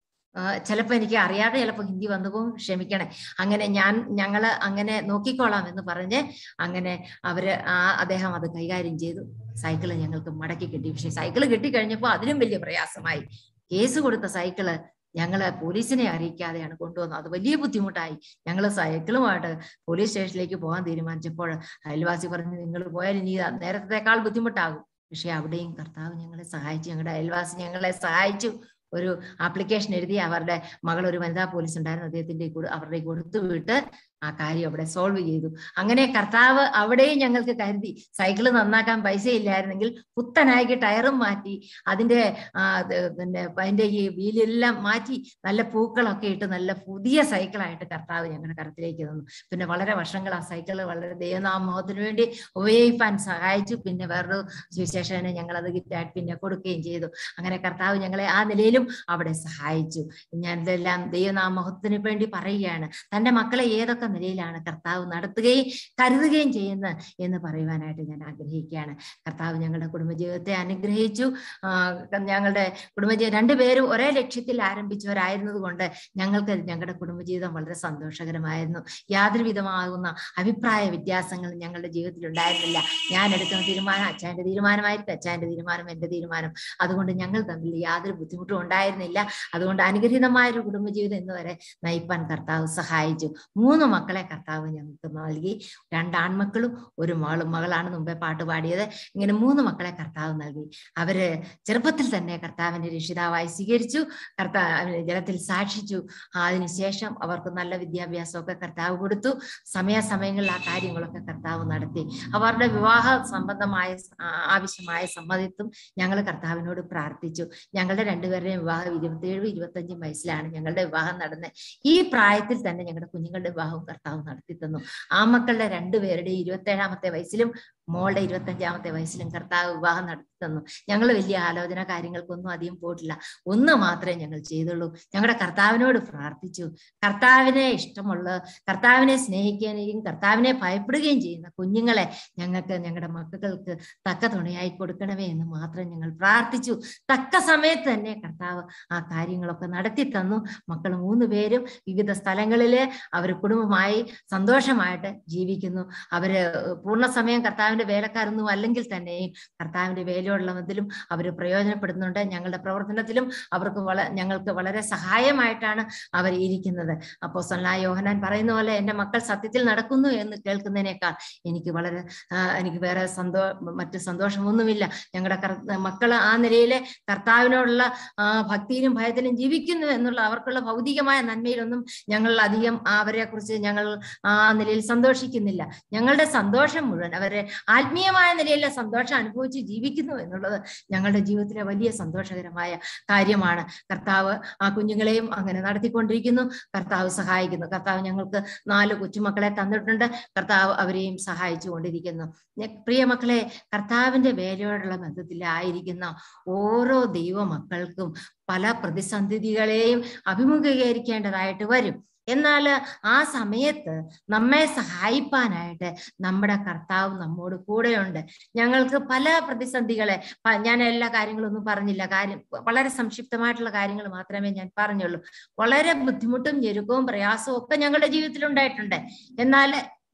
ചിലപ്പോ എനിക്ക് അറിയാതെ ചിലപ്പോ ഹിന്ദി വന്നു പോകും ക്ഷമിക്കണേ അങ്ങനെ ഞാൻ ഞങ്ങള് അങ്ങനെ നോക്കിക്കോളാം എന്ന് പറഞ്ഞ് അങ്ങനെ അവര് ആ അദ്ദേഹം അത് കൈകാര്യം ചെയ്തു സൈക്കിള് ഞങ്ങൾക്ക് മടക്കി കിട്ടി പക്ഷെ സൈക്കിള് കിട്ടിക്കഴിഞ്ഞപ്പോ അതിലും വലിയ പ്രയാസമായി കേസ് കൊടുത്ത സൈക്കിള് ഞങ്ങള് പോലീസിനെ അറിയിക്കാതെയാണ് കൊണ്ടുവന്നത് അത് വലിയ ബുദ്ധിമുട്ടായി ഞങ്ങൾ സൈക്കിളുമായിട്ട് പോലീസ് സ്റ്റേഷനിലേക്ക് പോകാൻ തീരുമാനിച്ചപ്പോൾ അയൽവാസി പറഞ്ഞു നിങ്ങൾ പോയാൽ ഇനി നേരത്തേക്കാൾ ബുദ്ധിമുട്ടാകും പക്ഷെ അവിടെയും കർത്താവ് ഞങ്ങളെ സഹായിച്ചു ഞങ്ങളുടെ അയൽവാസി ഞങ്ങളെ സഹായിച്ചു ഒരു ആപ്ലിക്കേഷൻ എഴുതി അവരുടെ മകൾ ഒരു വനിതാ പോലീസ് ഉണ്ടായിരുന്നു അദ്ദേഹത്തിന്റെ കൂടെ അവരുടെ കൊടുത്തു വിട്ട് ആ കാര്യം അവിടെ സോൾവ് ചെയ്തു അങ്ങനെ കർത്താവ് അവിടെയും ഞങ്ങൾക്ക് കരുതി സൈക്കിൾ നന്നാക്കാൻ പൈസ ഇല്ലായിരുന്നെങ്കിൽ പുത്തനാക്കി ടയറും മാറ്റി അതിന്റെ ആ, ഇത് പിന്നെ അതിന്റെ ഈ വീലെല്ലാം മാറ്റി നല്ല പൂക്കളൊക്കെ ഇട്ട് നല്ല പുതിയ സൈക്കിളായിട്ട് കർത്താവ് ഞങ്ങളുടെ കരത്തിലേക്ക് തന്നു പിന്നെ വളരെ വർഷങ്ങൾ ആ സൈക്കിൾ വളരെ ദൈവനാമോഹത്തിന് വേണ്ടി ഉപയോഗിക്കാൻ സഹായിച്ചു പിന്നെ വേറൊരു സുവിശേഷനെ ഞങ്ങൾ അത് ഗിഫ്റ്റായിട്ട് പിന്നെ കൊടുക്കുകയും ചെയ്തു അങ്ങനെ കർത്താവ് ഞങ്ങളെ ആ നിലയിലും അവിടെ സഹായിച്ചു ഞാൻ ഇതെല്ലാം ദൈവനാമോഹത്തിന് വേണ്ടി പറയുകയാണ് തന്റെ മക്കളെ ഏതൊക്കെ നിലയിലാണ് കർത്താവ് നടത്തുകയും കരുതുകയും ചെയ്യുന്നത് എന്ന് പറയുവാനായിട്ട് ഞാൻ ആഗ്രഹിക്കുകയാണ് കർത്താവ് ഞങ്ങളുടെ കുടുംബജീവിതത്തെ അനുഗ്രഹിച്ചു ആ, ഞങ്ങളുടെ കുടുംബജീവിതം രണ്ടുപേരും ഒരേ ലക്ഷ്യത്തിൽ ആരംഭിച്ചവരായിരുന്നത് കൊണ്ട് ഞങ്ങൾക്ക് ഞങ്ങളുടെ കുടുംബജീവിതം വളരെ സന്തോഷകരമായിരുന്നു യാതൊരു വിധമാകുന്ന അഭിപ്രായ വ്യത്യാസങ്ങൾ ഞങ്ങളുടെ ജീവിതത്തിൽ ഉണ്ടായിരുന്നില്ല ഞാൻ എടുക്കുന്ന തീരുമാനം അച്ഛൻ്റെ തീരുമാനമായിരിക്കും അച്ഛൻ്റെ തീരുമാനം എൻ്റെ തീരുമാനം അതുകൊണ്ട് ഞങ്ങൾ തമ്മിൽ യാതൊരു ബുദ്ധിമുട്ടും ഉണ്ടായിരുന്നില്ല അതുകൊണ്ട് അനുഗ്രഹീതമായ ഒരു കുടുംബജീവിതം ഇന്ന് വരെ നയിപ്പാൻ കർത്താവ് സഹായിച്ചു മൂന്ന് മക്കളെ കർത്താവ് ഞങ്ങൾക്ക് നൽകി രണ്ട് ആൺമക്കളും ഒരു മകളും മകളാണ് മുമ്പേ പാട്ട് പാടിയത് ഇങ്ങനെ മൂന്ന് മക്കളെ കർത്താവ് നൽകി അവര് ചെറുപ്പത്തിൽ തന്നെ കർത്താവിന്റെ രക്ഷിതാവായി സ്വീകരിച്ചു കർത്താവ് ജലത്തിൽ സാക്ഷിച്ചു അതിനുശേഷം അവർക്ക് നല്ല വിദ്യാഭ്യാസമൊക്കെ കർത്താവ് കൊടുത്തു സമയാസമയങ്ങളിൽ ആ കാര്യങ്ങളൊക്കെ കർത്താവ് നടത്തി അവരുടെ വിവാഹ സംബന്ധമായ സ- ആ- ആവശ്യമായ സമ്മതിത്വം ഞങ്ങൾ കർത്താവിനോട് പ്രാർത്ഥിച്ചു ഞങ്ങളുടെ രണ്ടുപേരുടെയും വിവാഹം ഇരുപത്തിയേഴും ഇരുപത്തഞ്ചും വയസ്സിലാണ് ഞങ്ങളുടെ വിവാഹം നടന്നത് ഈ പ്രായത്തിൽ തന്നെ ഞങ്ങളുടെ കുഞ്ഞുങ്ങളുടെ വിവാഹവും കർത്താവ് നടത്തി തന്നു ആ മക്കളുടെ രണ്ടുപേരുടെയും ഇരുപത്തേഴാമത്തെ വയസ്സിലും മോളുടെ ഇരുപത്തഞ്ചാമത്തെ വയസ്സിലും കർത്താവ് വിവാഹം നടത്തി തന്നു ഞങ്ങൾ വലിയ ആലോചന കാര്യങ്ങൾക്കൊന്നും അധികം പോയിട്ടില്ല ഒന്ന് മാത്രമേ ഞങ്ങൾ ചെയ്തുള്ളൂ ഞങ്ങളുടെ കർത്താവിനോട് പ്രാർത്ഥിച്ചു കർത്താവിനെ ഇഷ്ടമുള്ള കർത്താവിനെ സ്നേഹിക്കുകയും കർത്താവിനെ ഭയപ്പെടുകയും ചെയ്യുന്ന കുഞ്ഞുങ്ങളെ ഞങ്ങൾക്ക് ഞങ്ങളുടെ മക്കൾക്ക് തക്ക തുണയായി കൊടുക്കണമേ എന്ന് മാത്രം ഞങ്ങൾ പ്രാർത്ഥിച്ചു തക്ക സമയത്ത് തന്നെ കർത്താവ് ആ കാര്യങ്ങളൊക്കെ നടത്തി തന്നു മക്കൾ മൂന്ന് പേരും വിവിധ സ്ഥലങ്ങളില് അവർ കുടുംബമായി സന്തോഷമായിട്ട് ജീവിക്കുന്നു അവര് പൂർണ്ണസമയം കർത്താവിന്റെ വേലക്കാരൊന്നും അല്ലെങ്കിൽ തന്നെയും കർത്താവിന്റെ വേലയുള്ളതിലും അവർ പ്രയോജനപ്പെടുന്നുണ്ട് ഞങ്ങളുടെ പ്രവർത്തനത്തിലും അവർക്ക് വള ഞങ്ങൾക്ക് വളരെ സഹായമായിട്ടാണ് അവർ ഇരിക്കുന്നത് അപ്പോ സൊല്ലാ യോഹനാൻ പറയുന്ന പോലെ എൻ്റെ മക്കൾ സത്യത്തിൽ നടക്കുന്നു എന്ന് കേൾക്കുന്നതിനേക്കാൾ എനിക്ക് വളരെ ആ, എനിക്ക് വേറെ സന്തോ മറ്റ് സന്തോഷമൊന്നുമില്ല ഞങ്ങളുടെ കർ മക്കൾ ആ നിലയിലെ കർത്താവിനോടുള്ള ആ, ഭക്തിയിലും ഭയത്തിലും ജീവിക്കുന്നു എന്നുള്ള അവർക്കുള്ള ഭൗതികമായ നന്മയിലൊന്നും ഞങ്ങൾ അധികം അവരെ കുറിച്ച് ഞങ്ങൾ ആ നിലയിൽ സന്തോഷിക്കുന്നില്ല ഞങ്ങളുടെ സന്തോഷം മുഴുവൻ അവരെ ആത്മീയമായ നിലയിലെ സന്തോഷം അനുഭവിച്ച് ജീവിക്കുന്നു എന്നുള്ളത് ഞങ്ങളുടെ ജീവിതത്തിലെ വലിയ സന്തോഷകരമായ കാര്യമാണ് കർത്താവ് ആ കുഞ്ഞുങ്ങളെയും അങ്ങനെ നടത്തിക്കൊണ്ടിരിക്കുന്നു കർത്താവ് സഹായിക്കുന്നു കർത്താവ് ഞങ്ങൾക്ക് നാല് കൊച്ചുമക്കളെ തന്നിട്ടുണ്ട് കർത്താവ് അവരെയും സഹായിച്ചു കൊണ്ടിരിക്കുന്നു ഞ- പ്രിയ മക്കളെ കർത്താവിന്റെ വേലയോടുള്ള ബന്ധത്തിലായിരിക്കുന്ന ഓരോ ദൈവ മക്കൾക്കും പല പ്രതിസന്ധികളെയും അഭിമുഖീകരിക്കേണ്ടതായിട്ട് വരും എന്നാൽ ആ സമയത്ത് നമ്മെ സഹായിപ്പാനായിട്ട് നമ്മുടെ കർത്താവ് നമ്മോട് കൂടെയുണ്ട് ഞങ്ങൾക്ക് പല പ്രതിസന്ധികളെ പ- ഞാൻ എല്ലാ കാര്യങ്ങളൊന്നും പറഞ്ഞില്ല കാര്യം വളരെ സംക്ഷിപ്തമായിട്ടുള്ള കാര്യങ്ങൾ മാത്രമേ ഞാൻ പറഞ്ഞുള്ളൂ വളരെ ബുദ്ധിമുട്ടും ഞെരുക്കവും പ്രയാസവും ഒക്കെ ഞങ്ങളുടെ ജീവിതത്തിൽ ഉണ്ടായിട്ടുണ്ട് എന്നാൽ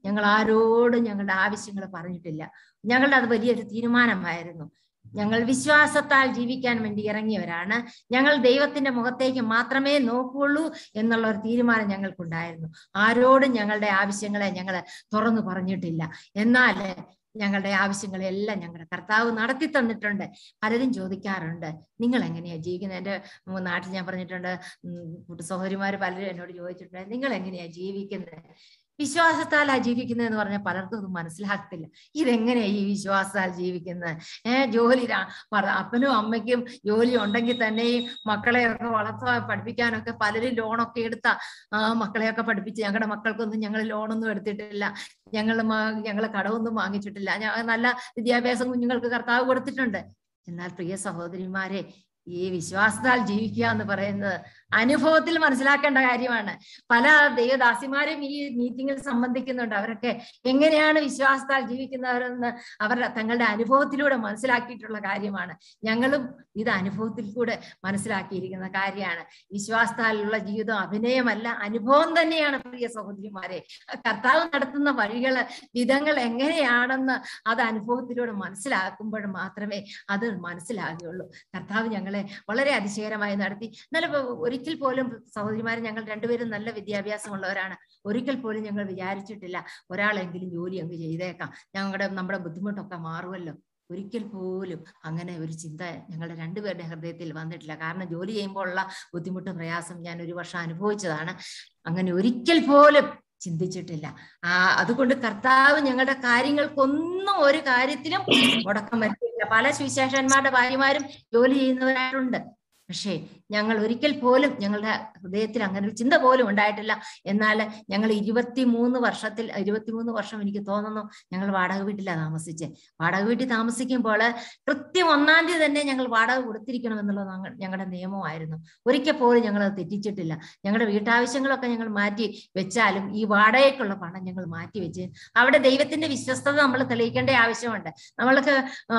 ഞങ്ങൾ ആരോടും ഞങ്ങളുടെ ആവശ്യങ്ങൾ പറഞ്ഞിട്ടില്ല ഞങ്ങളുടെ അത് വലിയൊരു തീരുമാനമായിരുന്നു ഞങ്ങൾ വിശ്വാസത്താൽ ജീവിക്കാൻ വേണ്ടി ഇറങ്ങിയവരാണ് ഞങ്ങൾ ദൈവത്തിന്റെ മുഖത്തേക്ക് മാത്രമേ നോക്കുകയുള്ളൂ എന്നുള്ള ഒരു തീരുമാനം ഞങ്ങൾക്കുണ്ടായിരുന്നു ആരോടും ഞങ്ങളുടെ ആവശ്യങ്ങളെ ഞങ്ങൾ തുറന്നു പറഞ്ഞിട്ടില്ല എന്നാൽ ഞങ്ങളുടെ ആവശ്യങ്ങളെല്ലാം ഞങ്ങളുടെ കർത്താവ് നടത്തി തന്നിട്ടുണ്ട് പലരും ചോദിക്കാറുണ്ട് നിങ്ങൾ എങ്ങനെയാ ജീവിക്കുന്നത് എൻ്റെ നാട്ടിൽ ഞാൻ പറഞ്ഞിട്ടുണ്ട് കൂട്ടു സഹോദരിമാർ പലരും എന്നോട് ചോദിച്ചിട്ടുണ്ട് നിങ്ങൾ എങ്ങനെയാ ജീവിക്കുന്നത് വിശ്വാസത്താലാ ജീവിക്കുന്നത് പറഞ്ഞാൽ പലർക്കും അത് മനസ്സിലാകത്തില്ല ഇതെങ്ങനെയാ ഈ വിശ്വാസത്താൽ ജീവിക്കുന്നത് ഏഹ് ജോലി അപ്പനും അമ്മയ്ക്കും ജോലി ഉണ്ടെങ്കിൽ തന്നെയും മക്കളെയൊക്കെ വളർത്താൻ പഠിപ്പിക്കാനൊക്കെ പലരും ലോണൊക്കെ എടുത്ത ആ മക്കളെയൊക്കെ പഠിപ്പിച്ച് ഞങ്ങളുടെ മക്കൾക്കൊന്നും ഞങ്ങൾ ലോണൊന്നും എടുത്തിട്ടില്ല ഞങ്ങൾ ഞങ്ങൾ കടമൊന്നും വാങ്ങിച്ചിട്ടില്ല നല്ല വിദ്യാഭ്യാസം കുഞ്ഞുങ്ങൾക്ക് കർത്താവ് കൊടുത്തിട്ടുണ്ട് എന്നാൽ പ്രിയ സഹോദരിമാരെ ഈ വിശ്വാസത്താൽ ജീവിക്കുക എന്ന് പറയുന്നത് അനുഭവത്തിൽ മനസ്സിലാക്കേണ്ട കാര്യമാണ് പല ദൈവദാസിമാരും ഈ മീറ്റിങ്ങിൽ സംബന്ധിക്കുന്നുണ്ട് അവരൊക്കെ എങ്ങനെയാണ് വിശ്വാസത്താൽ ജീവിക്കുന്നവരെന്ന് അവരുടെ തങ്ങളുടെ അനുഭവത്തിലൂടെ മനസ്സിലാക്കിയിട്ടുള്ള കാര്യമാണ് ഞങ്ങളും ഇത് അനുഭവത്തിൽ കൂടെ മനസ്സിലാക്കിയിരിക്കുന്ന കാര്യമാണ് വിശ്വാസത്താലുള്ള ജീവിതം അഭിനയമല്ല അനുഭവം തന്നെയാണ് പ്രിയ സഹോദരിമാരെ കർത്താവ് നടത്തുന്ന വഴികള് വിധങ്ങൾ എങ്ങനെയാണെന്ന് അത് അനുഭവത്തിലൂടെ മനസ്സിലാക്കുമ്പോൾ മാത്രമേ അത് മനസ്സിലാകുകയുള്ളൂ കർത്താവ് ഞങ്ങളെ വളരെ അതിശയകരമായി നടത്തി എന്നാലും ഒരിക്കൽ പോലും സഹോദരിമാരെ ഞങ്ങൾ രണ്ടുപേരും നല്ല വിദ്യാഭ്യാസമുള്ളവരാണ് ഒരിക്കൽ പോലും ഞങ്ങൾ വിചാരിച്ചിട്ടില്ല ഒരാളെങ്കിലും ജോലി അങ്ങ് ചെയ്തേക്കാം ഞങ്ങളുടെ നമ്മുടെ ബുദ്ധിമുട്ടൊക്കെ മാറുമല്ലോ ഒരിക്കൽ പോലും അങ്ങനെ ഒരു ചിന്ത ഞങ്ങളുടെ രണ്ടുപേരുടെ ഹൃദയത്തിൽ വന്നിട്ടില്ല കാരണം ജോലി ചെയ്യുമ്പോൾ ഉള്ള ബുദ്ധിമുട്ട് പ്രയാസം ഞാൻ ഒരു വർഷം അനുഭവിച്ചതാണ് അങ്ങനെ ഒരിക്കൽ പോലും ചിന്തിച്ചിട്ടില്ല ആ അതുകൊണ്ട് കർത്താവ് ഞങ്ങളുടെ കാര്യങ്ങൾക്കൊന്നും ഒരു കാര്യത്തിലും മുടക്കം വരുത്തില്ല പല സുവിശേഷന്മാരുടെ ഭാര്യമാരും ജോലി ചെയ്യുന്നവരായിട്ടുണ്ട് പക്ഷേ ഞങ്ങൾ ഒരിക്കൽ പോലും ഞങ്ങളുടെ ഹൃദയത്തിൽ അങ്ങനെ ഒരു ചിന്ത പോലും ഉണ്ടായിട്ടില്ല എന്നാൽ ഞങ്ങൾ ഇരുപത്തി മൂന്ന് വർഷത്തിൽ ഇരുപത്തിമൂന്ന് വർഷം എനിക്ക് തോന്നുന്നു ഞങ്ങൾ വാടക വീട്ടിലാണ് താമസിച്ചത് വാടക വീട്ടിൽ താമസിക്കുമ്പോൾ കൃത്യം ഒന്നാം തീയതി തന്നെ ഞങ്ങൾ വാടക കൊടുത്തിരിക്കണം എന്നുള്ളത് ഞങ്ങളുടെ നിയമമായിരുന്നു ഒരിക്കൽ പോലും ഞങ്ങൾ അത് തെറ്റിച്ചിട്ടില്ല ഞങ്ങളുടെ വീട്ടാവശ്യങ്ങളൊക്കെ ഞങ്ങൾ മാറ്റി വെച്ചാലും ഈ വാടകയ്ക്കുള്ള പണം ഞങ്ങൾ മാറ്റി വെച്ച് അവിടെ ദൈവത്തിന്റെ വിശ്വസ്തത നമ്മൾ തെളിയിക്കേണ്ട ആവശ്യമുണ്ട് നമ്മൾക്ക്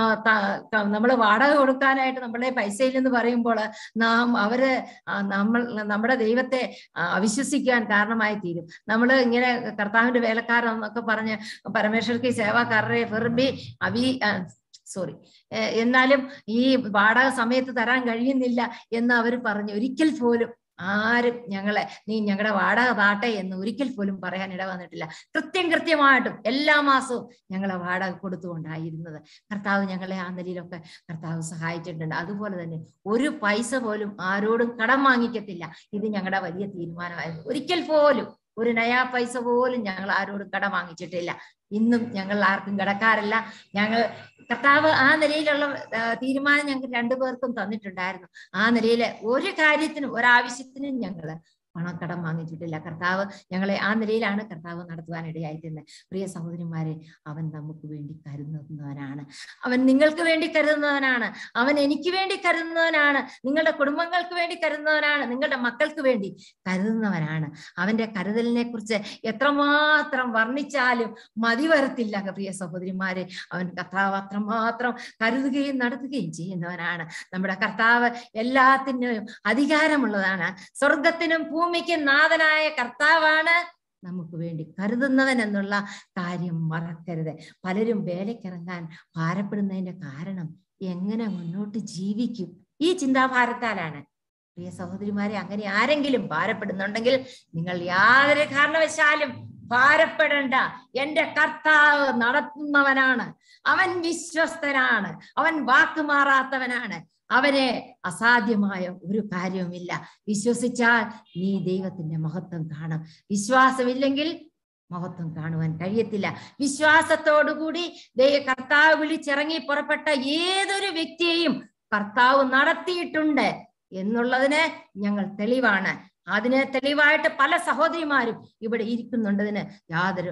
നമ്മൾ വാടക കൊടുക്കാനായിട്ട് നമ്മളെ പൈസയില്ലെന്ന് പറയുമ്പോൾ നാം അവര് നമ്മൾ നമ്മുടെ ദൈവത്തെ അവിശ്വസിക്കാൻ കാരണമായി തീരും നമ്മൾ ഇങ്ങനെ കർത്താവിന്റെ വേലക്കാരെന്നൊക്കെ പറഞ്ഞ് പരമേശ്വർക്ക് സേവാക്കാരരെ വെറുബി അവി സോറി എന്നാലും ഈ വാടക സമയത്ത് തരാൻ കഴിയുന്നില്ല എന്ന് അവർ പറഞ്ഞു ഒരിക്കൽ പോലും ആരും ഞങ്ങളെ നീ ഞങ്ങളുടെ വാടക താട്ടെ എന്ന് ഒരിക്കൽ പോലും പറയാൻ ഇട വന്നിട്ടില്ല കൃത്യം കൃത്യമായിട്ടും എല്ലാ മാസവും ഞങ്ങളെ വാടക കൊടുത്തുകൊണ്ടായിരുന്നത് കർത്താവ് ഞങ്ങളെ ആ നിലയിലൊക്കെ കർത്താവ് സഹായിച്ചിട്ടുണ്ട് അതുപോലെ തന്നെ ഒരു പൈസ പോലും ആരോടും കടം വാങ്ങിക്കത്തില്ല ഇത് ഞങ്ങളുടെ വലിയ തീരുമാനമായിരുന്നു ഒരിക്കൽ പോലും ഒരു നയാ പൈസ പോലും ഞങ്ങൾ ആരോടും കടം വാങ്ങിച്ചിട്ടില്ല ഇന്നും ഞങ്ങൾ ആർക്കും കടക്കാറില്ല ഞങ്ങൾ കർത്താവ് ആ നിലയിലുള്ള തീരുമാനം ഞങ്ങൾക്ക് രണ്ടുപേർക്കും തന്നിട്ടുണ്ടായിരുന്നു ആ നിലയില് ഒരു കാര്യത്തിനും ഒരാവശ്യത്തിനും ഞങ്ങള് പണക്കടം വാങ്ങിച്ചിട്ടില്ല കർത്താവ് ഞങ്ങളെ ആ നിലയിലാണ് കർത്താവ് നടത്തുവാനിടയായിട്ടുണ്ട് പ്രിയ സഹോദരിമാരെ അവൻ നമുക്ക് വേണ്ടി കരുതുന്നവനാണ് അവൻ നിങ്ങൾക്ക് വേണ്ടി കരുതുന്നവനാണ് അവൻ എനിക്ക് വേണ്ടി കരുതുന്നവനാണ് നിങ്ങളുടെ കുടുംബങ്ങൾക്ക് വേണ്ടി കരുതുന്നവനാണ് നിങ്ങളുടെ മക്കൾക്ക് വേണ്ടി കരുതുന്നവനാണ് അവന്റെ കരുതലിനെ കുറിച്ച് എത്രമാത്രം വർണ്ണിച്ചാലും മതി വരത്തില്ല പ്രിയ സഹോദരിമാരെ അവൻ കർത്താവ് അത്രമാത്രം കരുതുകയും നടത്തുകയും ചെയ്യുന്നവനാണ് നമ്മുടെ കർത്താവ് എല്ലാത്തിനും അധികാരമുള്ളതാണ് സ്വർഗത്തിനും ഭൂമിക്ക് നാഥനായ കർത്താവാണ് നമുക്ക് വേണ്ടി കരുതുന്നവൻ എന്നുള്ള കാര്യം മറക്കരുത് പലരും വേലക്കിറങ്ങാൻ ഭാരപ്പെടുന്നതിന്റെ കാരണം എങ്ങനെ മുന്നോട്ട് ജീവിക്കും ഈ ചിന്താഭാരത്താലാണ് പ്രിയ സഹോദരിമാരെ അങ്ങനെ ആരെങ്കിലും ഭാരപ്പെടുന്നുണ്ടെങ്കിൽ നിങ്ങൾ യാതൊരു കാരണവശാലും ഭാരപ്പെടേണ്ട എന്റെ കർത്താവ് നടത്തുന്നവനാണ് അവൻ വിശ്വസ്തനാണ് അവൻ വാക്കുമാറാത്തവനാണ് അവനെ അസാധ്യമായ ഒരു കാര്യവുമില്ല വിശ്വസിച്ചാൽ നീ ദൈവത്തിന്റെ മഹത്വം കാണും വിശ്വാസമില്ലെങ്കിൽ മഹത്വം കാണുവാൻ കഴിയത്തില്ല വിശ്വാസത്തോടുകൂടി ദൈവ കർത്താവ് വിളിച്ചിറങ്ങി പുറപ്പെട്ട ഏതൊരു വ്യക്തിയെയും കർത്താവ് നടത്തിയിട്ടുണ്ട് എന്നുള്ളതിന് ഞങ്ങൾ തെളിവാണ് അതിന് തെളിവായിട്ട് പല സഹോദരിമാരും ഇവിടെ ഇരിക്കുന്നുണ്ടതിന് യാതൊരു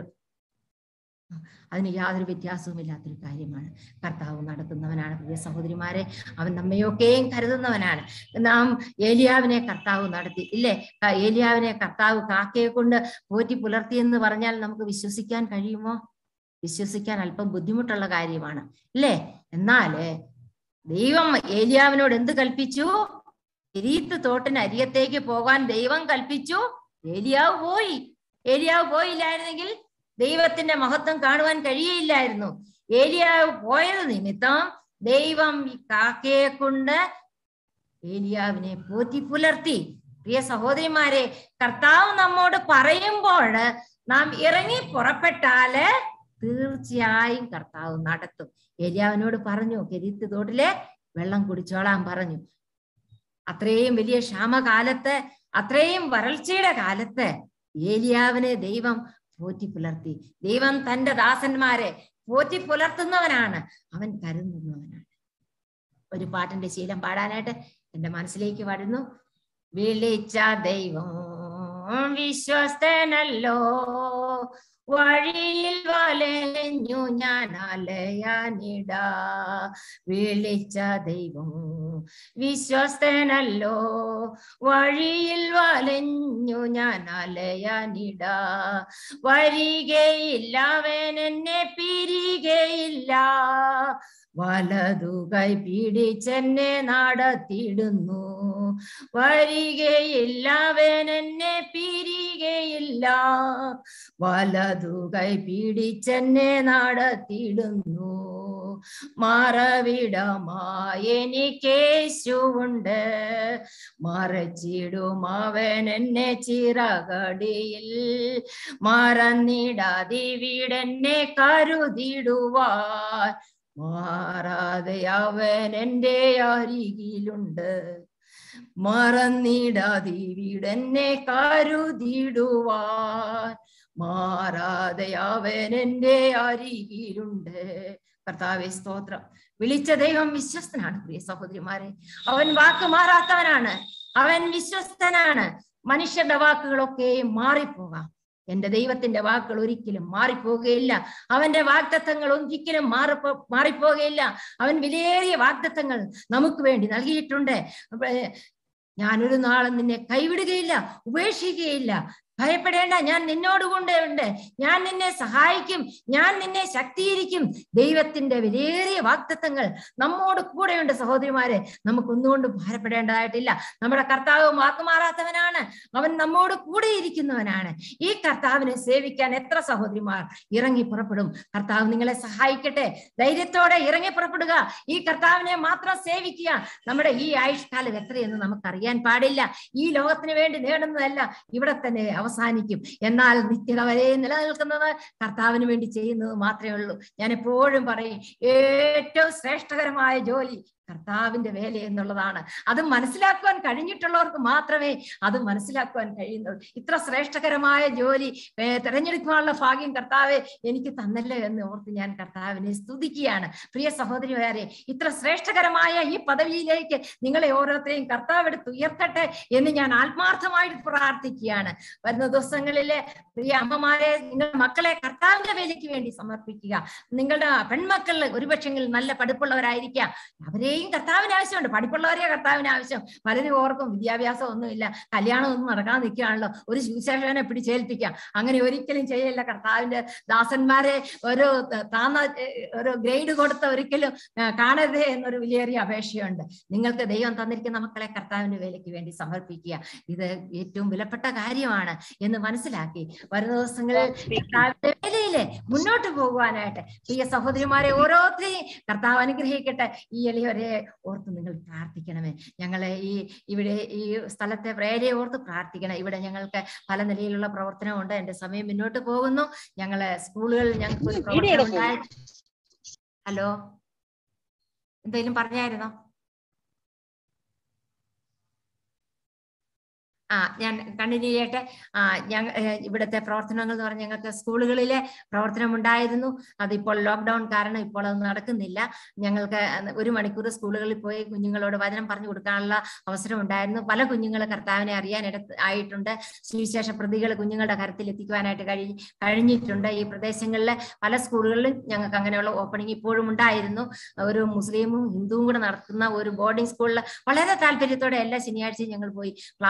അതിന് യാതൊരു വ്യത്യാസവുമില്ലാത്തൊരു കാര്യമാണ് കർത്താവ് നടത്തുന്നവനാണ് പ്രിയ സഹോദരിമാരെ അവൻ നമ്മയൊക്കെയും കരുതുന്നവനാണ് നാം ഏലിയാവിനെ കർത്താവ് നടത്തി ഇല്ലേ ഏലിയാവിനെ കർത്താവ് കാക്കയെ കൊണ്ട് പോറ്റി പുലർത്തി എന്ന് പറഞ്ഞാൽ നമുക്ക് വിശ്വസിക്കാൻ കഴിയുമോ വിശ്വസിക്കാൻ അല്പം ബുദ്ധിമുട്ടുള്ള കാര്യമാണ് ഇല്ലേ എന്നാല് ദൈവം ഏലിയാവിനോട് എന്ത് കൽപ്പിച്ചു എരീത്ത് തോട്ടിന് അരികത്തേക്ക് പോകാൻ ദൈവം കൽപ്പിച്ചു ഏലിയാവ് പോയി ഏലിയാവ് പോയില്ലായിരുന്നെങ്കിൽ ദൈവത്തിന്റെ മഹത്വം കാണുവാൻ കഴിയയില്ലായിരുന്നു ഏലിയാവ് പോയത് നിമിത്തം ദൈവം ഈ കാക്കയെ കൊണ്ട് ഏലിയാവിനെ പോറ്റി പുലർത്തി പ്രിയ സഹോദരിമാരെ കർത്താവ് നമ്മോട് പറയുമ്പോൾ നാം ഇറങ്ങി പുറപ്പെട്ടാല് തീർച്ചയായും കർത്താവ് നടത്തും ഏലിയാവിനോട് പറഞ്ഞു കെരിത്ത് തോട്ടിലെ വെള്ളം കുടിച്ചോളാൻ പറഞ്ഞു അത്രയും വലിയ ക്ഷാമകാലത്ത് അത്രയും വരൾച്ചയുടെ കാലത്ത് ഏലിയാവിനെ ദൈവം പോറ്റി പുലർത്തി ദൈവം തന്റെ ദാസന്മാരെ പോറ്റി പുലർത്തുന്നവനാണ് അവൻ കരുതുന്നവനാണ് ഒരു പാട്ടിന്റെ ശീലം പാടാനായിട്ട് എന്റെ മനസ്സിലേക്ക് വരുന്നു വിളിച്ച ദൈവം വിശ്വസ്തനല്ലോ വഴിയിൽ വലഞ്ഞു ഞാൻ അലയാനിട വിളിച്ച ദൈവം വിശ്വസ്തനല്ലോ വഴിയിൽ വലഞ്ഞു ഞാൻ അലയാനിട വരികയില്ലവൻ എന്നെ പിരികയില്ല വലതു കൈ പിടിച്ചെന്നെ നടത്തിയിടുന്നു വരികയില്ലവൻ എന്നെ പിരികയില്ല വലതു കൈ പിടിച്ചെന്നെ നടത്തിയിടുന്നു മറവിടമായി എനിക്കേശുണ്ട് മറച്ചിടും അവൻ എന്നെ ചിറകടിയിൽ മറന്നിടാതിവിടെന്നെ കരുതിടുവാൻ മാറാതെ അവൻ എൻ്റെ അരികിലുണ്ട് മറന്നിടാതിവിടെന്നെ കരുതിടുവാൻ മാറാതെ അവൻ എൻ്റെ അരികിലുണ്ട് കർത്താവെ സ്തോത്രം വിളിച്ച ദൈവം വിശ്വസ്തനാണ് പ്രിയ സഹോദരിമാരെ അവൻ വാക്ക് മാറാത്തവനാണ് അവൻ വിശ്വസ്തനാണ് മനുഷ്യരുടെ വാക്കുകളൊക്കെ മാറിപ്പോകാം എന്റെ ദൈവത്തിന്റെ വാക്കുകൾ ഒരിക്കലും മാറിപ്പോകുകയില്ല അവന്റെ വാഗ്ദത്തങ്ങൾ ഒരിക്കലും മാറിപ്പോ മാറിപ്പോകുകയില്ല അവൻ വിലയേറിയ വാഗ്ദത്തങ്ങൾ നമുക്ക് വേണ്ടി നൽകിയിട്ടുണ്ട് അപ്പൊ, ഞാനൊരു നാളും നിന്നെ കൈവിടുകയില്ല ഉപേക്ഷിക്കുകയില്ല ഭയപ്പെടേണ്ട ഞാൻ നിന്നോട് കൊണ്ടേ ഉണ്ട് ഞാൻ നിന്നെ സഹായിക്കും ഞാൻ നിന്നെ ശക്തീകരിക്കും ദൈവത്തിന്റെ വിലയേറിയ വാക്തത്വങ്ങൾ നമ്മോട് കൂടെയുണ്ട് സഹോദരിമാരെ നമുക്കൊന്നുകൊണ്ട് ഭാരപ്പെടേണ്ടതായിട്ടില്ല നമ്മുടെ കർത്താവ് വാക്കുമാറാത്തവനാണ് അവൻ നമ്മോട് കൂടെ ഇരിക്കുന്നവനാണ് ഈ കർത്താവിനെ സേവിക്കാൻ എത്ര സഹോദരിമാർ ഇറങ്ങി പുറപ്പെടും കർത്താവ് നിങ്ങളെ സഹായിക്കട്ടെ ധൈര്യത്തോടെ ഇറങ്ങി പുറപ്പെടുക ഈ കർത്താവിനെ മാത്രം സേവിക്കുക നമ്മുടെ ഈ ആയുഷ്കാലം എത്രയെന്ന് നമുക്കറിയാൻ പാടില്ല ഈ ലോകത്തിന് വേണ്ടി നേടുന്നതല്ല ഇവിടെ തന്നെ അവസാനിക്കും എന്നാൽ നിത്യത വരെ നിലനിൽക്കുന്നത് കർത്താവിന് വേണ്ടി ചെയ്യുന്നത് മാത്രമേ ഉള്ളൂ ഞാൻ എപ്പോഴും പറയും ഏറ്റവും ശ്രേഷ്ഠകരമായ ജോലി കർത്താവിന്റെ വേല എന്നുള്ളതാണ് അത് മനസ്സിലാക്കുവാൻ കഴിഞ്ഞിട്ടുള്ളവർക്ക് മാത്രമേ അത് മനസ്സിലാക്കുവാൻ കഴിയുന്നുള്ളൂ ഇത്ര ശ്രേഷ്ഠകരമായ ജോലി ഏ, തിരഞ്ഞെടുക്കുവാനുള്ള ഭാഗ്യം കർത്താവെ എനിക്ക് തന്നല്ലോ എന്ന് ഓർത്ത് ഞാൻ കർത്താവിനെ സ്തുതിക്കുകയാണ് പ്രിയ സഹോദരിമാരെ ഇത്ര ശ്രേഷ്ഠകരമായ ഈ പദവിയിലേക്ക് നിങ്ങളെ ഓരോരുത്തരെയും കർത്താവ് എടുത്ത് ഉയർത്തട്ടെ എന്ന് ഞാൻ ആത്മാർത്ഥമായിട്ട് പ്രാർത്ഥിക്കുകയാണ് വരുന്ന ദിവസങ്ങളിലെ പ്രിയ അമ്മമാരെ നിങ്ങളുടെ മക്കളെ കർത്താവിന്റെ വേലയ്ക്ക് വേണ്ടി സമർപ്പിക്കുക നിങ്ങളുടെ പെൺമക്കൾ ഒരുപക്ഷെങ്കിൽ നല്ല പഠിപ്പുള്ളവരായിരിക്കാം അവരെയും കർത്താവിന് ആവശ്യമുണ്ട് പഠിപ്പുള്ളവരെയാ കർത്താവിന് ആവശ്യം പലരും ഓർക്കും വിദ്യാഭ്യാസം ഒന്നുമില്ല കല്യാണം ഒന്നും നടക്കാൻ നിൽക്കുകയാണല്ലോ ഒരു സുവിശേഷകനെ പിടിച്ചേൽപ്പിക്കാം അങ്ങനെ ഒരിക്കലും ചെയ്യില്ല കർത്താവിന്റെ ദാസന്മാരെ ഒരു താന്ന ഒരു ഗ്രേഡ് കൊടുത്ത ഒരിക്കലും ആ, കാണരുതേ എന്നൊരു വിലയേറിയ അപേക്ഷയുണ്ട് നിങ്ങൾക്ക് ദൈവം തന്നിരിക്കുന്ന മക്കളെ കർത്താവിന്റെ വേലയ്ക്ക് വേണ്ടി സമർപ്പിക്കുക ഇത് ഏറ്റവും വിലപ്പെട്ട കാര്യമാണ് എന്ന് മനസ്സിലാക്കി വരുന്ന ദിവസങ്ങളിൽ കർത്താവിന്റെ വേലയില് മുന്നോട്ട് പോകുവാനായിട്ട് പ്രിയ സഹോദരിമാരെ ഓരോരുത്തരെയും കർത്താവ് അനുഗ്രഹിക്കട്ടെ ഈ എളിയവരെ ഓർത്ത് നിങ്ങൾ പ്രാർത്ഥിക്കണമേ ഞങ്ങളെ ഈ ഇവിടെ ഈ സ്ഥലത്തെ പ്രേരയെ ഓർത്ത് പ്രാർത്ഥിക്കണം ഇവിടെ ഞങ്ങൾക്ക് പല നിലയിലുള്ള പ്രവർത്തനമുണ്ട് എന്റെ സമയം മുന്നോട്ട് പോകുന്നു ഞങ്ങളെ സ്കൂളുകളിൽ ഞങ്ങൾക്ക് ഒരു പ്രവർത്തനം ഉണ്ടായി ഹലോ എന്തെങ്കിലും പറഞ്ഞായിരുന്നോ ആ ഞാൻ കണ്ടിന്യൂ ചെയ്യട്ടെ ആ ഞങ്ങ ഏഹ് ഇവിടുത്തെ പ്രവർത്തനങ്ങൾ എന്ന് പറഞ്ഞാൽ ഞങ്ങൾക്ക് സ്കൂളുകളിലെ പ്രവർത്തനം ഉണ്ടായിരുന്നു അതിപ്പോൾ ലോക്ക്ഡൌൺ കാരണം ഇപ്പോൾ അത് നടക്കുന്നില്ല ഞങ്ങൾക്ക് ഒരു മണിക്കൂർ സ്കൂളുകളിൽ പോയി കുഞ്ഞുങ്ങളോട് വചനം പറഞ്ഞു കൊടുക്കാനുള്ള അവസരം ഉണ്ടായിരുന്നു പല കുഞ്ഞുങ്ങൾ കർത്താവിനെ അറിയാൻ ഇട ആയിട്ടുണ്ട് സുവിശേഷ പ്രതികൾ കുഞ്ഞുങ്ങളുടെ കരത്തിൽ എത്തിക്കുവാനായിട്ട് കഴി കഴിഞ്ഞിട്ടുണ്ട് ഈ പ്രദേശങ്ങളിലെ പല സ്കൂളുകളിലും ഞങ്ങൾക്ക് അങ്ങനെയുള്ള ഓപ്പണിംഗ് ഇപ്പോഴും ഉണ്ടായിരുന്നു ഒരു മുസ്ലിമും ഹിന്ദുവും കൂടെ നടത്തുന്ന ഒരു ബോർഡിംഗ് സ്കൂളിൽ വളരെ താല്പര്യത്തോടെ എല്ലാ ശനിയാഴ്ചയും ഞങ്ങൾ പോയി ക്ലാസ് എടുത്തുകൊണ്ട്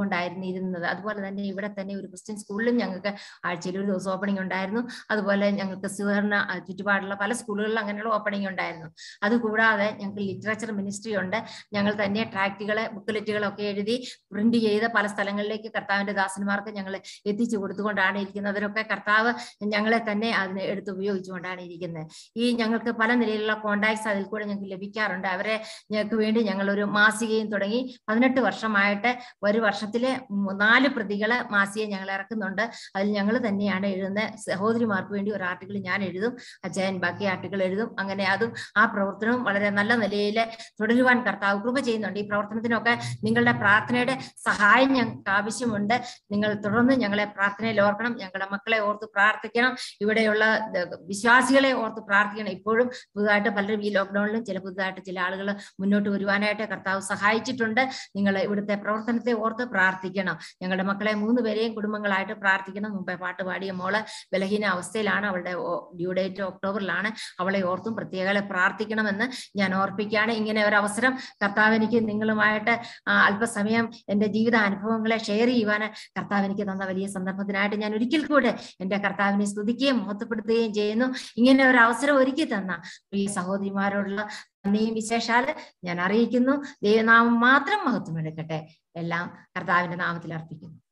ചെയ്തുകൊണ്ടായിരുന്നു ഇരുന്നത് അതുപോലെ തന്നെ ഇവിടെ തന്നെ ഒരു ക്രിസ്ത്യൻ സ്കൂളിലും ഞങ്ങൾക്ക് ആഴ്ചയിൽ ഒരു ദിവസം ഓപ്പണിംഗ് ഉണ്ടായിരുന്നു അതുപോലെ ഞങ്ങൾക്ക് സുവർണ ആ, ചുറ്റുപാടുള്ള പല സ്കൂളുകളിലും അങ്ങനെയുള്ള ഓപ്പണിംഗ് ഉണ്ടായിരുന്നു അതുകൂടാതെ ഞങ്ങൾക്ക് ലിറ്ററേച്ചർ മിനിസ്ട്രി ഉണ്ട് ഞങ്ങൾ തന്നെ ട്രാക്റ്റുകള് ബുക്ക്ലെറ്റുകളൊക്കെ എഴുതി പ്രിന്റ് ചെയ്ത് പല സ്ഥലങ്ങളിലേക്ക് കർത്താവിന്റെ ദാസന്മാർക്ക് ഞങ്ങൾ എത്തിച്ചു കൊടുത്തുകൊണ്ടാണ് ഇരിക്കുന്നത് അതിനൊക്കെ കർത്താവ് ഞങ്ങളെ തന്നെ അതിന് എടുത്ത് ഉപയോഗിച്ചുകൊണ്ടാണ് ഇരിക്കുന്നത് ഈ ഞങ്ങൾക്ക് പല നിലയിലുള്ള കോണ്ടാക്ട്സ് അതിൽ കൂടെ ഞങ്ങൾക്ക് ലഭിക്കാറുണ്ട് അവരെ ഞങ്ങൾക്ക് വേണ്ടി ഞങ്ങൾ ഒരു മാസികയും തുടങ്ങി പതിനെട്ട് വർഷമായിട്ട് ഒരു വർഷത്തിലെ ഉം നാല് പ്രതികള് മാസിക ഞങ്ങൾ ഇറക്കുന്നുണ്ട് അതിൽ ഞങ്ങൾ തന്നെയാണ് എഴുതുന്നത് സഹോദരിമാർക്ക് വേണ്ടി ഒരു ആർട്ടിക്കിൾ ഞാൻ എഴുതും അച്ഛൻ ബാക്കി ആർട്ടിക്കിൾ എഴുതും അങ്ങനെ അതും ആ പ്രവർത്തനവും വളരെ നല്ല നിലയിൽ തുടരുവാൻ കർത്താവ് കൃപ ചെയ്യുന്നുണ്ട് ഈ പ്രവർത്തനത്തിനൊക്കെ നിങ്ങളുടെ പ്രാർത്ഥനയുടെ സഹായം ഞങ്ങൾക്ക് ആവശ്യമുണ്ട് നിങ്ങൾ തുടർന്ന് ഞങ്ങളെ പ്രാർത്ഥനയിൽ ഓർക്കണം ഞങ്ങളുടെ മക്കളെ ഓർത്ത് പ്രാർത്ഥിക്കണം ഇവിടെയുള്ള ദ- വിശ്വാസികളെ ഓർത്ത് പ്രാർത്ഥിക്കണം ഇപ്പോഴും പുതുതായിട്ട് പലരും ഈ ലോക്ക്ഡൌണിലും ചില പുതുതായിട്ട് ചില ആളുകൾ മുന്നോട്ട് വരുവാനായിട്ട് കർത്താവ് സഹായിച്ചിട്ടുണ്ട് നിങ്ങൾ ഇവിടുത്തെ പ്രവർത്തനത്തെ ഓർത്ത് പ്രാർത്ഥിക്കണം ഞങ്ങളുടെ മക്കളെ മൂന്ന് പേരെയും കുടുംബങ്ങളായിട്ട് പ്രാർത്ഥിക്കണം മുമ്പേ പാട്ട് പാടിയ മോള് ബലഹീന അവസ്ഥയിലാണ് അവളുടെ ഡ്യൂ ഡേറ്റ് ഒക്ടോബറിലാണ് അവളെ ഓർത്തും പ്രത്യേക പ്രാർത്ഥിക്കണമെന്ന് ഞാൻ ഓർപ്പിക്കുകയാണ് ഇങ്ങനെ ഒരു അവസരം കർത്താവ് എനിക്ക് നിങ്ങളുമായിട്ട് ആ, അല്പസമയം എൻ്റെ ജീവിത അനുഭവങ്ങളെ ഷെയർ ചെയ്യുവാൻ കർത്താവ് എനിക്ക് തന്ന വലിയ സന്ദർഭത്തിനായിട്ട് ഞാൻ ഒരിക്കൽ കൂടെ എൻ്റെ കർത്താവിനെ സ്തുതിക്കുകയും മഹത്വപ്പെടുത്തുകയും ചെയ്യുന്നു ഇങ്ങനെ ഒരു അവസരം ഒരുക്കി തന്ന പ്രിയ സഹോദരിമാരോടുള്ള നന്ദിയും വിശേഷാല് ഞാൻ അറിയിക്കുന്നു ദൈവനാമം മാത്രം മഹത്വം എടുക്കട്ടെ എല്ലാം കർത്താവിന്റെ നാമത്തിൽ അർപ്പിക്കുന്നു